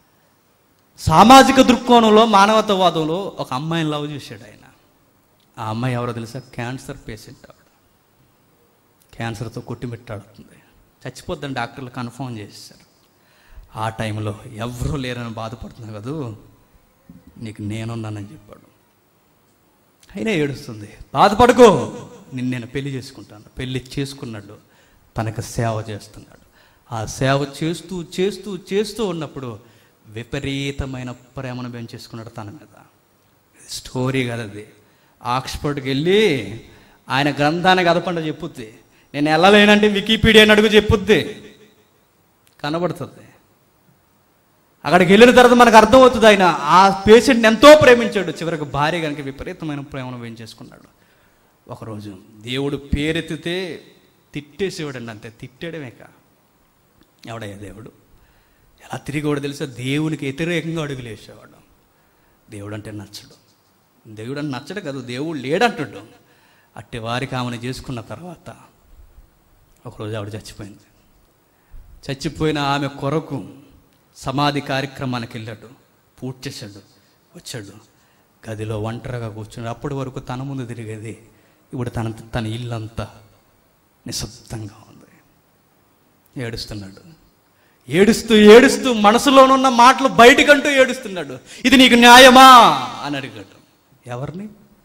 సామాజిక దృక్కోణంలో మానవతావాదంలో ఒక అమ్మాయిని లవ్ చేశాడు ఆయన ఆ అమ్మాయి ఎవరో తెలుసా క్యాన్సర్ పేషెంట్ ఆవిడ క్యాన్సర్తో కొట్టిమిట్టాడుతుంది చచ్చిపోద్దని డాక్టర్లు కన్ఫర్మ్ చేశారు ఆ టైంలో ఎవరూ లేరని బాధపడుతున్నా కదూ నీకు నేనున్నానని చెప్పాడు అయినా ఏడుస్తుంది బాధపడుకో నిన్ను నేను పెళ్లి చేసుకుంటాను పెళ్లి చేసుకున్నాడు తనకు సేవ చేస్తున్నాడు ఆ సేవ చేస్తూ చేస్తూ చేస్తూ ఉన్నప్పుడు విపరీతమైన ప్రేమను పెంచేసుకున్నాడు తన మీద స్టోరీ కదా అది ఆక్స్ఫర్డ్కి వెళ్ళి ఆయన గ్రంథానికి అదపండ చెప్పుద్ది నేను వెళ్ళలేనంటే వికీపీడియా అడుగు చెప్పుద్ది కనబడుతుంది అక్కడికి వెళ్ళిన తర్వాత మనకు అర్థమవుతుంది ఆయన ఆ పేషెంట్ని ఎంతో ప్రేమించాడు చివరికి భార్య కనుక విపరీతమైన ప్రేమను పెంచేసుకున్నాడు ఒకరోజు దేవుడు పేరెత్తితే తిట్టేసేవాడండి అంతే తిట్టేయడమే కా ఎవడయ్యా దేవుడు ఎలా తిరిగి కూడా తెలుసా దేవునికి వ్యతిరేకంగా అడుగులేసేవాడు దేవుడు అంటే నచ్చడు దేవుడు అంటే నచ్చడు కదా దేవుడు లేడంటాడు అట్టి వారికి ఆమెను చేసుకున్న తర్వాత ఒకరోజు ఆవిడ చచ్చిపోయింది చచ్చిపోయిన ఆమె కొరకు సమాధి కార్యక్రమానికి వెళ్ళాడు పూర్తి చేశాడు వచ్చాడు గదిలో ఒంటరిగా కూర్చున్నాడు అప్పటి వరకు తన ముందు తిరిగేది ఇప్పుడు తన తన ఇల్లంతా నిశ్శబ్దంగా ఉంది ఏడుస్తున్నాడు ఏడుస్తూ ఏడుస్తూ మనసులోనున్న మాటలు బయటకంటూ ఏడుస్తున్నాడు ఇది నీకు న్యాయమా అని అడిగాడు ఎవరిని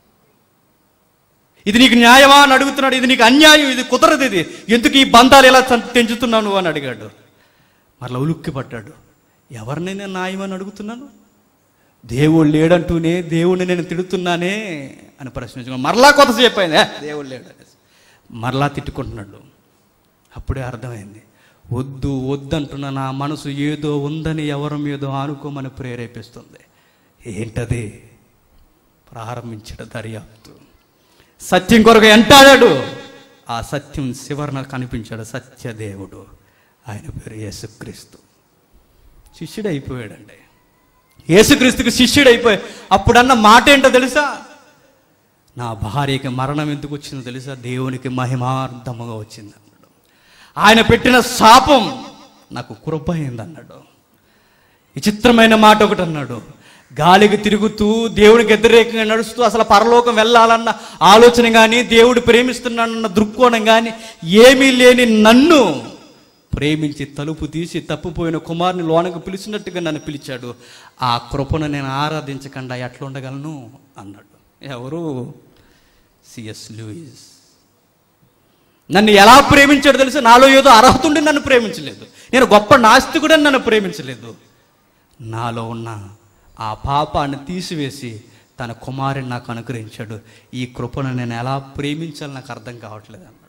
ఇది నీకు న్యాయమా అని అడుగుతున్నాడు ఇది నీకు అన్యాయం ఇది కుదరదు ఇది ఎందుకు ఈ బంధాలు ఎలా తం- తెంచుతున్నావు నువ్వు అని అడిగాడు మరలా ఉలుక్కి పడ్డాడు ఎవరిని నేను న్యాయమని అడుగుతున్నాను దేవుడు లేడంటూనే దేవుడిని నేను తిడుతున్నానే అని ప్రశ్నించుకున్నాను మరలా కొత్తసేపు అయింది "ఏ, దేవుడు లేడు అనేసి. మరలా తిట్టుకుంటున్నాడు అప్పుడే అర్థమైంది వద్దు వద్దంటున్న నా మనసు ఏదో ఉందని ఎవరి మీదో ఆనుకోమని ప్రేరేపిస్తుంది ఏంటది ప్రారంభించడు దర్యాప్తు సత్యం కొరకు ఎంటాడాడు ఆ సత్యం శివరణ కనిపించాడు సత్యదేవుడు ఆయన పేరు యేసుక్రీస్తు శిష్యుడు అయిపోయాడండి యేసుక్రీస్తుకు శిష్యుడు అయిపోయి అప్పుడన్న మాట ఏంటో తెలుసా నా భార్యకి మరణం ఎందుకు వచ్చిందో తెలుసా దేవునికి మహిమార్థముగా వచ్చింది అన్నాడు ఆయన పెట్టిన శాపం నాకు కృప అయింది అన్నాడు విచిత్రమైన మాట ఒకటి అన్నాడు గాలికి తిరుగుతూ దేవునికి వ్యతిరేకంగా నడుస్తూ అసలు పరలోకం వెళ్ళాలన్న ఆలోచన కానీ దేవుడు ప్రేమిస్తున్నాడన్న దృక్కోణం కానీ ఏమీ లేని నన్ను ప్రేమించి తలుపు తీసి తప్పిపోయిన కుమారుని లోనకు పిలిచినట్టుగా నన్ను పిలిచాడు ఆ కృపను నేను ఆరాధించకుండా ఎట్లా ఉండగలను అన్నాడు ఎవరు సిఎస్ లూయిస్ నన్ను ఎలా ప్రేమించాడు తెలుసు నాలో ఏదో అర్హత ఉండి నన్ను ప్రేమించలేదు నేను గొప్ప నాస్తికుడని నన్ను ప్రేమించలేదు నాలో ఉన్న ఆ పాపాన్ని తీసివేసి తన కుమారుని నాకు అనుగ్రహించాడు ఈ కృపను నేను ఎలా ప్రేమించాలి నాకు అర్థం కావట్లేదు అన్నాడు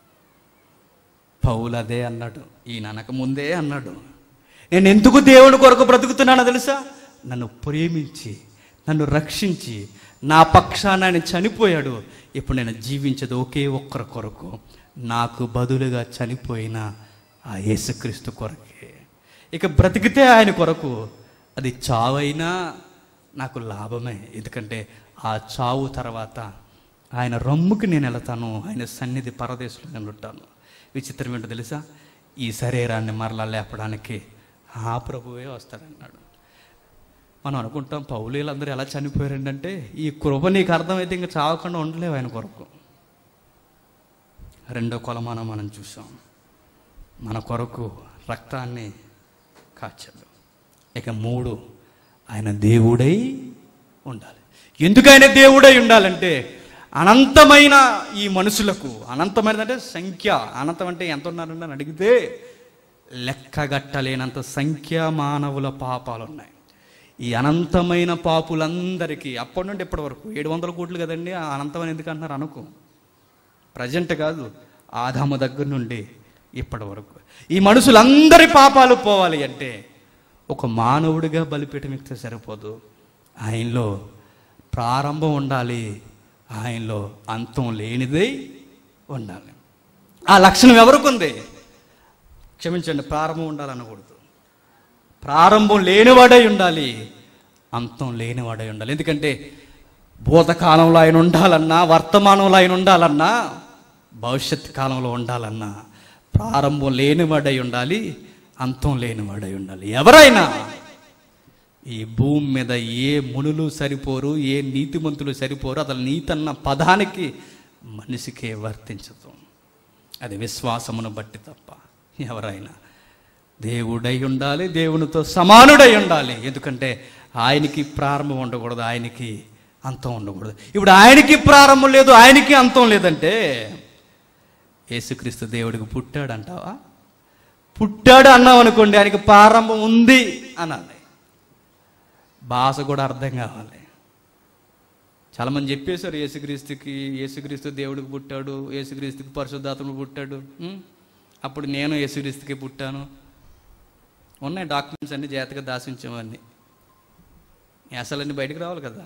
పౌలు అదే అన్నాడు ఈయన అనక ముందే అన్నాడు నేను ఎందుకు దేవుని కొరకు బ్రతుకుతున్నానో తెలుసా నన్ను ప్రేమించి నన్ను రక్షించి నా పక్షాన ఆయన చనిపోయాడు ఇప్పుడు నేను జీవించేది ఒకే ఒక్కరి కొరకు నాకు బదులుగా చనిపోయిన ఆ యేసుక్రీస్తు కొరకే ఇక బ్రతికితే ఆయన కొరకు అది చావైనా నాకు లాభమే ఎందుకంటే ఆ చావు తర్వాత ఆయన రొమ్ముకి నేను వెళతాను ఆయన సన్నిధి పరదేశంలో నేను ఉంటాను విచిత్రం ఏంటో తెలుసా ఈ శరీరాన్ని మరలా లేపడానికి ఆ ప్రభువే వస్తాడన్నాడు మనం అనుకుంటాం పౌలీలందరూ ఎలా చనిపోయారంటే ఈ కృప నీకు అర్థమైతే ఇంకా చావకుండా ఉండలేవు ఆయన కొరకు రెండో కొలమానం మనం చూసాం మన కొరకు రక్తాన్ని కాచాడు ఇక మూడు ఆయన దేవుడై ఉండాలి ఎందుకు ఆయన దేవుడై ఉండాలంటే అనంతమైన ఈ మనుషులకు అనంతమైన అంటే సంఖ్య అనంతం అంటే ఎంత ఉన్నారండి అని అడిగితే లెక్కగట్టలేనంత సంఖ్య మానవుల పాపాలు ఉన్నాయి ఈ అనంతమైన పాపులందరికీ అప్పటి నుండి ఇప్పటి వరకు ఏడు వందల కోట్లు కదండి ఆ అనంతమైన ఎందుకు అంటున్నారు అనుకో ప్రజెంట్ కాదు ఆదాము దగ్గర నుండి ఇప్పటి వరకు ఈ మనుషులందరి పాపాలు పోవాలి అంటే ఒక మానవుడిగా బలిపీఠం ఎక్కితే సరిపోదు ఆయనలో ప్రారంభం ఉండాలి ఆయనలో అంతం లేనిదే ఉండాలి ఆ లక్షణం ఎవరికి ఉంది క్షమించండి ప్రారంభం ఉండాలనకూడదు ప్రారంభం లేనివాడై ఉండాలి అంతం లేనివాడై ఉండాలి ఎందుకంటే భూతకాలంలో ఆయన ఉండాలన్నా వర్తమానంలో ఆయన ఉండాలన్నా భవిష్యత్ కాలంలో ఉండాలన్నా ప్రారంభం లేనివాడై ఉండాలి అంతం లేనివాడై ఉండాలి ఎవరైనా ఈ భూమి మీద ఏ మునులు సరిపోరు ఏ నీతిమంతులు సరిపోరు అసలు నీతన్న పదానికి మనిషికే వర్తించదు అది విశ్వాసమును బట్టి తప్ప ఎవరైనా దేవుడై ఉండాలి దేవునితో సమానుడై ఉండాలి ఎందుకంటే ఆయనకి ప్రారంభం ఉండకూడదు ఆయనకి అంతం ఉండకూడదు ఇప్పుడు ఆయనకి ప్రారంభం లేదు ఆయనకి అంతం లేదంటే యేసుక్రీస్తు దేవుడికి పుట్టాడంటావా పుట్టాడు అన్నాం అనుకోండి ఆయనకి ప్రారంభం ఉంది అనాలి భాష కూడా అర్థం కావాలి చాలామంది చెప్పేశారు యేసుక్రీస్తుకి యేసుక్రీస్తు దేవుడికి పుట్టాడు యేసుక్రీస్తుకి పరిశుద్ధాత్మకు పుట్టాడు ఉం? అప్పుడు నేను యేసుక్రీస్తుకి పుట్టాను ఉన్నాయి డాక్యుమెంట్స్ అన్ని జాగ్రత్తగా దాచించామన్నీ అసలన్నీ బయటకు రావాలి కదా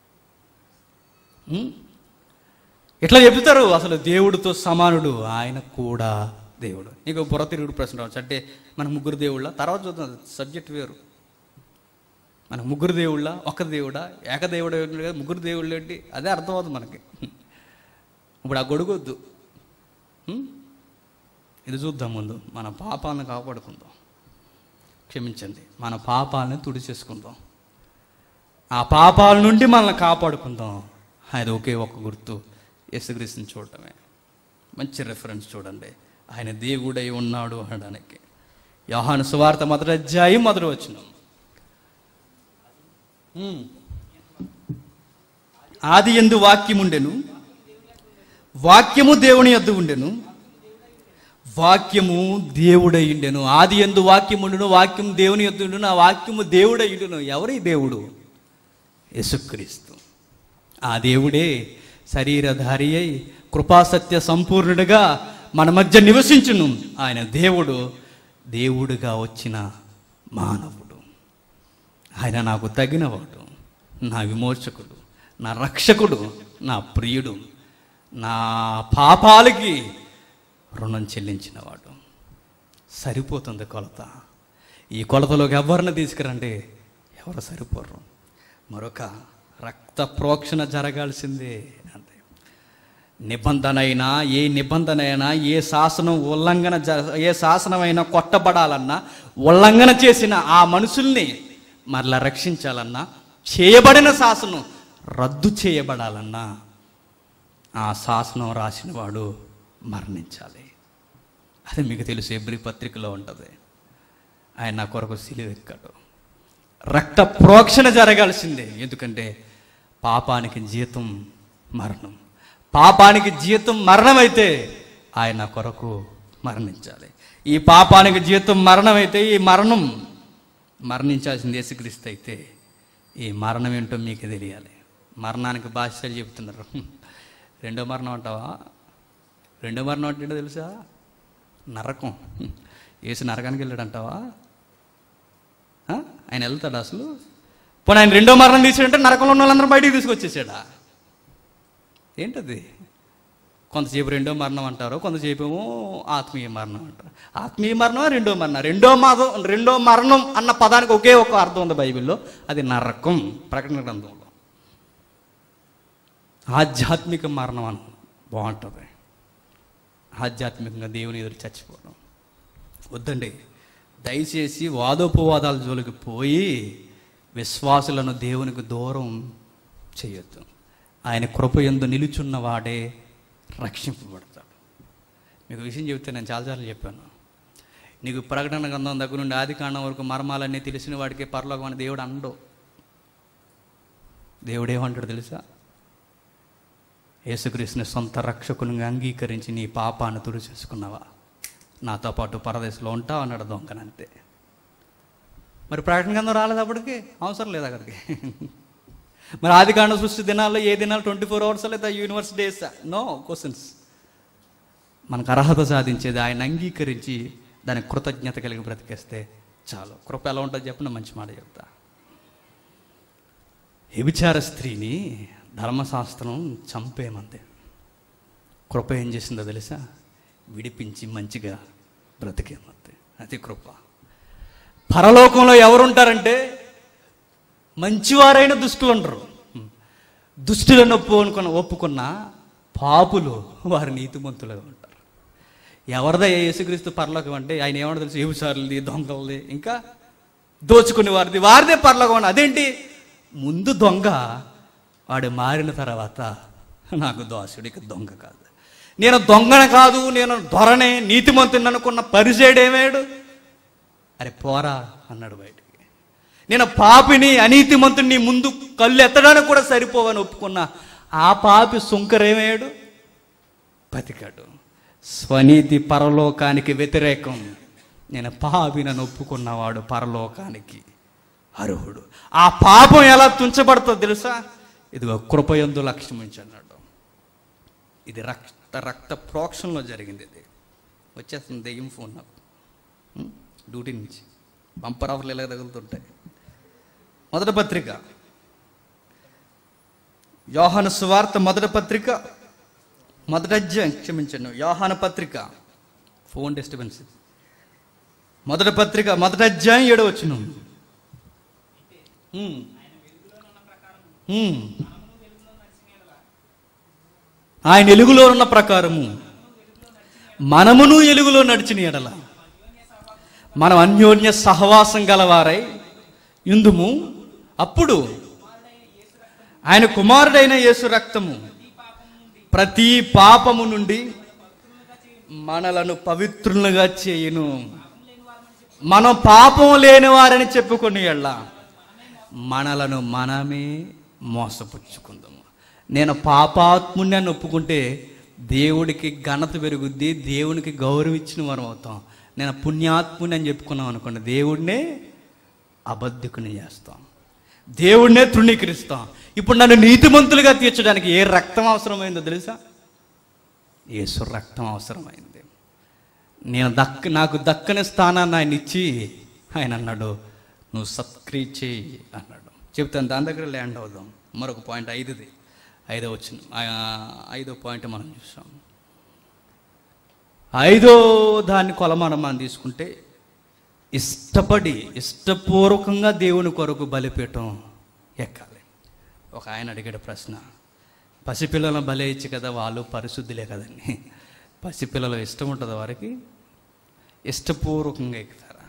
ఉం? ఇట్లా చెబుతారు అసలు దేవుడితో సమానుడు ఆయన కూడా దేవుడు నీకు బుర్ర తిరుగుడు ప్రశ్న రావచ్చు అంటే మన ముగ్గురు దేవుళ్ళ తర్వాత చూద్దాం సబ్జెక్ట్ వేరు మన ముగ్గురు దేవుళ్ళ ఒక దేవుడా ఏకదేవుడు ఏంటి కదా ముగ్గురు దేవుళ్ళు ఏంటి అదే అర్థమవుతుంది మనకి ఇప్పుడు ఆ గొడుగొద్దు ఉం? ఇది చూద్దాం ముందు మన పాపాలను కాపాడుకుందాం క్షమించండి మన పాపాలను తుడిచేసుకుందాం ఆ పాపాల నుండి మనల్ని కాపాడుకుందాం అది ఒకే ఒక గుర్తు యేసుక్రీస్తుని చూడటమే మంచి రెఫరెన్స్ చూడండి ఆయన దేవుడై ఉన్నాడు అనడానికి యోహాను సువార్త మొదటి అధ్యాయం మొదటి వచ్చినాం ఆది ఎందు వాక్యముండెను వాక్యము దేవుని యొద్ద ఉండెను వాక్యము దేవుడై ఉండెను ఆది ఎందు వాక్యముండును వాక్యం దేవుని యొద్ద ఉండును ఆ వాక్యము దేవుడై ఉండును ఎవరి దేవుడు యేసుక్రీస్తు ఆ దేవుడే శరీరధారి అయి కృపాసత్య సంపూర్ణుడిగా మన మధ్య నివసించును ఆయన దేవుడు దేవుడుగా వచ్చిన మానవుడు ఆయన నాకు తగినవాడు నా విమోచకుడు నా రక్షకుడు నా ప్రియుడు నా పాపాలకి రుణం చెల్లించినవాడు సరిపోతుంది కొలత ఈ కొలతలోకి ఎవరిని తీసుకురండి ఎవరు సరిపోరు మరొక రక్త ప్రోక్షణ జరగాల్సిందే అంతే నిబంధన అయినా ఏ నిబంధన అయినా ఏ శాసనం ఉల్లంఘన జ ఏ శాసనమైనా కొట్టబడాలన్నా ఉల్లంఘన చేసిన ఆ మనుషుల్ని మరలా రక్షించాలన్నా చేయబడిన శాసనం రద్దు చేయబడాలన్నా ఆ శాసనం రాసిన వాడు మరణించాలి అది మీకు తెలుసు ఎబ్రి పత్రికలో ఉంటుంది ఆయన నా కొరకు సిలువెక్కాడు రక్త ప్రోక్షణ జరగాల్సిందే ఎందుకంటే పాపానికి జీతం మరణం పాపానికి జీతం మరణం అయితే ఆయన కొరకు మరణించాలి ఈ పాపానికి జీతం మరణం అయితే ఈ మరణం మరణించాల్సింది యేసుక్రీస్తు అయితే ఈ మరణం ఏంటో మీకు తెలియాలి మరణానికి భాషలు చెప్తున్నారు రెండో మరణం అంటావా రెండో మరణం అంటే ఏంటో తెలుసా నరకం ఏసు నరకానికి వెళ్ళాడు అంటావా ఆ? ఆయన వెళ్తాడు అసలు పోనీ ఆయన రెండో మరణం తీసాడంటే నరకంలో ఉన్న వాళ్ళందరూ బయటికి తీసుకొచ్చేసాడా ఏంటది కొంతసేపు రెండో మరణం అంటారు కొంతసేపు ఏమో ఆత్మీయ మరణం అంటారు ఆత్మీయ మరణం రెండో మరణం రెండో మరణం రెండో మరణం అన్న పదానికి ఒకే ఒక అర్థం ఉంది బైబిల్లో అది నరకం ప్రకటన గ్రంథంలో ఆధ్యాత్మిక మరణం అని బాగుంటుంది ఆధ్యాత్మికంగా దేవుని ఎదురు చచ్చిపోవడం వద్దండి దయచేసి వాదోపవాదాల జోలికి పోయి విశ్వాసులను దేవునికి దూరం చేయొద్దు ఆయన కృప ఎందు నిలుచున్న వాడే రక్షింపబడతాడు మీకు విషయం చెబితే నేను చాలాసార్లు చెప్పాను నీకు ప్రకటన గ్రంథం దగ్గర నుండి ఆది కాండం వరకు మర్మాలన్నీ తెలిసిన వాడికి పరలోకం అని దేవుడు అండో దేవుడు ఏమంటాడు తెలుసా యేసుక్రీస్తుని సొంత రక్షకునిగా అంగీకరించి నీ పాపాన్ని తుడిచేసుకున్నావా నాతో పాటు పరదేశంలో ఉంటావు అన్నాడు దొంగనంతే మరి ప్రకటన గ్రంథం రాలేదు అప్పటికి అవసరం లేదు అక్కడికి మరి ఆది కాండ సృష్టి దినాల్లో ఏ దినాలు ట్వంటీ ఫోర్ అవర్స్ లేదా యూనివర్స్ డేస్ నో క్వశ్చన్స్ మనకు అర్హత సాధించేది ఆయన అంగీకరించి దానికి కృతజ్ఞత కలిగి బ్రతికేస్తే చాలు కృప ఎలా ఉంటుందో చెప్పిన మంచి మాట చెప్తా వ్యభిచార స్త్రీని ధర్మశాస్త్రం చంపేమంది కృప ఏం చేసిందో తెలుసా విడిపించి మంచిగా బ్రతికేమంది అది కృప పరలోకంలో ఎవరుంటారంటే మంచివారైన దుష్టులు ఉండరు దుష్టులను ఒప్పు అనుకున్న ఒప్పుకున్న పాపులు వారి నీతిమంతులుగా ఉంటారు ఎవరిదా యేసుక్రీస్తు పరలోకం అంటే ఆయన ఏమన్నా తెలుసు ఏబుసారులది దొంగలది ఇంకా దోచుకునే వారిది వారిదే పరలోకం అని అదేంటి ముందు దొంగ వాడు మారిన తర్వాత నాకు దోషుడికి దొంగ కాదు నేను దొంగన కాదు నేను దొరనే నీతిమంతుని అనుకున్న పరిచయుడేమేడు అరే పోరా అన్నాడు బయటికి నేను పాపిని అనీతిమంతుని ముందు కళ్ళు ఎత్తడానికి కూడా సరిపోవని ఒప్పుకున్న ఆ పాపి సుంకరేమేడు బతికాడు స్వనీతి పరలోకానికి వ్యతిరేకం నేను పాపినని ఒప్పుకున్నవాడు పరలోకానికి అర్హుడు ఆ పాపం ఎలా తుంచబడుతుందో తెలుసా ఇదిగో కృపయందు లక్ష్యం ఉంచి అన్నాడు ఇది రక్త రక్త ప్రోక్షణలో జరిగింది ఇది వచ్చేస్తుంది దెయ్యం ఫోన్ నాకు ఉం? డ్యూటీ నుంచి బంపర్ ఆఫర్లు ఇలా తగులుతుంటాయి మొదటి పత్రిక యోహాను సువార్త మొదటి పత్రిక మొదటి అధ్యాయం క్షమించండి యోహాన పత్రిక ఫోన్ డిస్టర్బెన్స్ మొదటి పత్రిక మొదటి అధ్యాయం ఏడో వచ్చిన ఆయన ఎలుగులో ఉన్న ప్రకారము మనమును ఎలుగులో నడిచిన ఎడల మనం అన్యోన్య సహవాసం గలవారై ఇందుము అప్పుడు ఆయన కుమారుడైన యేసు రక్తము ప్రతి పాపము నుండి మనలను పవిత్రులుగా చేయును మనం పాపం లేని వారని చెప్పుకొని ఎళ్ళ మనలను మనమే మోసపుచ్చుకుందాము నేను పాపాత్ముని అని ఒప్పుకుంటే దేవుడికి ఘనత పెరుగుద్ది దేవునికి గౌరవం ఇచ్చిన వారం అవుతాం నేను పుణ్యాత్ముని అని చెప్పుకున్నాం అనుకోండి దేవుడినే అబద్ధికుని చేస్తాం దేవుడినే తృణీకరిస్తాం ఇప్పుడు నన్ను నీతిమంతులుగా తీర్చడానికి ఏ రక్తం అవసరమైందో తెలుసా యేసు రక్తం అవసరమైంది నేను దక్క నాకు దక్కని స్థానాన్ని ఆయన ఇచ్చి ఆయన అన్నాడు నువ్వు సత్క్రియ చేయి అన్నాడు చెప్తాను దాని దగ్గర ల్యాండ్ అవుదాం మరొక పాయింట్ ఐదుది ఐదో వచ్చిన ఐదో పాయింట్ మనం చూసాం ఐదో దాన్ని కొలమానం మనం తీసుకుంటే ఇష్టపడి ఇష్టపూర్వకంగా దేవుని కొరకు బలిపీఠం ఎక్కాలి ఒక ఆయన అడిగాడు ప్రశ్న పసిపిల్లలను బలి ఇచ్చి కదా వాళ్ళు పరిశుద్ధులే కదండి పసిపిల్లలు ఇష్టం ఉంటుంది వారికి ఇష్టపూర్వకంగా ఎక్కుతారా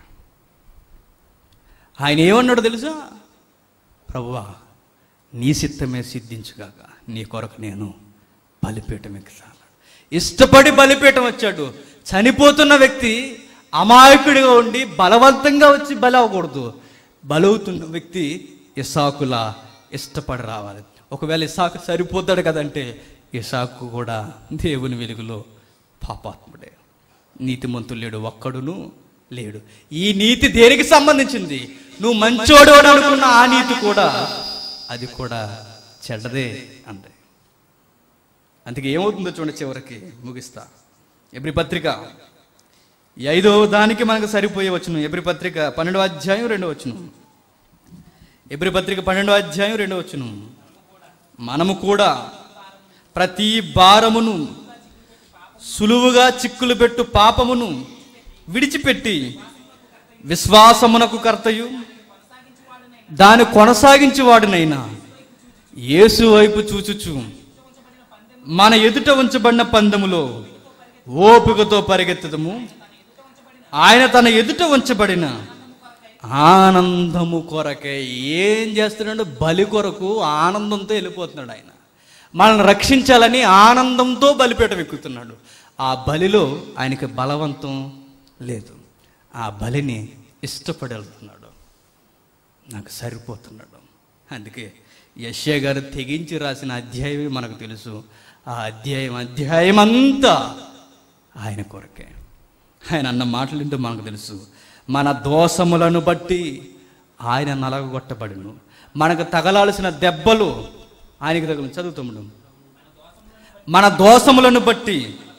ఆయన ఏమన్నాడు తెలుసా ప్రభువా నీ సిద్ధమే సిద్ధించుగాక నీ కొరకు నేను బలిపీఠం ఎక్కుతాను ఇష్టపడి బలిపీఠం వచ్చాడు చనిపోతున్న వ్యక్తి అమాయకుడిగా ఉండి బలవంతంగా వచ్చి బలి అవ్వకూడదు బలవుతున్న వ్యక్తి ఇసాకులా ఇష్టపడి రావాలి ఒకవేళ ఇసాకు సరిపోతాడు కదంటే ఇసాకు కూడా దేవుని వెలుగులో పాపాత్ముడే నీతిమంతులు లేడు ఒక్కడును లేడు ఈ నీతి దేనికి సంబంధించింది నువ్వు మంచోడు అని అనుకున్న ఆ నీతి కూడా అది కూడా చెడ్డదే అంతే అందుకే ఏమవుతుందో చూడండి చివరికి ముగిస్తా ఎబ్రి పత్రిక ఈ ఐదో దానికి మనకు సరిపోయే వచ్చును ఎబ్రి పత్రిక పన్నెండో అధ్యాయం రెండో వచ్చును ఎబ్రి పత్రిక పన్నెండో అధ్యాయం రెండో వచ్చును మనము కూడా ప్రతి భారమును సులువుగా చిక్కులు పెట్టు పాపమును విడిచిపెట్టి విశ్వాసమునకు కర్తయు దాని కొనసాగించువాడునైనా యేసు వైపు చూచుచు మన ఎదుట ఉంచబడిన పందెములో ఓపికతో పరిగెత్తదము ఆయన తన ఎదుట ఉంచబడిన ఆనందము కొరకే ఏం చేస్తున్నాడు బలి కొరకు ఆనందంతో వెళ్ళిపోతున్నాడు ఆయన మనల్ని రక్షించాలని ఆనందంతో బలిపీఠం ఎక్కుతున్నాడు ఆ బలిలో ఆయనకి బలవంతం లేదు ఆ బలిని ఇష్టపడి వెళ్తున్నాడు నాకు సరిపోతున్నాడు అందుకే యశ్య గారు తెగించి రాసిన అధ్యాయమే మనకు తెలుసు ఆ అధ్యాయం అధ్యాయం అంతా ఆయన కొరకే ఆయన అన్న మాటలు ఏంటో మనకు తెలుసు మన దోషములను బట్టి ఆయన నలగొట్టబడును మనకు తగలాల్సిన దెబ్బలు ఆయనకి తగిన చదువుతాము మన దోషములను బట్టి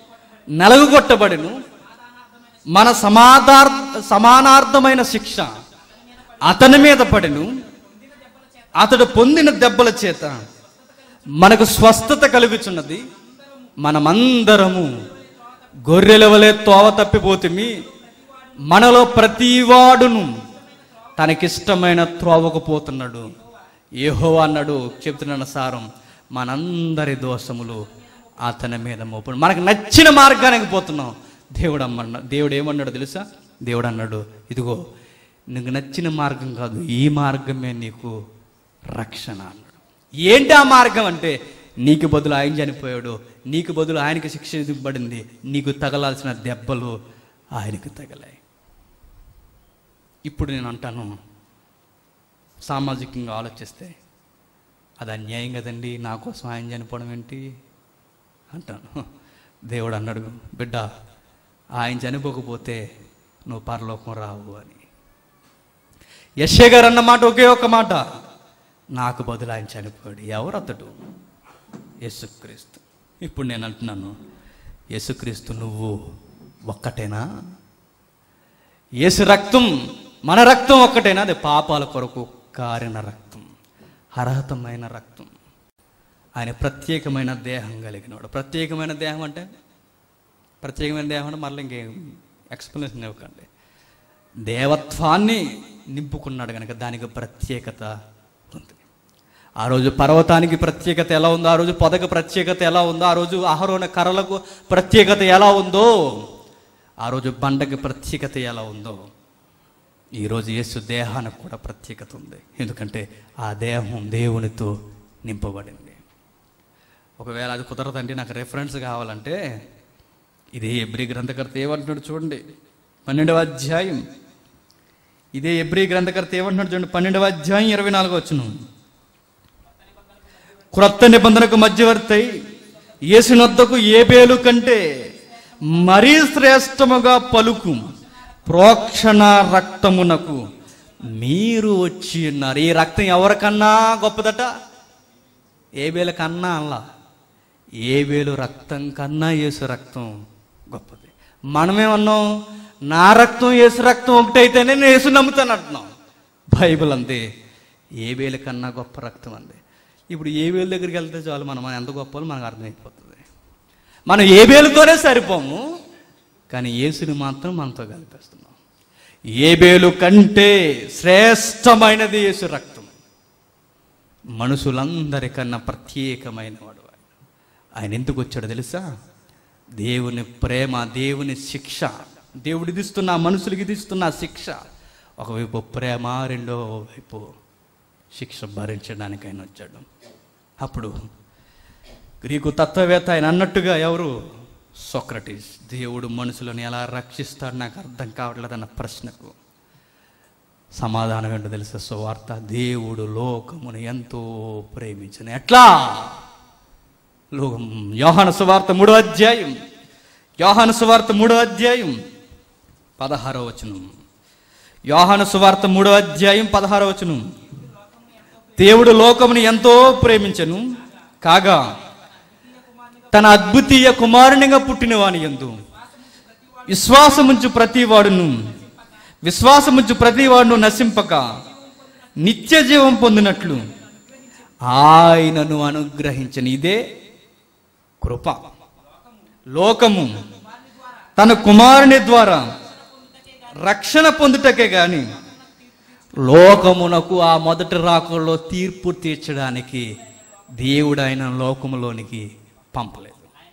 నలుగుగొట్టబడిను మన సమాధార్ సమానార్థమైన శిక్ష అతని మీద పడెను అతడు పొందిన దెబ్బల చేత మనకు స్వస్థత కలుగుచున్నది మనమందరము గొర్రెల వలె తోవ తప్పిపోతిమి మనలో ప్రతివాడును తనకిష్టమైన త్రోవకు పోతున్నాడు ఏహో అన్నాడు చెప్తున్న సారం మనందరి దోషములు అతని మీద మోపడు మనకు నచ్చిన మార్గానికి పోతున్నాం దేవుడు అమ్మన్న దేవుడు ఏమన్నాడు తెలుసా దేవుడు అన్నాడు ఇదిగో నీకు నచ్చిన మార్గం కాదు ఈ మార్గమే నీకు రక్షణ అన్నాడు ఏంటి ఆ మార్గం అంటే నీకు బదులు ఆయన చనిపోయాడు నీకు బదులు ఆయనకి శిక్ష ఇవ్వబడింది నీకు తగలాల్సిన దెబ్బలు ఆయనకు తగలాయి ఇప్పుడు నేను అంటాను సామాజికంగా ఆలోచిస్తే అది అన్యాయం కదండి నా కోసం ఆయన చనిపోవడం ఏంటి అంటాను దేవుడు అన్నాడు బిడ్డ ఆయన చనిపోకపోతే నువ్వు పరలోకం రావు అని యశ్య గారు అన్న మాట ఒకే ఒక మాట నాకు బదులు ఆయన చనిపోయాడు ఎవరు అతడు యేసుక్రీస్తు ఇప్పుడు నేను అంటున్నాను యేసుక్రీస్తు నువ్వు ఒక్కటేనా యేసు రక్తం మన రక్తం ఒక్కటేనా అది పాపాల కొరకు కారిన రక్తం అర్హతమైన రక్తం ఆయన ప్రత్యేకమైన దేహం కలిగినవాడు ప్రత్యేకమైన దేహం అంటే ప్రత్యేకమైన దేహం అంటే మళ్ళీ ఇంకేం ఎక్స్ప్లెనేషన్ ఇవ్వకండి దేవత్వాన్ని నింపుకున్నాడు కనుక దానికి ప్రత్యేకత ఉంది ఆ రోజు పర్వతానికి ప్రత్యేకత ఎలా ఉందో ఆ రోజు పొదకు ప్రత్యేకత ఎలా ఉందో ఆ రోజు ఆహారోన కర్రలకు ప్రత్యేకత ఎలా ఉందో ఆ రోజు బండకి ప్రత్యేకత ఎలా ఉందో ఈరోజు యేసు దేహానికి కూడా ప్రత్యేకత ఉంది ఎందుకంటే ఆ దేహం దేవునితో నింపబడింది ఒకవేళ అది కుదరదండి నాకు రెఫరెన్స్ కావాలంటే ఇదే ఎబ్రి గ్రంథకర్త ఏమంటున్నాడు చూడండి పన్నెండవ అధ్యాయం ఇదే ఎబ్రి గ్రంథకర్త ఏమంటున్నాడు చూడండి పన్నెండవ అధ్యాయం ఇరవై నాలుగు వచ్చును క్రొత్త నిబంధనకు మధ్యవర్తి యేసునొద్దకు ఏబేలు కంటే మరీ శ్రేష్టముగా పలుకు ప్రోక్షణ రక్తమునకు మీరు వచ్చి ఉన్నారు ఈ రక్తం ఎవరికన్నా గొప్పదట ఏబేల కన్నా అలా ఏబేలు రక్తం కన్నా యేసు రక్తం గొప్పది మనమేమన్నాం నా రక్తం యేసు రక్తం ఒకటైతేనే నేను యేసు నమ్ముతాను అంటున్నాం బైబిల్ అంతే ఏబేల కన్నా గొప్ప రక్తం అంది ఇప్పుడు ఏబేలు దగ్గరికి వెళ్తే చాలు మనం ఎంత గొప్పలో మనకు అర్థమైపోతుంది మనం ఏబేలుతోనే సరిపోము కానీ యేసుని మాత్రం మనతో కలిపేస్తున్నాం ఏబేలు కంటే శ్రేష్టమైనది యేసు రక్తం మనుషులందరికన్నా ప్రత్యేకమైన వాడు ఆయన ఆయన ఎందుకు వచ్చాడో తెలుసా దేవుని ప్రేమ దేవుని శిక్ష దేవుడిది ఇస్తున్న మనుషులకి ఇది ఇస్తున్న శిక్ష ఒకవైపు ప్రేమ రెండో వైపు శిక్ష భరించడానికి ఆయన వచ్చాడు అప్పుడు గ్రీకు తత్వవేత్త ఆయన అన్నట్టుగా ఎవరు సోక్రటీస్ దేవుడు మనుషులను ఎలా రక్షిస్తాడు నాకు అర్థం కావట్లేదన్న ప్రశ్నకు సమాధానం ఏంటో తెలుసా సువార్త దేవుడు లోకమును ఎంతో ప్రేమించిన ఎట్లా లోకం యోహాను సువార్త మూడో అధ్యాయం యోహాను సువార్త మూడో అధ్యాయం పదహారో వచనం యోహాను సువార్త మూడో అధ్యాయం పదహారో వచనం దేవుడు లోకమును ఎంతో ప్రేమించను కాగా తన అద్భుతీయ కుమారునిగా పుట్టిన వాని ఎందు విశ్వాసముంచు ప్రతివాడును విశ్వాసముంచు ప్రతివాడును నశింపక నిత్య జీవం పొందినట్లు ఆయనను అనుగ్రహించని ఇదే కృప లోకము తన కుమారుని ద్వారా రక్షణ పొందుటకే గాని లోకమునకు ఆ మొదటి రాకల్లో తీర్పు తీర్చడానికి దేవుడు ఆయన లోకములోనికి పంపలేదు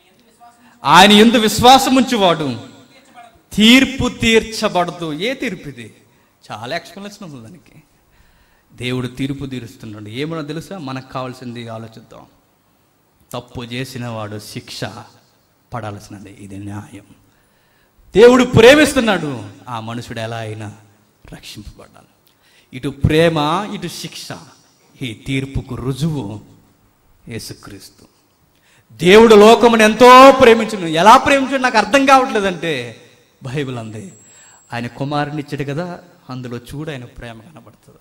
ఆయన ఎందు విశ్వాసముంచువాడు తీర్పు తీర్చబడదు ఏ తీర్పు ఇది చాలా ఎక్స్ప్లెనేషన్ ఉంది దానికి దేవుడు తీర్పు తీరుస్తున్నాడు ఏమన్నా తెలుసా మనకు కావాల్సింది ఆలోచిద్దాం తప్పు చేసిన వాడు శిక్ష పడాల్సినది ఇది న్యాయం దేవుడు ప్రేమిస్తున్నాడు ఆ మనుషుడు ఎలా అయినా రక్షింపబడాలి ఇటు ప్రేమ ఇటు శిక్ష ఈ తీర్పుకు రుజువు యేసుక్రీస్తు దేవుడు లోకమును ఎంతో ప్రేమించును ఎలా ప్రేమించుడు నాకు అర్థం కావట్లేదంటే బైబిల్ అంది ఆయన కుమారుని ఇచ్చాడు కదా అందులో చూడు ఆయన ప్రేమ కనబడుతుంది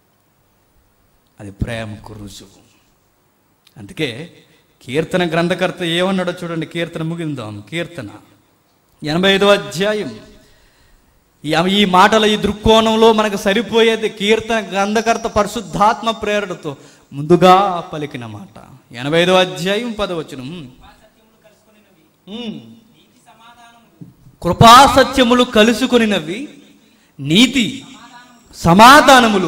అది ప్రేమకు రుజువు అందుకే కీర్తన గ్రంథకర్త ఏమన్నాడో చూడండి కీర్తన ముగిందాం కీర్తన ఎనభై ఐదో అధ్యాయం ఈ- ఈ మాటల ఈ దృక్కోణంలో మనకు సరిపోయేది కీర్తన గ్రంథకర్త పరిశుద్ధాత్మ ప్రేరణతో ముందుగా పలికిన మాట ఎనభై ఐదో అధ్యాయం పదవచనం ఉమ్. కృపా సత్యములు కలుసుకొనినవి నీతి సమాధానములు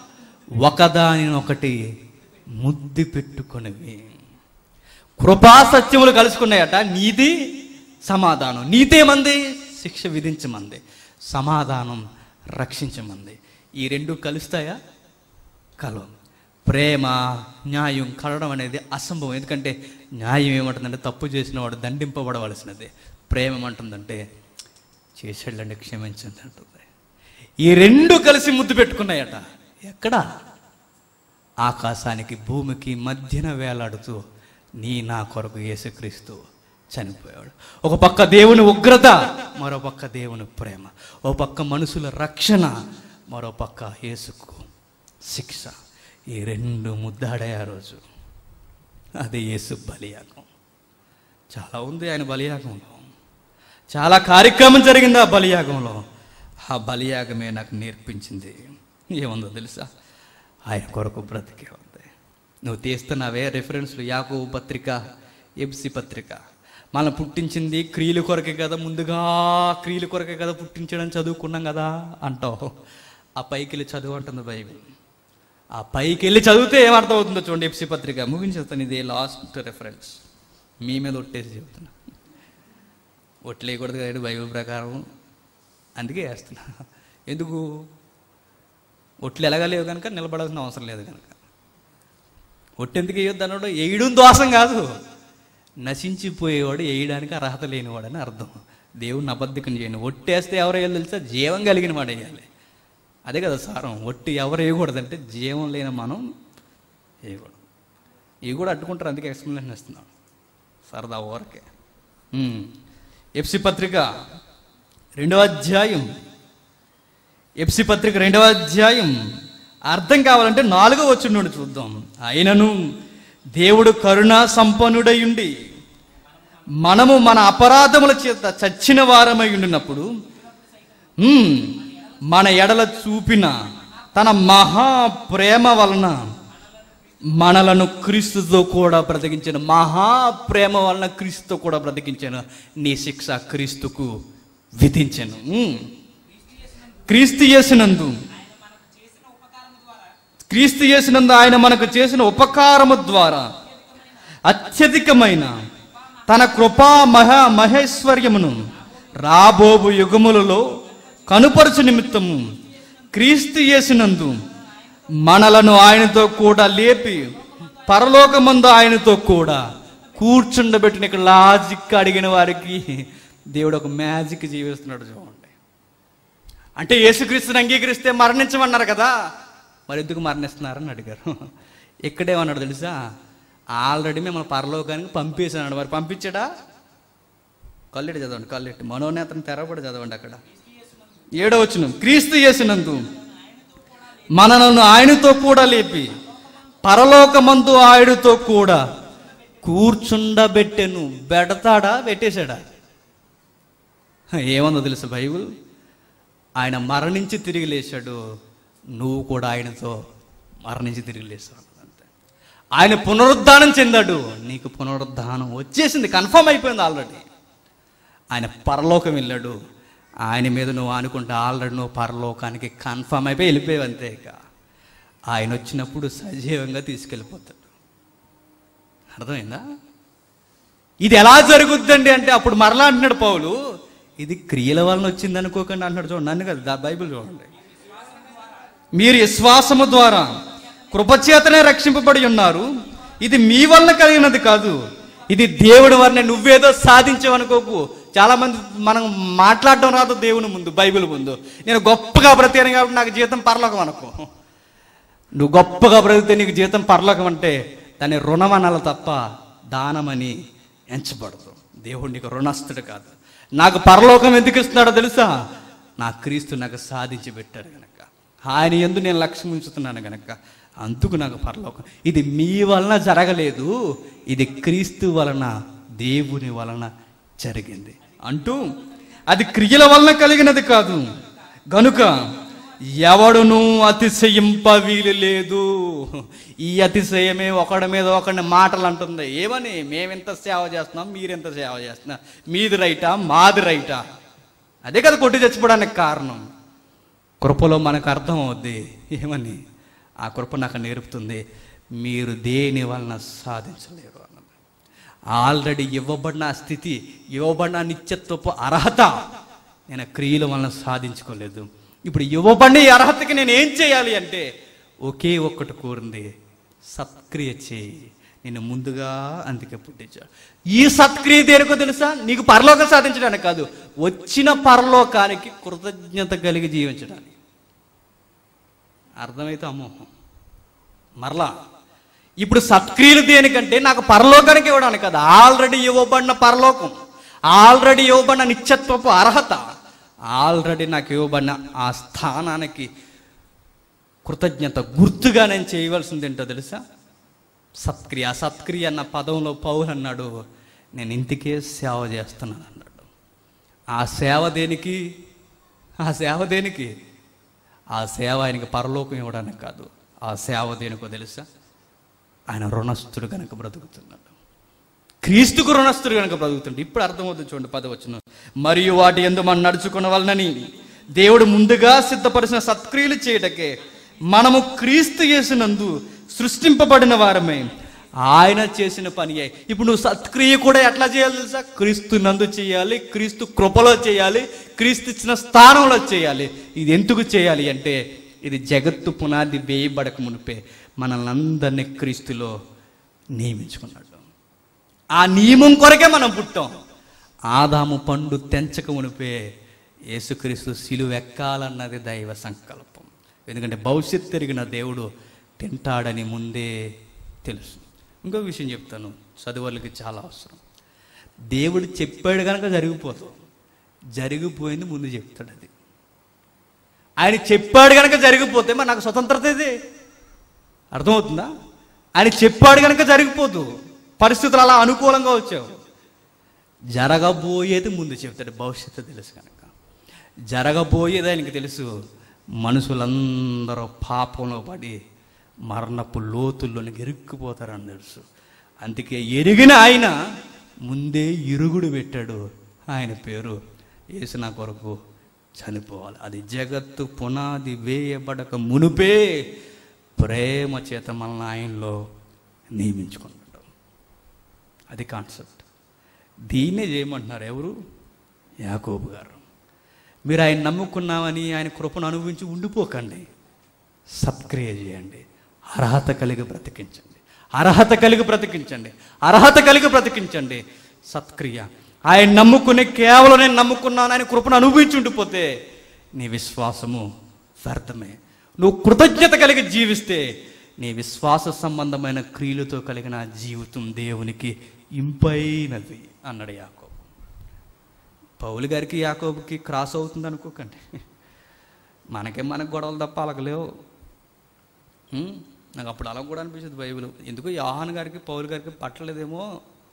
ఒకదానినొకటి ముద్దు పెట్టుకొనివి కృపా సత్యములు కలుసుకున్నాయట నీతి సమాధానం నీతేమంది శిక్ష విధించమంది సమాధానం రక్షించమంది ఈ రెండు కలుస్తాయా కలవు ప్రేమ న్యాయం కలవడం అనేది అసంభవం ఎందుకంటే న్యాయం ఏమంటుందంటే తప్పు చేసిన వాడు దండింపబడవలసినది ప్రేమ ఏమంటుందంటే చేసేళ్ళండి క్షమించండి అంటుంది ఈ రెండు కలిసి ముద్దు పెట్టుకున్నాయట ఎక్కడా ఆకాశానికి భూమికి మధ్యన వేలాడుతూ నీ నా కొరకు యేసుక్రీస్తు చనిపోయాడు ఒక పక్క దేవుని ఉగ్రత మరో పక్క దేవుని ప్రేమ ఓ పక్క మనుషుల రక్షణ మరో పక్క యేసుకు శిక్ష ఈ రెండు ముద్దాడే ఆ రోజు అది యేసు బలియాగం చాలా ఉంది ఆయన బలియాగంలో చాలా కార్యక్రమం జరిగింది ఆ బలియాగంలో ఆ బలియాగమే నాకు నేర్పించింది ఏముందో తెలుసా ఆయన కొరకు బ్రతికే ఉంది నువ్వు తీస్తున్నావే రెఫరెన్స్లు యాకోబు పత్రిక ఎబ్సి పత్రిక మనం పుట్టించింది క్రియలు కొరకే కదా ముందుగా క్రియలు కొరకే కదా పుట్టించడం చదువుకున్నాం కదా అంటావు ఆ పైకి వెళ్ళి చదువు అంటుంది బైబిల్ ఆ పైకి వెళ్ళి చదివితే ఏమర్థం అవుతుందో చూడండి ఎఫ్సి పత్రిక ముగించేస్తాను ఇదే లాస్ట్ రెఫరెన్స్ మీ మీద ఒట్టేసి చెబుతున్నా ఒట్లేయకూడదు కదండి బైబిల్ ప్రకారం అందుకే వేస్తున్నా ఎందుకు ఒట్లు ఎలాగా లేవు కనుక నిలబడాల్సిన అవసరం లేదు కనుక ఒట్టెందుకు వేయొద్దు అన్నాడు వేయడం దోషం కాదు నశించిపోయేవాడు వేయడానికి అర్హత లేనివాడని అర్థం దేవుడిని అబద్ధికం చేయను ఒట్టేస్తే ఎవరు వేయాలి తెలుసా జీవం కలిగిన వాడు వేయాలి అదే కదా సారం ఒట్టి ఎవరు వేయకూడదంటే జీవం లేని మనం వేయకూడదు ఇవి కూడా అడ్డుకుంటారు అందుకే ఎక్స్ప్లెనేషన్ ఇస్తున్నాం సరదా ఊరకే ఉమ్. ఎఫ్సి పత్రిక రెండవ అధ్యాయం ఎఫ్సి పత్రిక రెండవ అధ్యాయం అర్థం కావాలంటే నాలుగో వచ్చిండు చూద్దాం అయినను దేవుడు కరుణా సంపన్నుడయుండి మనము మన అపరాధముల చేత చచ్చిన వారమై ఉండినప్పుడు ఉమ్, మన ఎడల చూపిన తన మహా ప్రేమ వలన మనలను క్రీస్తుతో కూడా బ్రతికించిన మహా ప్రేమ వలన క్రీస్తుతో కూడా బ్రతికించాను నీ శిక్ష క్రీస్తుకు విధించను ఉమ్. క్రీస్తు చేసినందు క్రీస్తు చేసినందు ఆయన మనకు చేసిన ఉపకారము ద్వారా అత్యధికమైన తన కృపా మహా మహేశ్వర్యమును రాబోబు యుగములలో కనుపరచు నిమిత్తము క్రీస్తు చేసినందు మనలను ఆయనతో కూడా లేపి పరలోకమందు ఆయనతో కూడా కూర్చుండబెట్టిన ఇక్కడ లాజిక్ అడిగిన వారికి దేవుడు ఒక మ్యాజిక్ జీవిస్తున్నాడు చూడండి అంటే యేసుక్రీస్తుని అంగీకరిస్తే మరణించమన్నారు కదా మరి ఎందుకు మరణిస్తున్నారని అడిగారు ఇక్కడేమన్నాడు తెలుసా ఆల్రెడీ మిమ్మల్ని పరలోకానికి పంపేశాడు మరి పంపించాడా కల్లెట్టి చదవండి కల్లెట్టి మనోనేతను తెరవబడి చదవండి అక్కడ ఏడో వచ్చిన క్రీస్తు చేసినందు మనలను ఆయనతో కూడా లేపి పరలోకమందు ఆయనతో కూడా కూర్చుండబెట్టెను బెడతాడా పెట్టేశాడా ఏమందో తెలుసు బైబిల్ ఆయన మరణించి తిరిగి లేచాడు నువ్వు కూడా ఆయనతో మరణించి తిరిగి లేచావు అంతే ఆయన పునరుద్ధానం చెందాడు నీకు పునరుద్ధానం వచ్చేసింది కన్ఫర్మ్ అయిపోయింది ఆల్రెడీ ఆయన పరలోకం వెళ్ళాడు ఆయన మీద నువ్వు అనుకుంటే ఆల్రెడీ నువ్వు పరలోకానికి కన్ఫర్మ్ అయిపోయి వెళ్ళిపోయావు అంతే ఇక ఆయన వచ్చినప్పుడు సజీవంగా తీసుకెళ్ళిపోతాడు అర్థమైందా ఇది ఎలా జరుగుద్దండి అంటే అప్పుడు మరలా అంటున్నాడు పౌలు ఇది క్రియల వలన వచ్చింది అనుకోకండి అంటున్నాడు చూడండి నన్ను కదా దా- బైబిల్ చూడండి మీరు విశ్వాసము ద్వారా కృపచేతనే రక్షింపబడి ఉన్నారు ఇది మీ వలన కలిగినది కాదు ఇది దేవుడి వలన నువ్వేదో సాధించావనుకోకు చాలా మంది మనం మాట్లాడడం రాదు దేవుని ముందు బైబిల్ ముందు నేను గొప్పగా బ్రతికాను కాబట్టి నాకు జీతం పరలోకం అనుకో నువ్వు గొప్పగా బ్రతికితే నీకు జీతం పరలోకం అంటే దాన్ని రుణం అనాలి తప్ప దానమని ఎంచబడదు దేవుడు నీకు రుణస్తుడు కాదు నాకు పరలోకం ఎందుకు ఇస్తున్నాడో తెలుసా నా క్రీస్తు నాకు సాధించి పెట్టాడు గనక ఆయన ఎందు నేను లక్ష్యం ఉంచుతున్నాను గనక అందుకు నాకు పరలోకం ఇది మీ వలన జరగలేదు ఇది క్రీస్తు వలన దేవుని వలన జరిగింది అంటూ అది క్రియల వలన కలిగినది కాదు గనుక ఎవడును అతిశయింప వీలు లేదు ఈ అతిశయమే ఒకడి మీద ఒకడిని మాటలు అంటుంది ఏమని మేమెంత సేవ చేస్తున్నాం మీరెంత సేవ చేస్తున్నారు మీది రైటా మాది రైటా అదే కదా కొట్టి చచ్చిపోవడానికి కారణం కృపలో మనకు అర్థం అవుద్ది ఏమని ఆ కృప నాకు నేర్పుతుంది మీరు దేని వలన సాధించలేరు అన్నది ఆల్రెడీ ఇవ్వబడిన ఆ స్థితి ఇవ్వబడిన ఆ నిత్యత్వపు అర్హత నేను ఆ క్రియల వలన సాధించుకోలేదు ఇప్పుడు ఇవ్వబడిన ఈ అర్హతకి నేను ఏం చేయాలి అంటే ఒకే ఒక్కటి కోరింది సత్క్రియ చేయి నేను ముందుగా అందుకే పుట్టించా ఈ సత్క్రియ దేనికో తెలుసా నీకు పరలోకం సాధించడానికి కాదు వచ్చిన పరలోకానికి కృతజ్ఞత కలిగి జీవించడానికి అర్థమైతే అమ్మోహం మరలా ఇప్పుడు సత్క్రియలు దేనికంటే నాకు పరలోకానికి ఇవ్వడానికి కాదు ఆల్రెడీ ఇవ్వబడిన పరలోకం ఆల్రెడీ ఇవ్వబడిన నిత్యత్వపు అర్హత ఆల్రెడీ నాకు ఇవ్వబడిన ఆ స్థానానికి కృతజ్ఞత గుర్తుగా నేను చేయవలసింది ఏంటో తెలుసా సత్క్రియ ఆ సత్క్రియ అన్న పదంలో పౌలు అన్నాడు నేను ఇంటికే సేవ చేస్తున్నాను అన్నాడు ఆ సేవ దేనికి ఆ సేవ దేనికి ఆ సేవ ఆయనకి పరలోకం ఇవ్వడానికి కాదు ఆ సేవ దేనికో తెలుసా ఆయన రుణస్థుడు కనుక బ్రతుకుతున్నాడు క్రీస్తుకు రుణస్థుడు కనుక బ్రతుకుతుంటే ఇప్పుడు అర్థమవుతుంది చూడండి పదవచ్చును మరియు వాటి ఎందు మనం నడుచుకున్న వలనని దేవుడు ముందుగా సిద్ధపరిచిన సత్క్రియలు చేయటకే మనము క్రీస్తు చేసినందు సృష్టింపబడిన వారమే ఆయన చేసిన పని అయి ఇప్పుడు నువ్వు సత్క్రియ కూడా ఎట్లా చేయాలి తెలుసా క్రీస్తు నందు చేయాలి క్రీస్తు కృపలో చేయాలి క్రీస్తు ఇచ్చిన స్థానంలో చేయాలి ఇది ఎందుకు చేయాలి అంటే ఇది జగత్తు పునాది వేయబడక మునిపే మనల్ని అందరినీ క్రీస్తులో నియమించుకున్నాడు ఆ నియమం కొరకే మనం పుట్టాం ఆదాము పండు తెంచక మునిపే యేసుక్రీస్తు సిలువెక్కాలన్నది దైవ సంకల్పం ఎందుకంటే భవిష్యత్తు తిరిగిన దేవుడు తింటాడని ముందే తెలుసు ఇంకో విషయం చెప్తాను చదువులకి చాలా అవసరం దేవుడు చెప్పాడు కనుక జరిగిపోదు జరిగిపోయింది ముందు చెప్తాడు అది ఆయన చెప్పాడు కనుక జరిగిపోతే మరి నాకు స్వతంత్రత ఇది అర్థమవుతుందా ఆయన చెప్పాడు కనుక జరిగిపోదు పరిస్థితులు అలా అనుకూలంగా వచ్చావు జరగబోయేది ముందు చెప్తాడు భవిష్యత్తు తెలుసు కనుక జరగబోయేది ఆయనకి తెలుసు మనుషులందరూ పాపంలో పడి మరణపు లోతుల్లోనికి ఇరుక్కుపోతారని తెలుసు అందుకే ఎరిగిన ఆయన ముందే ఇరుగుడు పెట్టాడు ఆయన పేరు యేసు నా కొరకు చనిపోవాలి అది జగత్తు పునాది వేయబడక మునుపే ప్రేమ చేత మనల్ని ఆయనలో నియమించుకున్నాడు అది కాన్సెప్ట్ దీన్నే చేయమంటున్నారు ఎవరు యాకోబు గారు మీరు ఆయన నమ్ముకున్నామని ఆయన కృపను అనుభవించి ఉండిపోకండి సత్క్రియ చేయండి అర్హత కలిగి బ్రతికించండి అర్హత కలిగి బ్రతికించండి అర్హత కలిగి బ్రతికించండి సత్క్రియ ఆయన నమ్ముకుని కేవలం నేను నమ్ముకున్నాను ఆయన కృపను అనుభవించి ఉండిపోతే నీ విశ్వాసము వ్యర్థమే నువ్వు కృతజ్ఞత కలిగి జీవిస్తే నీ విశ్వాస సంబంధమైన క్రియలతో కలిగిన జీవితం దేవునికి ఇంపైనది అన్నాడు యాకోబు పౌలు గారికి యాకోబుకి క్రాస్ అవుతుంది అనుకోకండి మనకే మనకు గొడవలు తప్ప అలగలేవు హ్మ్? నాకు అప్పుడు అలా కూడా అనిపించింది బైబిల్ ఎందుకు యోహాన్ గారికి పౌలు గారికి పట్టలేదేమో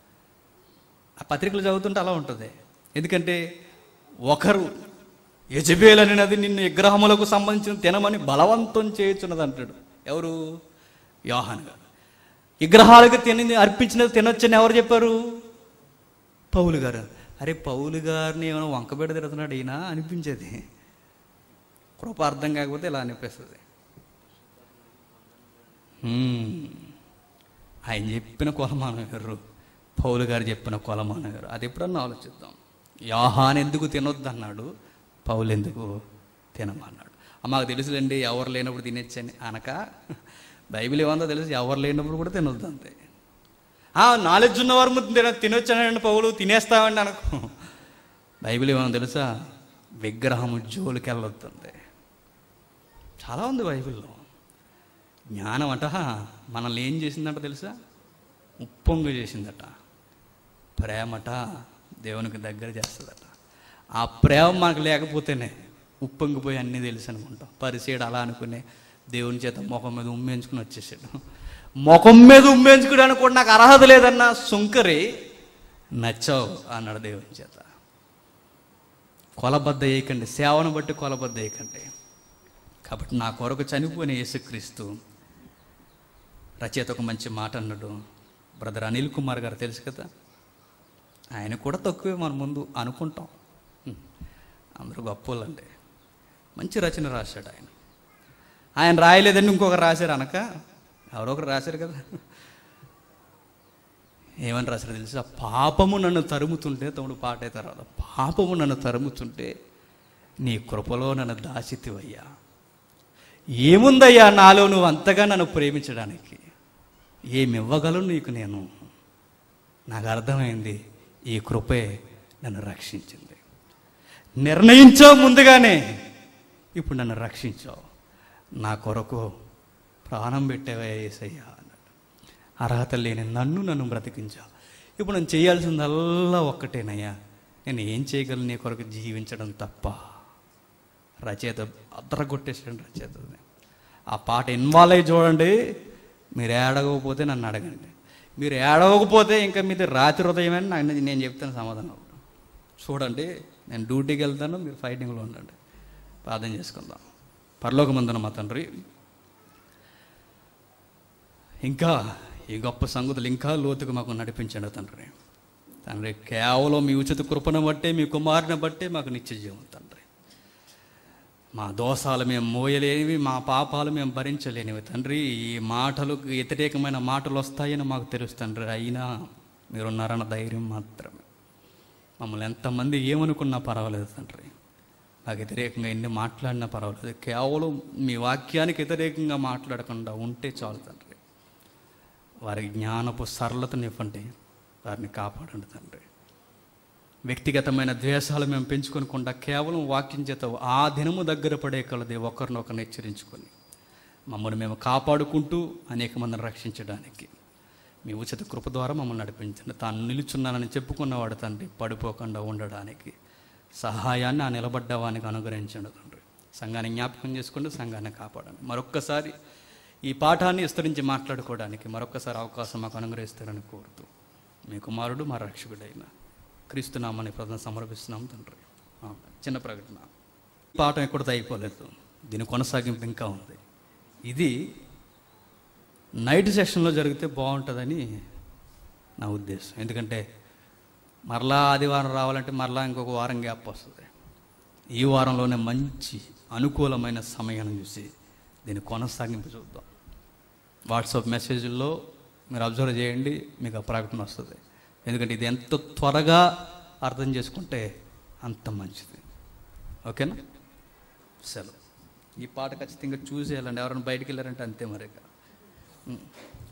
ఆ పత్రికలు చదువుతుంటే అలా ఉంటుంది ఎందుకంటే ఒకరు యజబేల్ అనినది నిన్ను విగ్రహములకు సంబంధించిన తినమని బలవంతం చేయుచున్నది అంటాడు ఎవరు యోహాన్ గారు విగ్రహాలకు తిని అర్పించినది తినొచ్చని ఎవరు చెప్పారు పౌలు గారు అరే పౌలు గారిని ఏమైనా వంకబెడ తిడుతున్నాడు ఈయన అనిపించేది కృప అర్థం కాకపోతే ఇలా అనిపిస్తుంది హ్మ్. ఆయన చెప్పిన కొలమానం గారు పౌలు గారు చెప్పిన కొలమానం గారు అది ఎప్పుడన్నా ఆలోచిద్దాం యాహాన్ ఎందుకు తినొద్దు అన్నాడు పౌలు ఎందుకు తినమన్నాడు "ఆ, మాకు తెలుసులేండి ఎవరు లేనప్పుడు తినేచ్చని అనక బైబిల్ ఏమందో తెలుసు ఎవరు లేనప్పుడు కూడా తినొద్దు అంతే "ఆ, నాలెడ్జ్ ఉన్నవారు ముందు తిన తినొచ్చానండి పౌలు తినేస్తామండి అనకు బైబిల్ ఏమో తెలుసా విగ్రహం జోలికి వెళ్ళొద్దు అంతే చాలా ఉంది బైబిల్లో జ్ఞానం అట మనల్ని ఏం చేసిందంట తెలుసా ఉప్పొంగు చేసిందట ప్రేమట దేవునికి దగ్గర చేస్తుందట ఆ ప్రేమ మనకు లేకపోతేనే ఉప్పొంగిపోయి అన్నీ తెలుసు అనుకుంటాం పరిసేడు అలా అనుకునే దేవుని చేత ముఖం మీద ఉమ్మేంచుకుని వచ్చేసాడు ముఖం మీద ఉమ్మేంచుకోవడానికి కూడా నాకు అర్హత లేదన్న సుంకరి నచ్చావు అన్నాడు దేవుని చేత కొలబద్ద వేయకండి సేవను బట్టి కొలబద్ద వేయకండి కాబట్టి నా కొరకు చనిపోయిన యేసుక్రీస్తు రచయిత ఒక మంచి మాట అన్నాడు బ్రదర్ అనిల్ కుమార్ గారు తెలుసు కదా ఆయన కూడా తక్కువే మన ముందు అనుకుంటాం హ్మ్. అందరూ గొప్పోళ్ళండి మంచి రచన రాశాడు ఆయన ఆయన రాయలేదని ఇంకొకరు రాశారు అనక ఎవరో ఒకరు రాశారు కదా ఏమని రాశారు తెలుసా పాపము నన్ను తరుముతుంటే తమ్ముడు పాట అయితే రాదు పాపము నన్ను తరుముతుంటే నీ కృపలో నన్ను దాచితివయ్యా ఏముందయ్యా నాలో నువ్వు అంతగా నన్ను ప్రేమించడానికి ఏమివ్వగలను నీకు నేను నాకు అర్థమైంది ఈ కృపే నన్ను రక్షించింది నిర్ణయించావు ముందుగానే ఇప్పుడు నన్ను రక్షించావు నా కొరకు ప్రాణం పెట్టేవా ఏసయ్యా అన్నాడు అర్హత లేని నన్ను నన్ను బ్రతికించావు ఇప్పుడు నేను చేయాల్సిందల్లా ఒక్కటేనయ్యా నేను ఏం చేయగలను నీ కొరకు జీవించడం తప్ప రచయిత అద్దరగొట్టేసాడు రచయితని ఆ పాట ఇన్వాల్వ్ అయ్యి చూడండి మీరు ఏడవకపోతే నన్ను అడగండి మీరు ఏడవకపోతే ఇంకా మీది రాత్రి హృదయమని నాకు నేను చెప్తాను సమాధానం చూడండి నేను డ్యూటీకి వెళ్తాను మీరు ఫైటింగ్లో ఉండండి ప్రార్థన చేసుకుందాం పరలోకమందున మా తండ్రి ఇంకా ఈ గొప్ప సంగతులు ఇంకా లోతుకు మాకు నడిపించండి తండ్రి తండ్రి కేవలం మీ ఉచిత కృపను బట్టే మీ కుమారుని బట్టే మాకు నిత్య జీవం తండ్రి మా దోషాలు మేము మోయలేనివి మా పాపాలు మేము భరించలేనివి తండ్రి ఈ మాటలకు వ్యతిరేకమైన మాటలు వస్తాయని మాకు తెలుసు తండ్రి అయినా మీరున్నారన్న ధైర్యం మాత్రమే మమ్మల్ని ఎంతమంది ఏమనుకున్నా పర్వాలేదు తండ్రి నాకు వ్యతిరేకంగా ఎన్ని మాట్లాడినా పర్వాలేదు కేవలం మీ వాక్యానికి వ్యతిరేకంగా మాట్లాడకుండా ఉంటే చాలు తండ్రి వారి జ్ఞానపు సరళతనివ్వండి వారిని కాపాడండి తండ్రి వ్యక్తిగతమైన ద్వేషాలు మేము పెంచుకోనకుండా కేవలం వాక్యం చేత ఆ దినము దగ్గర పడే కలది ఒకరినొకరిని హెచ్చరించుకొని మమ్మల్ని మేము కాపాడుకుంటూ అనేక మందిని రక్షించడానికి మీ ఉచిత కృప ద్వారా మమ్మల్ని నడిపించండి తాను నిలుచున్నానని చెప్పుకున్నవాడు తండ్రి పడిపోకుండా ఉండడానికి సహాయాన్ని ఆ నిలబడ్డవానికి అనుగ్రహించండి తండ్రి సంఘాన్ని జ్ఞాపకం చేసుకోండి సంఘాన్ని కాపాడండి మరొక్కసారి ఈ పాఠాన్ని విస్తరించి మాట్లాడుకోవడానికి మరొక్కసారి అవకాశం మాకు అనుగ్రహిస్తారని కోరుతూ మీ కుమారుడు మా రక్షకుడైన క్రీస్తునామని ప్రధాన సమర్పిస్తున్నాం తండ్రి ఆమేన్. చిన్న ప్రకటన ఈ పాఠం ఎక్కడితో అయిపోలేదు దీని కొనసాగింపు ఇంకా ఉంది ఇది నైట్ సెషన్లో జరిగితే బాగుంటుందని నా ఉద్దేశం ఎందుకంటే మరలా ఆదివారం రావాలంటే మరలా ఇంకొక వారం గ్యాప్ వస్తుంది ఈ వారంలోనే మంచి అనుకూలమైన సమయాన్ని చూసి దీన్ని కొనసాగింపు చూద్దాం వాట్సాప్ మెసేజ్ల్లో మీరు అబ్జర్వ్ చేయండి మీకు ఆ ప్రకటన వస్తుంది ఎందుకంటే ఇది ఎంత త్వరగా అర్థం చేసుకుంటే అంత మంచిది ఓకేనా సెలవు ఈ పాట ఖచ్చితంగా చూసేయాలండి ఎవరైనా బయటికి వెళ్ళారంటే అంతే మరి ఇక. ఉం.